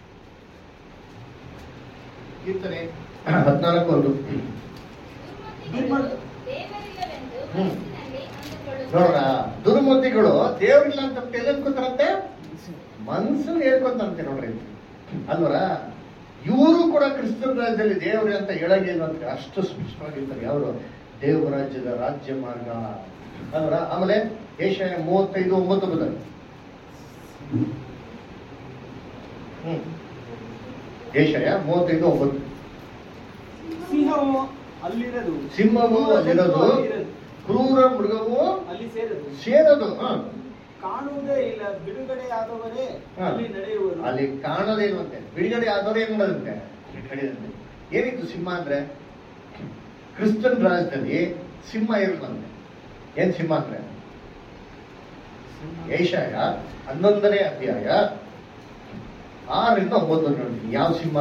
ಕೀರ್ತನೆ ಹದಿನಾಲ್ಕು ಒಂದು ದುರ್ಮತಿಗಳು ದೇವರಿಲ್ಲವೆಂದು ಹ್ಮ್. ಮನಸ್ಸಿನಲ್ಲಿ ಅಂದುಕೊಳ್ಳುತ್ತಾರೆ. ನೋಡ್ರ ದುರ್ಮತಿಗಳು ದೇವರಿಲ್ಲ ಅಂತ ಎಲ್ಲಿ ಅನ್ಕೋತಾರಂತೆ ಮನ್ಸಲ್ಲಿ ಹೇಳ್ಕೊಂತಂತೆ ನೋಡ್ರಿ ಅಲ್ವರ ಇವರು ಕೂಡ ಕ್ರಿಸ್ತನ ರಾಜ್ಯದಲ್ಲಿ ದೇವರು ಅಂತ ಹೇಳಂಗಿಲ್ಲ ಅಂತ ಅಷ್ಟು ಸ್ಪಷ್ಟವಾಗಿರ್ತಾರೆ ಅವರು ದೇವ ರಾಜ್ಯದ ರಾಜ್ಯ ಮಾರ್ಗ ಅಲ್ವರ ಆಮೇಲೆ ಏಷ್ಯ ಮೂವತ್ತೈದು ಒಂಬತ್ತು ಬದ ಹ್ಮ್ ಏಷಯ ಮೂವತ್ತೈದು ಒಂಬತ್ತು ಸಿಂಹವು ಅಲ್ಲಿರದು ಸಿಂಹವು ಅಲ್ಲಿರೋದು ಅಲ್ಲಿರದು. ಕ್ರೂರ ಮೃಗವು ಅಲ್ಲಿ ಸೇರದು ಸೇರದು ಹ. ಕಾಣುವುದೇ ಇಲ್ಲ ಬಿಡುಗಡೆಯಾದವರೇ ಹಾ. ಅಲ್ಲಿ ನಡೆಯುವರು ಅಲ್ಲಿ ಕಾಣದೇ ಇರುವಂತೆ ಬಿಡುಗಡೆ ಆದವ್ರು ಏನ್ ಮಾಡೋದಂತೆ ನಡೆಯುತ್ತೆ ಏನಿತ್ತು ಸಿಂಹ ಅಂದ್ರೆ ಕ್ರಿಸ್ತನ್ ರಾಜ್ಯದಲ್ಲಿ ಸಿಂಹ ಇರುತ್ತಂತೆ ಏನ್ ಸಿಂಹ ಅಂದ್ರೆ ಏಷಾಯ ಹನ್ನೊಂದನೇ ಅಧ್ಯಾಯ ಆರರಿಂದ ಒಂಬತ್ತು ನೋಡ್ತೀನಿ ಯಾವ ಸಿಂಹ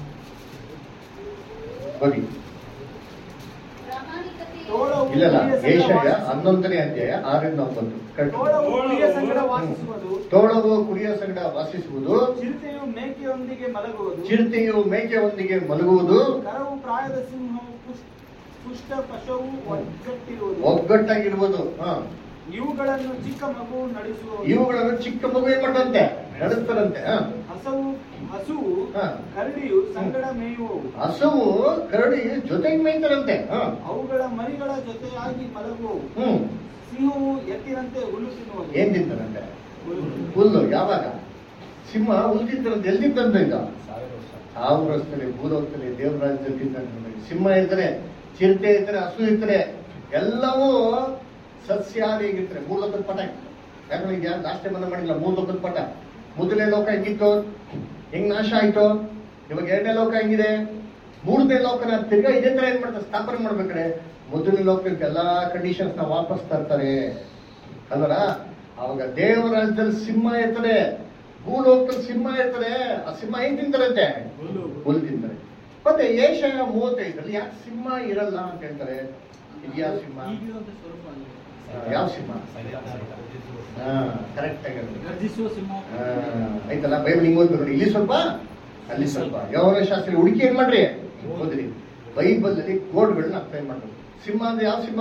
ಬನ್ನಿ ಪ್ರಾಮಾಣಿಕತೆಯು ತೋಳವು ಇಲ್ಲಲ್ಲ ಕುರಿಯ ಸಂಗಡ ಏಷಾಯ ವಾಸಿಸುವುದು. ಹನ್ನೊಂದನೇ ಅಧ್ಯಾಯ ಆರರಿಂದ ಒಂಬತ್ತು ಕರೆಕ್ಟ್. ತೋಳವು ಕುರಿಯ ಸಂಗಡ ವಾಸಿಸುವುದು ತೋಳವು ಕುರಿಯ ಸಂಗಡ ವಾಸಿಸುವುದು ಚಿರತೆಯು ಮೇಕೆಯೊಂದಿಗೆ ಮಲಗುವುದು ಚಿರತೆಯು ಮೇಕೆಯೊಂದಿಗೆ ಮಲಗುವುದು ಕರವು ಪ್ರಾಯದ ಸಿಂಹವು ಪುಷ್- ಪುಷ್ಟ ಪಶುವು ಒಗ್ಗಟ್ಟಿರುವುದು ಒಗ್ಗಟ್ಟಾಗಿರುವುದು ಹ. ಇವುಗಳನ್ನು ಚಿಕ್ಕ ಮಗು ನಡೆಸುವುದು ಇವುಗಳನ್ನು ಚಿಕ್ಕ ಮಗು ಏನ್ ಮಾಡಂತೆ ನಡೆಸ್ತಾರಂತೆ ಹ. ಹಸವು ಹಸುವು ಹಾ. ಕರಡಿಯು ಸಂಗಡ ಮೇಯುವವು ಹಸುವು ಕರಡಿ ಜೊತೆಗೆ ಮೇಯ್ತಾರಂತೆ ಹ. ಅವುಗಳ ಮರಿಗಳ ಜೊತೆಯಾಗಿ ಮಲಗುವವು ಹ್ಮ್ ಸಿಂಹವು ಎತ್ತಿನಂತೆ ಹುಲ್ಲು ತಿನ್ನುವುದು ಏನ್ ತಿಂತಾರಂತೆ ಹುಲ್ಲು. ಹುಲ್ಲು ಯಾವಾಗ ಸಿಂಹ ಹುಲ್ಲು ತಿಂತಾರಂತೆ ಎಲ್ಲಿ ತಿಂತಂತ ಈಗ ಸಾವಿರ ವರ್ಷದಲ್ಲಿ ಭೂಲೋಕದಲ್ಲಿ ದೇವರಾಜ್ಯದಲ್ಲಿ ತಿಂತಾನೆ ಸಿಂಹ ಇರ್ತಾರೆ ಚಿರತೆ ಇರ್ತಾರೆ ಹಸು ಇರ್ತಾರೆ ಎಲ್ಲವೂ ಸಸ್ಯಾಹಾರಿ ಆಗಿರ್ತಾರೆ ಮೂರು ಲೋಕದ ಪಟ ಯಾಕಂದ್ರೆ ಈಗ ಲಾಸ್ಟ್ ಟೈಮ್ ಅನ್ನ ಮಾಡಿಲ್ಲ ಮೂರು ಲೋಕದ ಪಟ ಮೊದಲನೇ ಲೋಕ ಹೆಂಗಿತ್ತು ಹೆಂಗ್ ನಾಶ ಆಯ್ತು ಇವಾಗ ಎರಡನೇ ಲೋಕ ಹೆಂಗಿದೆ ಮೂರನೇ ಲೋಕನ ತಿರ್ಗಾ ಇದೇ ತರ ಏನ್ ಮಾಡ್ತಾರೆ ಸ್ಥಾಪನೆ ಮಾಡ್ಬೇಕಾರೆ ಮೊದಲನೇ ಲೋಕಕ್ಕೆ ಎಲ್ಲಾ ಕಂಡೀಷನ್ಸ್ ನ ವಾಪಸ್ ತರ್ತಾರೆ ಅಲ್ವರ ಅವಾಗ ದೇವರಾಜ್ಯದಲ್ಲಿ ಸಿಂಹ ಇರ್ತದೆ ಭೂಲೋಕದಲ್ಲಿ ಸಿಂಹ ಇರ್ತದೆ ಆ ಸಿಂಹ ಹೆಂಗ್ ತಿಂತಾರಂತೆ ಹುಲ್ಲು. ಹುಲ್ಲು ತಿಂತಾರೆ ಮತ್ತೆ ಏಷ್ಯಾ ಮೂವತ್ತೈದರಲ್ಲಿ ಯಾಕೆ ಸಿಂಹ ಇರಲ್ಲ ಅಂತ ಹೇಳ್ತಾರೆ ಇದ್ಯಾ ಸಿಂಹ ಈಗಿರುವಂತ ಸ್ವರೂಪ ಅಲ್ಲ. ಆ, ಯಾವ ಸಿಂಹ ಹಾ ಕರೆಕ್ಟ್ ಆಗಿರುತ್ತೆ ಗರ್ಜಿಸುವ ಸಿಂಹ ಆ, ಆಯ್ತಲ್ಲ ಬೈಬಲ್ ಹಿಂಗ್ ಓದ್ಬೇಕು ನೋಡಿ ಇಲ್ಲಿ ಸ್ವಲ್ಪ ಅಲ್ಲಿ ಸ್ವಲ್ಪ ಯೌವನ ಶಾಸ್ತ್ರಿ ಹುಡುಕಿ ಏನ್ ಮಾಡ್ರಿ ಓದ್ರಿ ಬೈಬಲ್ ಅಲ್ಲಿ ಕೋಡ್ಗಳನ್ನ ಅರ್ಥ ಮಾಡ್ಬೇಕು ಸಿಂಹ ಅಂದ್ರೆ ಯಾವ ಸಿಂಹ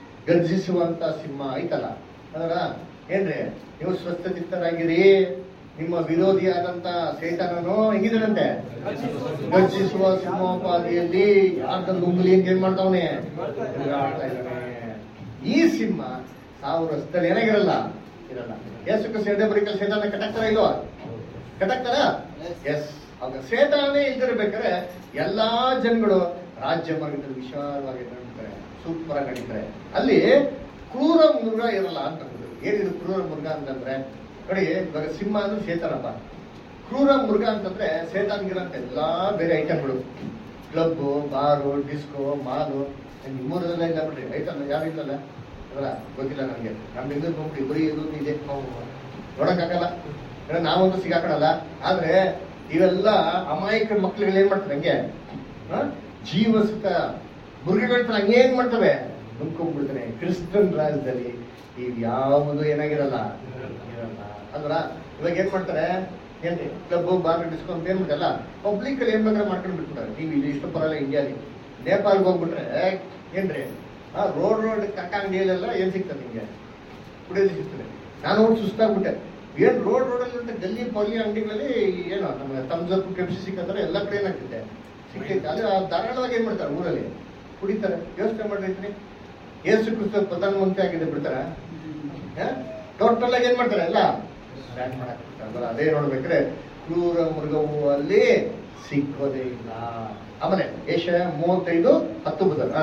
ಗರ್ಜಿಸುವಂತ ಸಿಂಹ ಐತಲ್ಲ ಅದರ ಏನ್ರಿ ನೀವು ಸ್ವಸ್ಥಚಿತ್ತರಾಗಿರಿ ನಿಮ್ಮ ವಿರೋಧಿಯಾದಂತ ಸೇತನನು ಹೆಂಗಿದನಂತೆ ಗರ್ಜಿಸುವ ಸಿಂಹೋಪಾದಿಯಲ್ಲಿ ಯಾರ್ದಂದು ಉಂಗುಲಿ ಅಂತ ಏನ್ ಮಾಡ್ತಾವನೆ ತಿರುಗಾಡ್ತಾ ಇದ್ದಾನೆ ಈ ಸಿಂಹ ಸಾವಿರ ವರ್ಷದಲ್ಲಿ ಏನಾಗಿರಲ್ಲ ಇರಲ್ಲ ಯೇಸು ಸೇದೆ ಬರೀಕಲ್ ಸೇತಾನ ಕಟ್ಟಾಕ್ತಾರ ಇಲ್ವಾ ಕಟ್ಟಾಕ್ತಾರ ಎಸ್ ಅವಾಗ ಸೇತಾನೇ ಇಲ್ದಿರ್ಬೇಕಾದ್ರೆ ಎಲ್ಲಾ ಜನಗಳು ರಾಜ್ಯ ಮಾರ್ಗದಲ್ಲಿ ವಿಶಾಲವಾಗಿ ನಡೀತಾರೆ ಸೂಪರ್ ಆಗಿ ನಡೀತಾರೆ ಅಲ್ಲಿ ಕ್ರೂರ ಮೃಗ ಇರಲ್ಲ ಅಂತ ಅಂದ್ರು. ಏನಿದು ಕ್ರೂರ ಮೃಗ ಅಂತಂದ್ರೆ ನೋಡಿ ಇವಾಗ ಸಿಂಹ ಅಂದ್ರೆ ಸೇತಾನಪ್ಪ ಕ್ರೂರ ಮೃಗ ಅಂತಂದ್ರೆ ಸೇತಾನ್ಗಿರಂತ ಎಲ್ಲಾ ಬೇರೆ ಐಟಮ್ಗಳು ಕ್ಲಬ್ ಬಾರು ಡಿಸ್ಕೋ ಮಾಲು ನಿಮ್ಮೂರದೆಲ್ಲ ಇಲ್ಲ ಬಿಡ್ರಿ ಐತಲ್ಲ ಯಾರು ಇಲ್ಲಲ್ಲ ಅವರ ಗೊತ್ತಿಲ್ಲ ನನಗೆ ನಮ್ಮ ಬೆಂಗಳೂರು ಹೋಗ್ಬಿಟ್ಟು ಬರೀ ಇದು ಇದೆ ನಾವು ನೋಡಕ್ಕಾಗಲ್ಲ ಯಾಕಂದ್ರೆ ನಾವೊಂದು ಸಿಗಾಕಣಲ್ಲ ಆದ್ರೆ ಇವೆಲ್ಲ ಅಮಾಯಕ ಮಕ್ಳುಗಳು ಏನ್ ಮಾಡ್ತಾರೆ ಹಂಗೆ ಹ? ಜೀವಸುತ್ತ ಮೃಗಗಳ ತರ ಹಂಗೇನ್ ಮಾಡ್ತವೆ ನುಗ್ಕೊಂಡ್ಬಿಡ್ತಾನೆ ಕ್ರಿಸ್ತನ್ ರಾಜ್ಯದಲ್ಲಿ ಇವ್ ಯಾವುದು ಏನಾಗಿರಲ್ಲ ಇರಲ್ಲ ಅಲ್ವಾ ಇವಾಗ ಏನ್ ಮಾಡ್ತಾರೆ ಏನ್ರಿ ಕ್ಲಬ್ ಬಾರ್ ಡಿಸ್ಕೌಂಟ್ ಏನ್ ಮಾಡ್ತಲ್ಲ ಪಬ್ಲಿಕ್ ಅಲ್ಲಿ ಏನ್ ಬೇಕಾದ್ರೆ ಮಾಡ್ಕೊಂಡು ಬಿಟ್ಬಿಟ್ಟಾರೆ ಟಿವಿ ಇಲ್ಲಿ ಇಷ್ಟು ಬರಲ್ಲ ಇಂಡಿಯಾಲಿ ನೇಪಾಲ್ಗೆ ಹೋಗ್ಬಿಟ್ರೆ ಏನ್ರಿ ಆ ರೋಡ್ ರೋಡ್ ಕಕ್ಕ ಅಂಗಡಿಯಲ್ಲೆಲ್ಲ ಏನ್ ಸಿಗ್ತದೆ ನಿಮ್ಗೆ ಕುಡಿಯೋದು ಸಿಗ್ತದೆ ನಾನು ಹೋಗಿ ಸುಸ್ತಾಗ್ಬಿಟ್ಟೆ ಏನ್ ರೋಡ್ ರೋಡಲ್ಲಿ ಅಂತ ಗಲ್ಲಿ ಪಲ್ಲಿ ಅಂಗಡಿಗಳಲ್ಲಿ ಏನು ನಮ್ಮ ತಮ್ಸ್ ಅಪ್ ಕೆಪ್ಸಿ ಸಿಕ್ಕಂದ್ರೆ ಎಲ್ಲ ಕಡೆ ಏನಾಗ್ತಿದೆ ಸಿಗ್ತೈತೆ ಅಲ್ಲಿ ಆ ಧಾರಾಳವಾಗಿ ಏನ್ ಮಾಡ್ತಾರೆ ಊರಲ್ಲಿ ಕುಡಿತಾರೆ ಯೋಚನೆ ಮಾಡಿರ್ತೀನಿ ಏಸು ಕ್ರಿಸ್ತ ಪ್ರಧಾನಮಂತ್ರಿ ಆಗಿದೆ ಬಿಡ್ತಾರ ಟೋಟಲ್ ಆಗಿ ಏನ್ ಮಾಡ್ತಾರೆ ಎಲ್ಲ ಬ್ಯಾನ್ ಮಾಡಕ್ ಬಿಡ್ತಾರಲ್ಲ ಅದೇ ನೋಡ್ಬೇಕ್ರೆ ಕ್ರೂರ ಮೃಗವು ಅಲ್ಲಿ ಸಿಕ್ಕೋದೇ ಇಲ್ಲ ಆಮೇಲೆ ಏಷ್ಯಾ ಮೂವತ್ತೈದು ಹತ್ತು ಬದಲ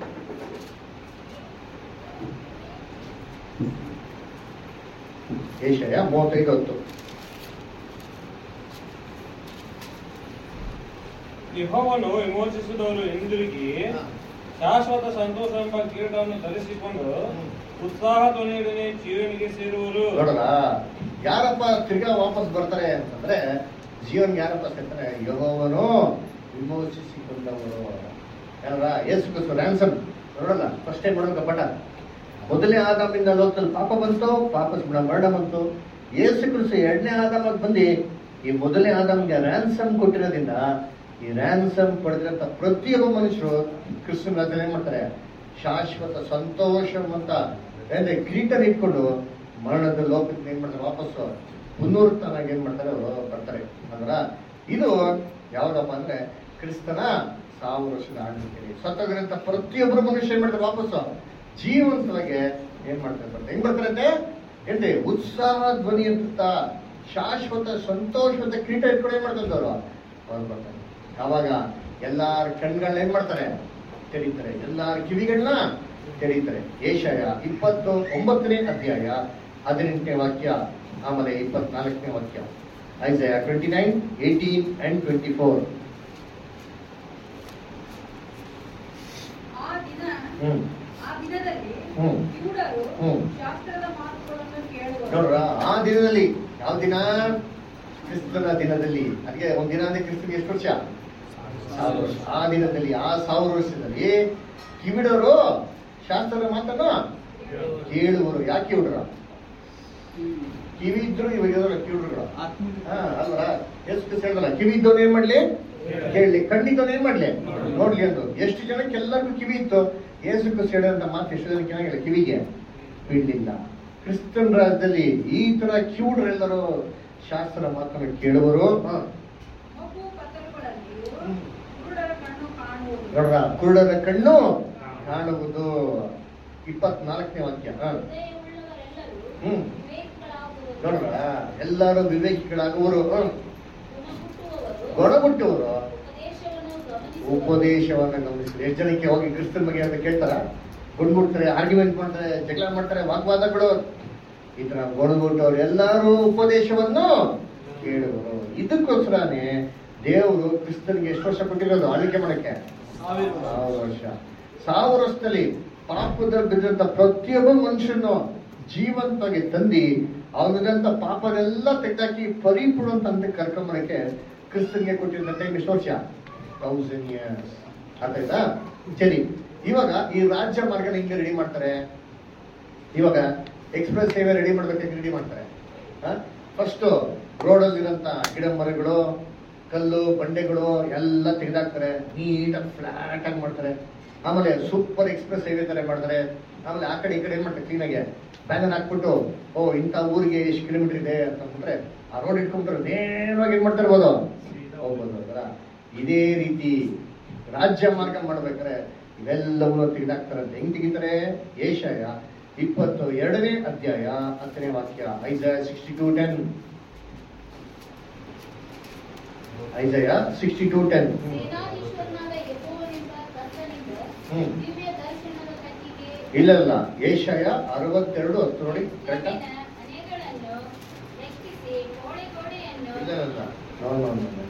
ಏಷ್ಯಾ ಮೂವತ್ತೈದು ಹತ್ತು ಯೆಹೋವನು ವಿಮೋಚಿಸಿದವರು ಹಿಂದಿರುಗಿ ಶಾಶ್ವತ ಸಂತೋಷ ಎಂಬ ಕಿರೀಟವನ್ನು ಧರಿಸಿಕೊಂಡು ಉತ್ಸಾಹ ಧ್ವನಿಯೊಡನೆ ಜೀವನಿಗೆ ಸೇರುವರು ನೋಡಲ್ಲ ಯಾರಪ್ಪ ತಿರ್ಗಾ ವಾಪಸ್ ಬರ್ತಾರೆ ಅಂತಂದ್ರೆ ಜೀವನ್ ಯಾರಪ್ಪ ಸೇರ್ತಾರೆ ಯಹೋವನು ವಿಮೋಚಿಸಿಕೊಂಡವರು ಯಾರ ಯೇಸು ಕ್ರಿಸ್ತು ರ್ಯಾನ್ಸಮ್ ನೋಡಲ್ಲ ಫಸ್ಟ್ ಟೈಮ್ ನೋಡೋಕೆ ಪಟ ಮೊದಲನೇ ಆದಾಮಿಂದ ಲೋಕದಲ್ಲಿ ಪಾಪ ಬಂತು ಪಾಪ ಮರಣ ಬಂತು ಯೇಸು ಕ್ರಿಸ್ತು ಎರಡನೇ ಆದಾಮಕ್ಕೆ ಬಂದು ಈ ಮೊದಲನೇ ಆದಾಮ್ಗೆ ರ್ಯಾನ್ಸಮ್ ಕೊಟ್ಟಿರೋದ್ರಿಂದ ಈ ರ್ಯಾನ್ಸಮ್ ಪಡೆದಿರಂತ ಪ್ರತಿಯೊಬ್ಬ ಮನುಷ್ಯರು ಕ್ರಿಸ್ತನ ರಾಜ್ಯದಲ್ಲಿ ಏನ್ ಮಾಡ್ತಾರೆ ಶಾಶ್ವತ ಸಂತೋಷವಂತ ಅಂದ್ರೆ ಕಿರೀಟ ಇಟ್ಕೊಂಡು ಮರಣದ ಲೋಕಕ್ಕೆ ಏನ್ ಮಾಡ್ತಾರೆ ವಾಪಸ್ಸು ಪುನರುತ್ಥಾನಾಗಿ ಏನ್ ಮಾಡ್ತಾರೆ ಅವರು ಬರ್ತಾರೆ ಅಂದ್ರ ಇದು ಯಾವ್ದಪ್ಪ ಅಂದ್ರೆ ಕ್ರಿಸ್ತನ ಸಾವಿರ ವರ್ಷದ ಆಳ್ವಿಕೆ ಸತ್ತೋಗಿರಂತ ಪ್ರತಿಯೊಬ್ಬರು ಮನುಷ್ಯ ಏನ್ ಮಾಡ್ತಾರೆ ವಾಪಸ್ಸು ಜೀವಂತವಾಗಿ ಏನ್ ಮಾಡ್ತಾರೆ ಬರ್ತಾರೆ ಹೆಂಗ್ ಬರ್ತಾರಂತೆ ಏನ್ರಿ ಉತ್ಸಾಹ ಧ್ವನಿ ಅಂತ ಶಾಶ್ವತ ಸಂತೋಷದ ಕಿರೀಟ ಇಟ್ಕೊಂಡು ಏನ್ ಮಾಡ್ತಾರೆ ಅವರು ಅವ್ರು ಬರ್ತಾರೆ ಆವಾಗ ಎಲ್ಲಾರ ಕಣ್ಗಳನ್ನ ಏನ್ ಮಾಡ್ತಾರೆ ತೆರೀತಾರೆ ಎಲ್ಲಾರ ಕಿವಿಗಳನ್ನ ತೆರೀತಾರೆ ಏಷಯ ಇಪ್ಪತ್ತು ಒಂಬತ್ತನೇ ಅಧ್ಯಾಯ ಹದಿನೆಂಟನೇ ವಾಕ್ಯ ಆಮೇಲೆ ಇಪ್ಪತ್ನಾಲ್ಕನೇ ವಾಕ್ಯ Isaiah twenty nine eighteen and twenty four ಆ ದಿನ ಹ್ಮ್ ಆ ದಿನದಲ್ಲಿ ಹ್ಮ್. ಕಿವುಡರು ಹ್ಮ್. ಶಾಸ್ತ್ರದ ಮಾತುಗಳನ್ನು ಕೇಳುವರು ನೋಡ್ರ ಆ ದಿನದಲ್ಲಿ ಯಾವ ದಿನ ಕ್ರಿಸ್ತನ ದಿನದಲ್ಲಿ ಅದಕ್ಕೆ ಒಂದ್ ದಿನ ಅಂದ್ರೆ ಕ್ರಿಸ್ತನಿಗೆ ಎಷ್ಟು ವರ್ಷ ಸಾವಿರ ವರ್ಷ ಆ ದಿನದಲ್ಲಿ ಆ ಸಾವಿರ ವರ್ಷದಲ್ಲಿ ಕಿವಿಡರು ಶಾಸ್ತ್ರದ ಮಾತನ್ನ ಕೇಳುವರು ಯಾಕೆ ಕಿವಿಡ್ರ ಕಿವಿ ಇದ್ರು ಇವಾಗ ಇರೋರು ಕಿವಿಡ್ರುಗಳು ಹಾ ಅಲ್ವಾ ಎಷ್ಟು ದಿವಸ ಹೇಳ್ದಲ್ಲ ಕಿವಿ ಇದ್ದವನು ಏನ್ ಮಾಡ್ಲಿ ಕೇಳಲಿ ಕಣ್ಣಿದ್ದವನು ಏನ್ ಮಾಡ್ಲಿ ನೋಡ್ಲಿ ಅಂದು ಎಷ್ಟು ಜನಕ್ಕೆ ಎಲ್ಲರಿಗೂ ಕಿವಿ ಇತ್ತು ಏಸು ಕ್ರಿಸ್ತ ಹೇಳಿದಂತ ಮಾತು ಎಷ್ಟು ಜನಕ್ಕೆ ಏನಾಗಿಲ್ಲ ಕಿವಿಗೆ ಬೀಳಲಿಲ್ಲ ಕ್ರಿಸ್ತನ್ ರಾಜ್ಯದಲ್ಲಿ ಈ ತರ ಕಿವುಡ್ರೆಲ್ಲರೂ ಶಾಸ್ತ್ರ ಮಾತನ್ನು ಕೇಳುವರು ಹಾ. ಮಗು ಕತ್ತಲುಗಳಲ್ಲಿಯೂ ಹ್ಮ್. ಕುರುಡರ ಕಣ್ಣು ಕಾಣುವುದು ನೋಡ್ರ ಕುರುಡರ ಕಣ್ಣು ಕಾಣುವುದು ಇಪ್ಪತ್ನಾಲ್ಕನೇ ವಾಕ್ಯ ಹಾ. ಹೃದಯವುಳ್ಳವರೆಲ್ಲರೂ ಹ್ಮ್. ವಿವೇಕಿಗಳಾಗುವರು. ನೋಡ್ರ ಎಲ್ಲರೂ ವಿವೇಕಿಗಳಾಗುವರು ಹಾ. ಗುಣಗುಟ್ಟುವವರು ಗೊಣಗುಟ್ಟುವರು ಉಪದೇಶವನ್ನು ಗಮನಿಸುವರು. ಉಪದೇಶವನ್ನ ಗಮನಿಸಿದ್ರೆ ಎಷ್ಟು ಜನಕ್ಕೆ ಹೋಗಿ ಕ್ರಿಸ್ತನ್ ಬಗ್ಗೆ ಅಂತ ಕೇಳ್ತಾರ ಗುಂಡ್ಬಿಡ್ತಾರೆ ಆರ್ಗ್ಯುಮೆಂಟ್ ಮಾಡ್ತಾರೆ ಜಗಳ ಮಾಡ್ತಾರೆ ವಾಗ್ವಾದಗಳು ಈ ತರ ಗೊಣಗುಟ್ಟವ್ರು ಎಲ್ಲರೂ ಉಪದೇಶವನ್ನು ಕೇಳುವರು ಇದಕ್ಕೋಸ್ಕರನೇ ದೇವರು ಕ್ರಿಸ್ತನಿಗೆ ಎಷ್ಟು ವರ್ಷ ಕೊಟ್ಟಿರೋದು ಆಳ್ವಿಕೆ ಮಾಡಕ್ಕೆ ಸಾವಿರ ವರ್ಷ ಸಾವಿರ ವರ್ಷದಲ್ಲಿ ಪಾಪದ ಬಿದ್ದಂತ ಪ್ರತಿಯೊಬ್ಬ ಮನುಷ್ಯನು ಜೀವಂತವಾಗಿ ತಂದಿ ಅವನದಂತ ಪಾಪನೆಲ್ಲ ತೆಗೆದಾಕಿ ಪರಿಪೂರ್ಣ ಅಂತ ಕರ್ಕೊಂಬರಕ್ಕೆ ಕ್ರಿಸ್ತನ್ಗೆ ಕೊಟ್ಟಿರೋ ಟೈಮ್ ಎಷ್ಟು ವರ್ಷ ತೌಸಂಡ್ ಇಯರ್ಸ್ ಆಯ್ತಾ ಸರಿ ಇವಾಗ ಈ ರಾಜ್ಯ ಮಾರ್ಗನ ಹಿಂಗೆ ರೆಡಿ ಮಾಡ್ತಾರೆ ಇವಾಗ ಎಕ್ಸ್ಪ್ರೆಸ್ ಹೈವೇ ರೆಡಿ ಮಾಡ್ಬೇಕಂತ ರೆಡಿ ಮಾಡ್ತಾರೆ ಫಸ್ಟ್ ರೋಡಲ್ಲಿರೋಂಥ ಗಿಡ ಮರಗಳು ಕಲ್ಲು ಬಂಡೆಗಳು ಎಲ್ಲ ತೆಗೆದಾಕ್ತಾರೆ ನೀಟಾಗಿ ಫ್ಲಾಟ್ ಆಗಿ ಮಾಡ್ತಾರೆ ಆಮೇಲೆ ಸೂಪರ್ ಎಕ್ಸ್ಪ್ರೆಸ್ ಹೈವೇ ತರ ಮಾಡ್ತಾರೆ ಆಮೇಲೆ ಆ ಕಡೆ ಈ ಕಡೆ ಏನ್ ಮಾಡ್ತಾರೆ ಕ್ಲೀನಾಗೆ ಬ್ಯಾನರ್ ಹಾಕ್ಬಿಟ್ಟು ಓ ಇಂಥ ಊರಿಗೆ ಎಷ್ಟು ಕಿಲೋಮೀಟರ್ ಇದೆ ಅಂತ ಅಂದ್ಬಿಟ್ರೆ ಆ ರೋಡ್ ಇಟ್ಕೊಂಡ್ರೆ ನೇರವಾಗಿ ಏನ್ ಮಾಡ್ತಾ ಇರ್ಬೋದು ಹೋಗ್ಬೋದು ಅಲ್ವಾ? ಇದೇ ರೀತಿ ರಾಜ್ಯ ಮಾರ್ಗ ಮಾಡ್ಬೇಕಾದ್ರೆ ಇವೆಲ್ಲವನ್ನೂ ತೆಗೆದಾಕ್ತಾರಂತೆ ಹೆಂಗ್ ತೆಗಿತಾರೆ ಏಷಯ ಇಪ್ಪತ್ತು ಎರಡನೇ ಅಧ್ಯಾಯ ಹತ್ತನೇ ವಾಕ್ಯ Isaiah sixty two ten Isaiah sixty two ten ಸೇನಾಧೀಶ್ವರನಾದ ಯೆಹೋವನೆಂಬ ಕರ್ತನಿಂದ ಹ್ಮ್. ದಿವ್ಯ ದರ್ಶನದ ಕಟ್ಟಿಗೆ ಇಲ್ಲ ಇಲ್ಲ ಏಷಯ ಅರವತ್ತೆರಡು ಹತ್ತು ನೋಡಿ ಕರೆಕ್ಟಾ ಊರಿನ ಮನೆಗಳನ್ನು ಲೆಕ್ಕಿಸಿ ಗೋಡೆ ಗೋಡೆಯನ್ನು ಇಲ್ಲ ಇಲ್ಲ ನೋ ನೋ ನೋ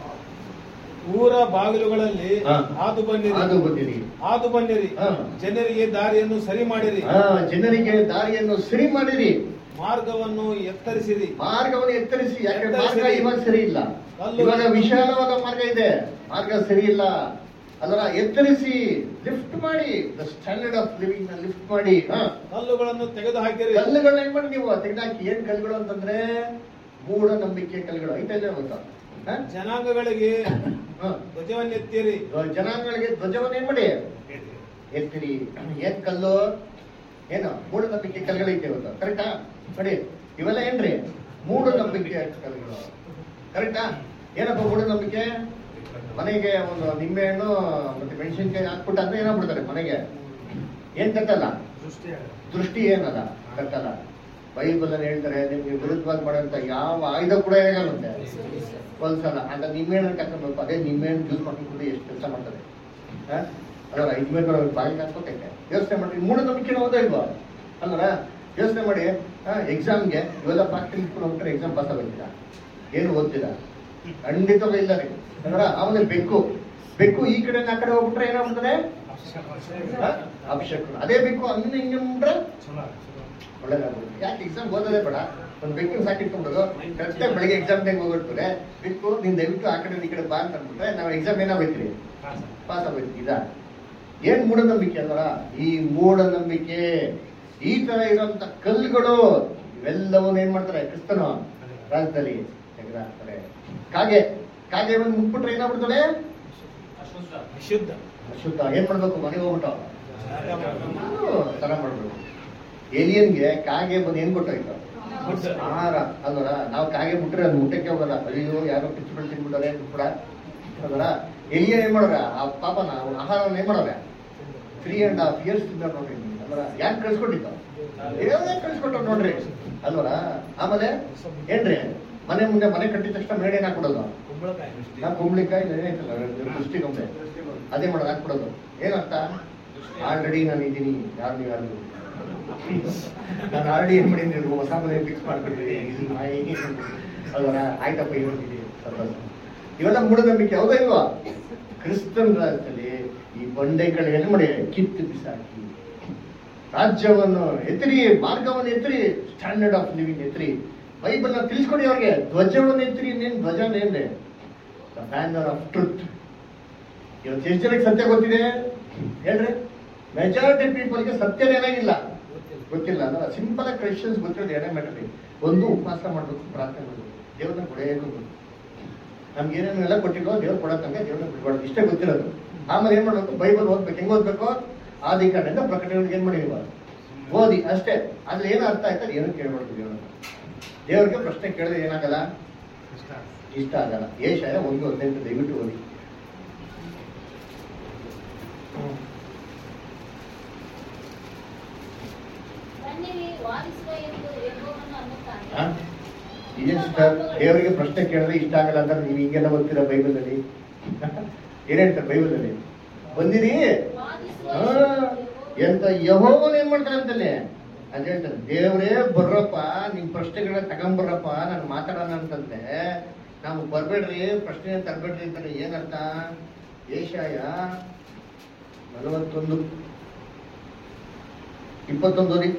ಊರ ಬಾಗಿಲುಗಳಲ್ಲಿ ಹಾ. ಹಾದು ಬನ್ನಿರಿ ಅದು ಬಂದಿರಿ ಹಾದು ಬನ್ನಿರಿ ಹಾ. ಜನರಿಗೆ ದಾರಿಯನ್ನು ಸರಿ ಮಾಡಿರಿ ಆ, ಜನರಿಗೆ ದಾರಿಯನ್ನು ಸರಿ ಮಾಡಿರಿ ಮಾರ್ಗವನ್ನು ಎತ್ತರಿಸಿರಿ ಮಾರ್ಗವನ್ನು ಎತ್ತರಿಸಿ ಯಾಕೆ ಮಾರ್ಗ ಎತ್ತರಿಸಿರಿ. ಇವಾಗ ಸರಿ ಇಲ್ಲ ಕಲ್ಲು- ಇವಾಗ ವಿಶಾಲವಾದ ಮಾರ್ಗ ಇದೆ ಮಾರ್ಗ ಸರಿ ಇಲ್ಲ ಅದರ ಎತ್ತರಿಸಿ ಲಿಫ್ಟ್ ಮಾಡಿ ದ ಸ್ಟ್ಯಾಂಡರ್ಡ್ ಆಫ್ ಲಿವಿಂಗ್ ನ ಲಿಫ್ಟ್ ಮಾಡಿ ಹಾ. ಕಲ್ಲುಗಳನ್ನು ತೆಗೆದು ಹಾಕಿರಿ ಕಲ್ಲುಗಳನ್ನ ಏನ್ ಮಾಡಿ ನೀವು ತೆಗೆದಾಕಿ ಏನ್ ಕಲ್ಲುಗಳು ಅಂತಂದ್ರೆ ಮೂಢ ನಂಬಿಕೆ ಕಲ್ಲುಗಳು ಐತಾ ಇಲ್ಲ ಗೊತ್ತಾ ಹಾ? ಜನಾಂಗಗಳಿಗೆ ಹಾ. ಧ್ವಜವನ್ನೆತ್ತಿರಿ ಜನಾಂಗಗಳಿಗೆ ಧ್ವಜವನ್ನು ಏನ್ ಮಾಡಿ ಎತ್ತಿರಿ ಏನ್ ಕಲ್ಲು ಏನು ಮೂಢನಂಬಿಕೆ ಕಲ್ಲುಗಳೈತೆ ಇವತ್ತು ಕರೆಕ್ಟಾ ನೋಡಿ ಇವೆಲ್ಲ ಏನ್ರಿ ಮೂಢನಂಬಿಕೆ ಕಲ್ಲುಗಳು ಕರೆಕ್ಟಾ ಏನಪ್ಪ ಮೂಢನಂಬಿಕೆ ಮನೆಗೆ ಒಂದು ನಿಂಬೆಹಣ್ಣು ಮತ್ತೆ ಮೆಣಸಿನ್ಕಾಯಿ ಹಾಕ್ಬಿಟ್ಟು ಅಂದ್ರೆ ಏನಾಗ್ಬಿಡ್ತಾರೆ ಮನೆಗೆ ಏನ್ ಕಟ್ಟಲ್ಲ ದೃಷ್ಟಿ ಏನಲ್ಲ ಕಟ್ಟಲ್ಲ ಬೈಬಲ್ ಅಲ್ಲಿ ಹೇಳ್ತಾರೆ ನಿಮ್ಗೆ ವಿರುದ್ಧವಾಗಿ ಮಾಡುವಂತ ಯಾವ ಆಯುಧ ಕೂಡ ಏನಾಗಲ್ಲಂತೆ ಒಂದ್ಸಲ ಆಗ ನಿಂಬೆಹಣ್ಣು ಕಟ್ಕೊಬೇಕು ಅದೇ ನಿಂಬೆಹಣ್ಣು ಜ್ಯೂಸ್ ಮಾಡ್ಕೊಂಡು ಎಷ್ಟು ಕೆಲಸ ಮಾಡ್ತಾರೆ ಹ? ಅದರ ಐದು ಮೇಲೆ ಬಾಯಿಗೆ ಹಾಕ್ಬೇಕೈತೆ ಯೋಚನೆ ಮಾಡಿ ಮೂಢನಂಬಿಕೆ ಹೋದ ಇಲ್ವಾ ಅಲ್ವರ ಯೋಚನೆ ಮಾಡಿ ಎಕ್ಸಾಮ್ಗೆ ಇವೆಲ್ಲ ಪ್ರಾಕ್ಟಿಕಲ್ ಇಟ್ಕೊಂಡು ಹೋಗ್ತಾರೆ ಎಕ್ಸಾಮ್ ಪಾಸ್ ಆಗೋದಿಲ್ಲ ಏನು ಓದ್ತೀರಾ ಖಂಡಿತವೂ ಇಲ್ಲ ರೀ ಅಂದ್ರ ಆಮೇಲೆ ಬೆಕ್ಕು ಬೆಕ್ಕು ಈ ಕಡೆ ಆ ಕಡೆ ಹೋಗ್ಬಿಟ್ರೆ ಏನಾಗ್ಬಿಡ್ತದೆ ಹ? ಅಭಿಷೇಕ ಅದೇ ಬೆಕ್ಕು ಹಂಗೆ ಹಿಂಗೆ ಬಿಟ್ರೆ ಒಳ್ಳೇದಾಗ್ಬಿಡುತ್ತೆ ಯಾಕೆ ಎಕ್ಸಾಮ್ ಓದೋದೇ ಬೇಡ ಒಂದು ಬೆಕ್ಕಿನ ಸಾಕಿಟ್ಕೊಂಡ್ಬಿಡೋದು ಕರೆಕ್ಟಾಗಿ ಬೆಳಿಗ್ಗೆ ಎಕ್ಸಾಮ್ ಟೈಮ್ ಹೋಗ್ಬಿಡ್ತಾರೆ ಬೆಕ್ಕು ನೀನ್ ದಯವಿಟ್ಟು ಆ ಕಡೆ ಈ ಕಡೆ ಬಾ ಅಂತ ಅಂದ್ಬಿಟ್ರೆ ನಾವು ಎಕ್ಸಾಮ್ ಏನಾಗೋಯ್ತೀರಿ ಪಾಸ್ ಆಗೋಯ್ತು ಇದಾ ಏನ್ ಮೂಢನಂಬಿಕೆ ಅಲ್ವರ ಈ ಮೂಢನಂಬಿಕೆ ಈ ತರ ಇರುವಂತ ಕಲ್ಲುಗಳು ಇವೆಲ್ಲವನ್ನ ಏನ್ ಮಾಡ್ತಾರೆ ಕ್ರಿಸ್ತನು ರಾಜ್ಯದಲ್ಲಿ ತೆಗೆದಾಕ್ತಾರೆ ಕಾಗೆ ಕಾಗೆ ಬಂದು ಮುಟ್ಬಿಟ್ರೆ ಏನಾಗ್ಬಿಡ್ತಾರೆ ವಿಶುದ್ಧ ಶುದ್ಧ ಏನ್ ಮಾಡ್ಬೇಕು ಮನೆಗೆ ಹೋಗ್ಬಿಟ್ಟು ನಾನು ತರ ಮಾಡ್ಬೇಕು ಏಲಿಯನ್ಗೆ ಕಾಗೆ ಬಂದು ಏನ್ ಕೊಟ್ಟೋಯ್ತು ಆಹಾರ ಅಲ್ವರ ನಾವು ಕಾಗೆ ಮುಟ್ರೆ ಅದು ಮುಟ್ಟಕ್ಕೆ ಹೋಗಲ್ಲ ಅಯ್ಯೋ ಯಾರೋ ಪಿಚ್ಚು ಬೆಳೆ ತಿನ್ಬಿಟ್ಟಾರೆ ಕೂಡ ಅಲ್ವರ ಎಲಿಯನ್ ಏನ್ ಮಾಡೋರ ಆ ಪಾಪನ ಅವ್ನ ಆಹಾರವನ್ನ ಏನ್ ಮಾಡೋರೆ ತ್ರೀ ಅಂಡ್ ಹಾಫ್ ಇಯರ್ಸ್ ತಿಂದ ನೋಡ್ರಿ ಅಲ್ವರ ಯಾಕೆ ಕಳ್ಸ್ಕೊಟ್ಟಿತ್ತು ದೇವರೇ ಕಳ್ಸ್ಕೊಟ್ಟು ನೋಡ್ರಿ ಅಲ್ವರ ಆಮೇಲೆ ಏನ್ರಿ ಮನೆ ಮುಂದೆ ಮನೆ ಕಟ್ಟಿದ ತಕ್ಷಣ ಮೇಡೆ ಏನ್ ಹಾಕ್ಬಿಡೋದು ನಾ ಕುಂಬಳಿಕಾಯಿ ಏನೈತಲ್ಲ ದೃಷ್ಟಿ ಗೊಂಬೆ ಅದೇ ಮಾಡೋದು ಹಾಕ್ಬಿಡೋದು ಏನಂತ ಆಲ್ರೆಡಿ ನಾನು ಇದ್ದೀನಿ ಯಾರು ನೀವು ಯಾರು ನಾನು ಆಲ್ರೆಡಿ ಏನ್ ಮಾಡಿದ್ದೀನಿ ಹೊಸ ಮನೆ ಫಿಕ್ಸ್ ಮಾಡ್ಕೊಂಡಿದ್ದೀನಿ ಅದರ ಆಯ್ತಪ್ಪ ಹೇಳ್ತೀನಿ ಸಂತೋಷ ಇವೆಲ್ಲ ಮೂಢನಂಬಿಕೆ ಹೌದಾ ಇಲ್ವಾ ಕ್ರಿಸ್ತನ್ ರಾಜ್ಯದಲ್ಲಿ ಈ ಬಂಡೆಗಳು ಏನ್ ಮಾಡಿ ಕಿತ್ತು ಬಿಸಾಕಿ ರಾಜ್ಯವನ್ನು ಎತ್ತಿರಿ ಮಾರ್ಗವನ್ನು ಎತ್ತಿರಿ ಸ್ಟ್ಯಾಂಡರ್ಡ್ ಆಫ್ ಲಿವಿಂಗ್ ಎತ್ತಿರಿ ಬೈಬಲ್ ನ ತಿಳಿಸ್ಕೊಡಿ ಅವ್ರಿಗೆ ಧ್ವಜವನ್ನು ಎತ್ತಿರಿ ಇನ್ನೇನ್ ಧ್ವಜ ಏನ್ರಿ ದ ಬ್ಯಾನರ್ ಆಫ್ ಟ್ರುತ್ ಇವತ್ತು ಎಷ್ಟು ಜನಕ್ಕೆ ಸತ್ಯ ಗೊತ್ತಿದೆ ಹೇಳ್ರಿ ಮೆಜಾರಿಟಿ ಪೀಪಲ್ಗೆ ಸತ್ಯನೇ ಏನಾಗಿಲ್ಲ ಗೊತ್ತಿಲ್ಲ ಅಂದ್ರೆ ಸಿಂಪಲ್ ಆಗಿ ಕ್ರಿಶ್ಚಿಯನ್ಸ್ ಗೊತ್ತಿರೋದು ಎರಡೇ ಮ್ಯಾಟರ್ ಒಂದು ಉಪವಾಸ ಮಾಡ್ಬೇಕು ಪ್ರಾರ್ಥನೆ ಮಾಡ್ಬೇಕು ದೇವ್ರನ್ನ ಕೊಡೆಯಬೇಕು ನಮ್ಗೆ ಏನೇನು ಎಲ್ಲ ಕೊಟ್ಟಿರೋ ದೇವ್ರು ಕೊಡೋ ತನಕ ದೇವ್ರನ್ನ ಬಿಡ್ಬಾರ್ದು ಇಷ್ಟೇ ಗೊತ್ತಿರೋದು ಆಮೇಲೆ ಏನ್ ಮಾಡ್ಬೇಕು ಬೈಬಲ್ ಓದ್ಬೇಕು ಹೆಂಗ್ ಓದ್ಬೇಕು ಆದಿ ಕಾರಣದಿಂದ ಪ್ರಕಟಣೆಗೆ ಏನ್ ಮಾಡಿದೀವ ಓದಿ ಅಷ್ಟೇ ಅದ್ರಲ್ಲಿ ಏನು ಅರ್ಥ ಆಯ್ತು ಏನು ಕೇಳ್ಬಾರ್ದು ದೇವ್ರನ್ನ ದೇವ್ರಿಗೆ ಪ್ರಶ್ನೆ ಕೇಳಿದ್ರೆ ಏನಾಗಲ್ಲ ಇಷ್ಟ ಆಗಲ್ಲ ಏಷಯ ಒಂದು ಹದಿನೆಂಟು ದಯವಿಟ್ಟು ಓದಿ ಬನ್ನಿರಿ ವಾದಿಸುವ ಎಂದು ಯೆಹೋವನು ಅನ್ನುತ್ತಾನೆ ಆ? ಇದೇನ್ ಸರ್ ದೇವರಿಗೆ ಪ್ರಶ್ನೆ ಕೇಳಿದ್ರೆ ಇಷ್ಟ ಆಗಲ್ಲ ಅಂದ್ರೆ ನೀವು ಹಿಂಗೆಲ್ಲ ಓದ್ತೀರಾ ಬೈಬಲ್ ಅಲ್ಲಿ ಏನ್ ಹೇಳ್ತಾರೆ ಬೈಬಲ್ ಅಲ್ಲಿ ಬಂದಿರಿ ವಾದಿಸುವ ಆ, ಎಂದು ಯೆಹೋವನು ಎಂತ ಯಹೋವನ್ ಏನ್ ಮಾಡ್ತಾರೆ ಅಂತಲ್ಲಿ ಅದ್ ಹೇಳ್ತಾರೆ ದೇವ್ರೇ ಬರ್ರಪ್ಪ ನಿಮ್ ಪ್ರಶ್ನೆಗಳನ್ನ ತಗೊಂಬರ್ರಪ್ಪ ನಾನು ಮಾತಾಡೋಣ ಅಂತಂದ್ರೆ ನಾವು ಬರ್ಬೇಡ್ರಿ ಪ್ರಶ್ನೆ ತರಬೇಡ್ರಿ ಅಂತಾರೆ ಏನರ್ಥ ಏಷಾಯ ನಲವತ್ತೊಂದು ಇಪ್ಪತ್ತೊಂದು ರೀ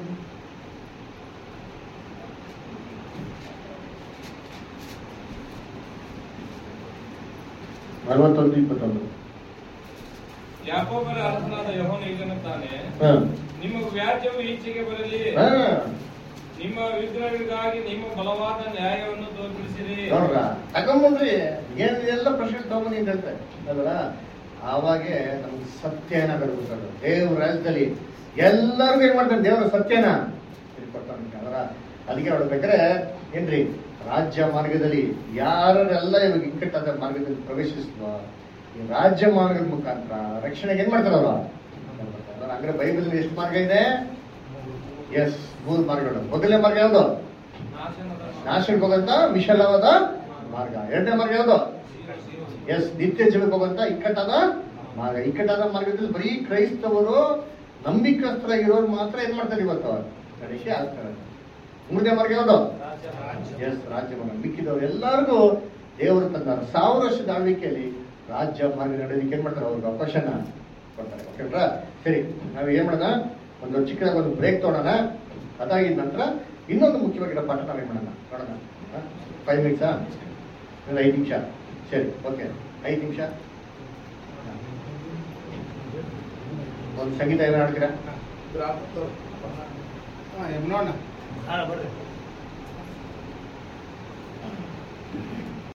ನಲವತ್ತೊಂದು ಇಪ್ಪತ್ತೊಂದು ಯಾಕೋಬರ ಅರಸನಾದ ಯೆಹೋವನು ಹೀಗನ್ನುತ್ತಾನೆ ಹಾ ನಿಮ್ಮ ವ್ಯಾಜ್ಯವು ಈಚೆಗೆ ಬರಲಿ ಹಾ ನಿಮ್ಮ ವಿಗ್ರಹಗಳಿಗಾಗಿ ನಿಮ್ಮ ಬಲವಾದ ನ್ಯಾಯವನ್ನು ತೋರ್ಪಡಿಸಿರಿ ನೋಡ್ರ ತಗೊಂಬಂದ್ರಿ ಏನ್ ಎಲ್ಲ ಪ್ರಶ್ನೆ ತಗೊಂಬಂದಿ ಅಂತ ಹೇಳ್ತಾರೆ ಅಲ್ವಲ್ಲ ಆವಾಗೆ ನಮ್ಗೆ ಸತ್ಯ ಏನಾಗಬೇಕು ದೇವ್ರ ರಾಜ್ಯದಲ್ಲಿ ಎಲ್ಲರಿಗೂ ಏನ್ ಮಾಡ್ತಾನೆ ದೇವರ ಸತ್ಯನ ತಿಳ್ಕೊಡ್ತಾನೆ ಅದರ ಅದಕ್ಕೆ ನೋಡ್ಬೇಕಾದ್ರೆ ಏನ್ರಿ ರಾಜ್ಯ ಮಾರ್ಗದಲ್ಲಿ ಯಾರೆಲ್ಲ ಇವಾಗ ಇಕ್ಕಟ್ಟಾದ ಮಾರ್ಗದಲ್ಲಿ ಪ್ರವೇಶಿಸುವ ಈ ರಾಜ್ಯ ಮಾರ್ಗದ ಮುಖಾಂತರ ರಕ್ಷಣೆಗೆ ಏನ್ ಮಾಡ್ತಾರ ಅವರು ಅಂದ್ರೆ ಬೈಬಲ್ ಎಷ್ಟು ಮಾರ್ಗ ಇದೆ ಎಸ್ ಮೂರು ಮಾರ್ಗಗಳು ಮೊದಲನೇ ಮಾರ್ಗ ಯಾವುದು ನಾಶಕ್ಕೆ ಹೋಗಂತ ವಿಶಾಲವಾದ ಮಾರ್ಗ ಎರಡನೇ ಮಾರ್ಗ ಯಾವುದು ಎಸ್ ನಿತ್ಯ ಜೀವಕ್ಕೆ ಹೋಗುವಂತ ಇಕ್ಕಟ್ಟಾದ ಮಾರ್ಗ ಇಕ್ಕಟ್ಟಾದ ಮಾರ್ಗದಲ್ಲಿ ಬರೀ ಕ್ರೈಸ್ತವರು ನಂಬಿಕಸ್ಥರಾಗಿರೋರು ಮಾತ್ರ ಏನ್ ಮಾಡ್ತಾರೆ ಇವತ್ತು ನಡೆಸಿ ಆಗ್ತಾರೆ ಮೂರನೇ ಮಾರ್ಗ ಯಾವುದು ಎಸ್ ರಾಜ್ಯ ಮಾರ್ಗ ಮಿಕ್ಕಿದವರು ಎಲ್ಲರಿಗೂ ದೇವರು ತನ್ನ ಸಾವಿರ ವರ್ಷದ ಆಳ್ವಿಕೆಯಲ್ಲಿ ರಾಜ್ಯ ಮಾರ್ಗ ನಡೆಯೋದಕ್ಕೆ ಏನ್ ಮಾಡ್ತಾರೆ ಅವ್ರಿಗೆ ಅವಕಾಶನ ಕೊಡ್ತಾರೆ ಓಕೆಲ್ರಾ ಸರಿ ನಾವು ಏನ್ ಮಾಡೋಣ ಒಂದು ಚಿಕ್ಕದಾಗಿ ಒಂದು ಬ್ರೇಕ್ ತಗೊಳ್ಳೋಣ ಅದಾಗಿದ ನಂತರ ಇನ್ನೊಂದು ಮುಖ್ಯವಾಗಿರೋ ಪಾಠ ನಾವೇನ್ ಮಾಡೋಣ ನೋಡೋಣ ಫೈವ್ ಮಿನಿಟ್ಸಾ ಇಲ್ಲ ಐದು ನಿಮಿಷ ಸರಿ ಓಕೆ ಐದು ನಿಮಿಷ ಒಂದು ಸಂಗೀತ ಏನೋ ಹಾಡ್ತೀರಾ ನೋಡೋಣ ಬರ್ರಿ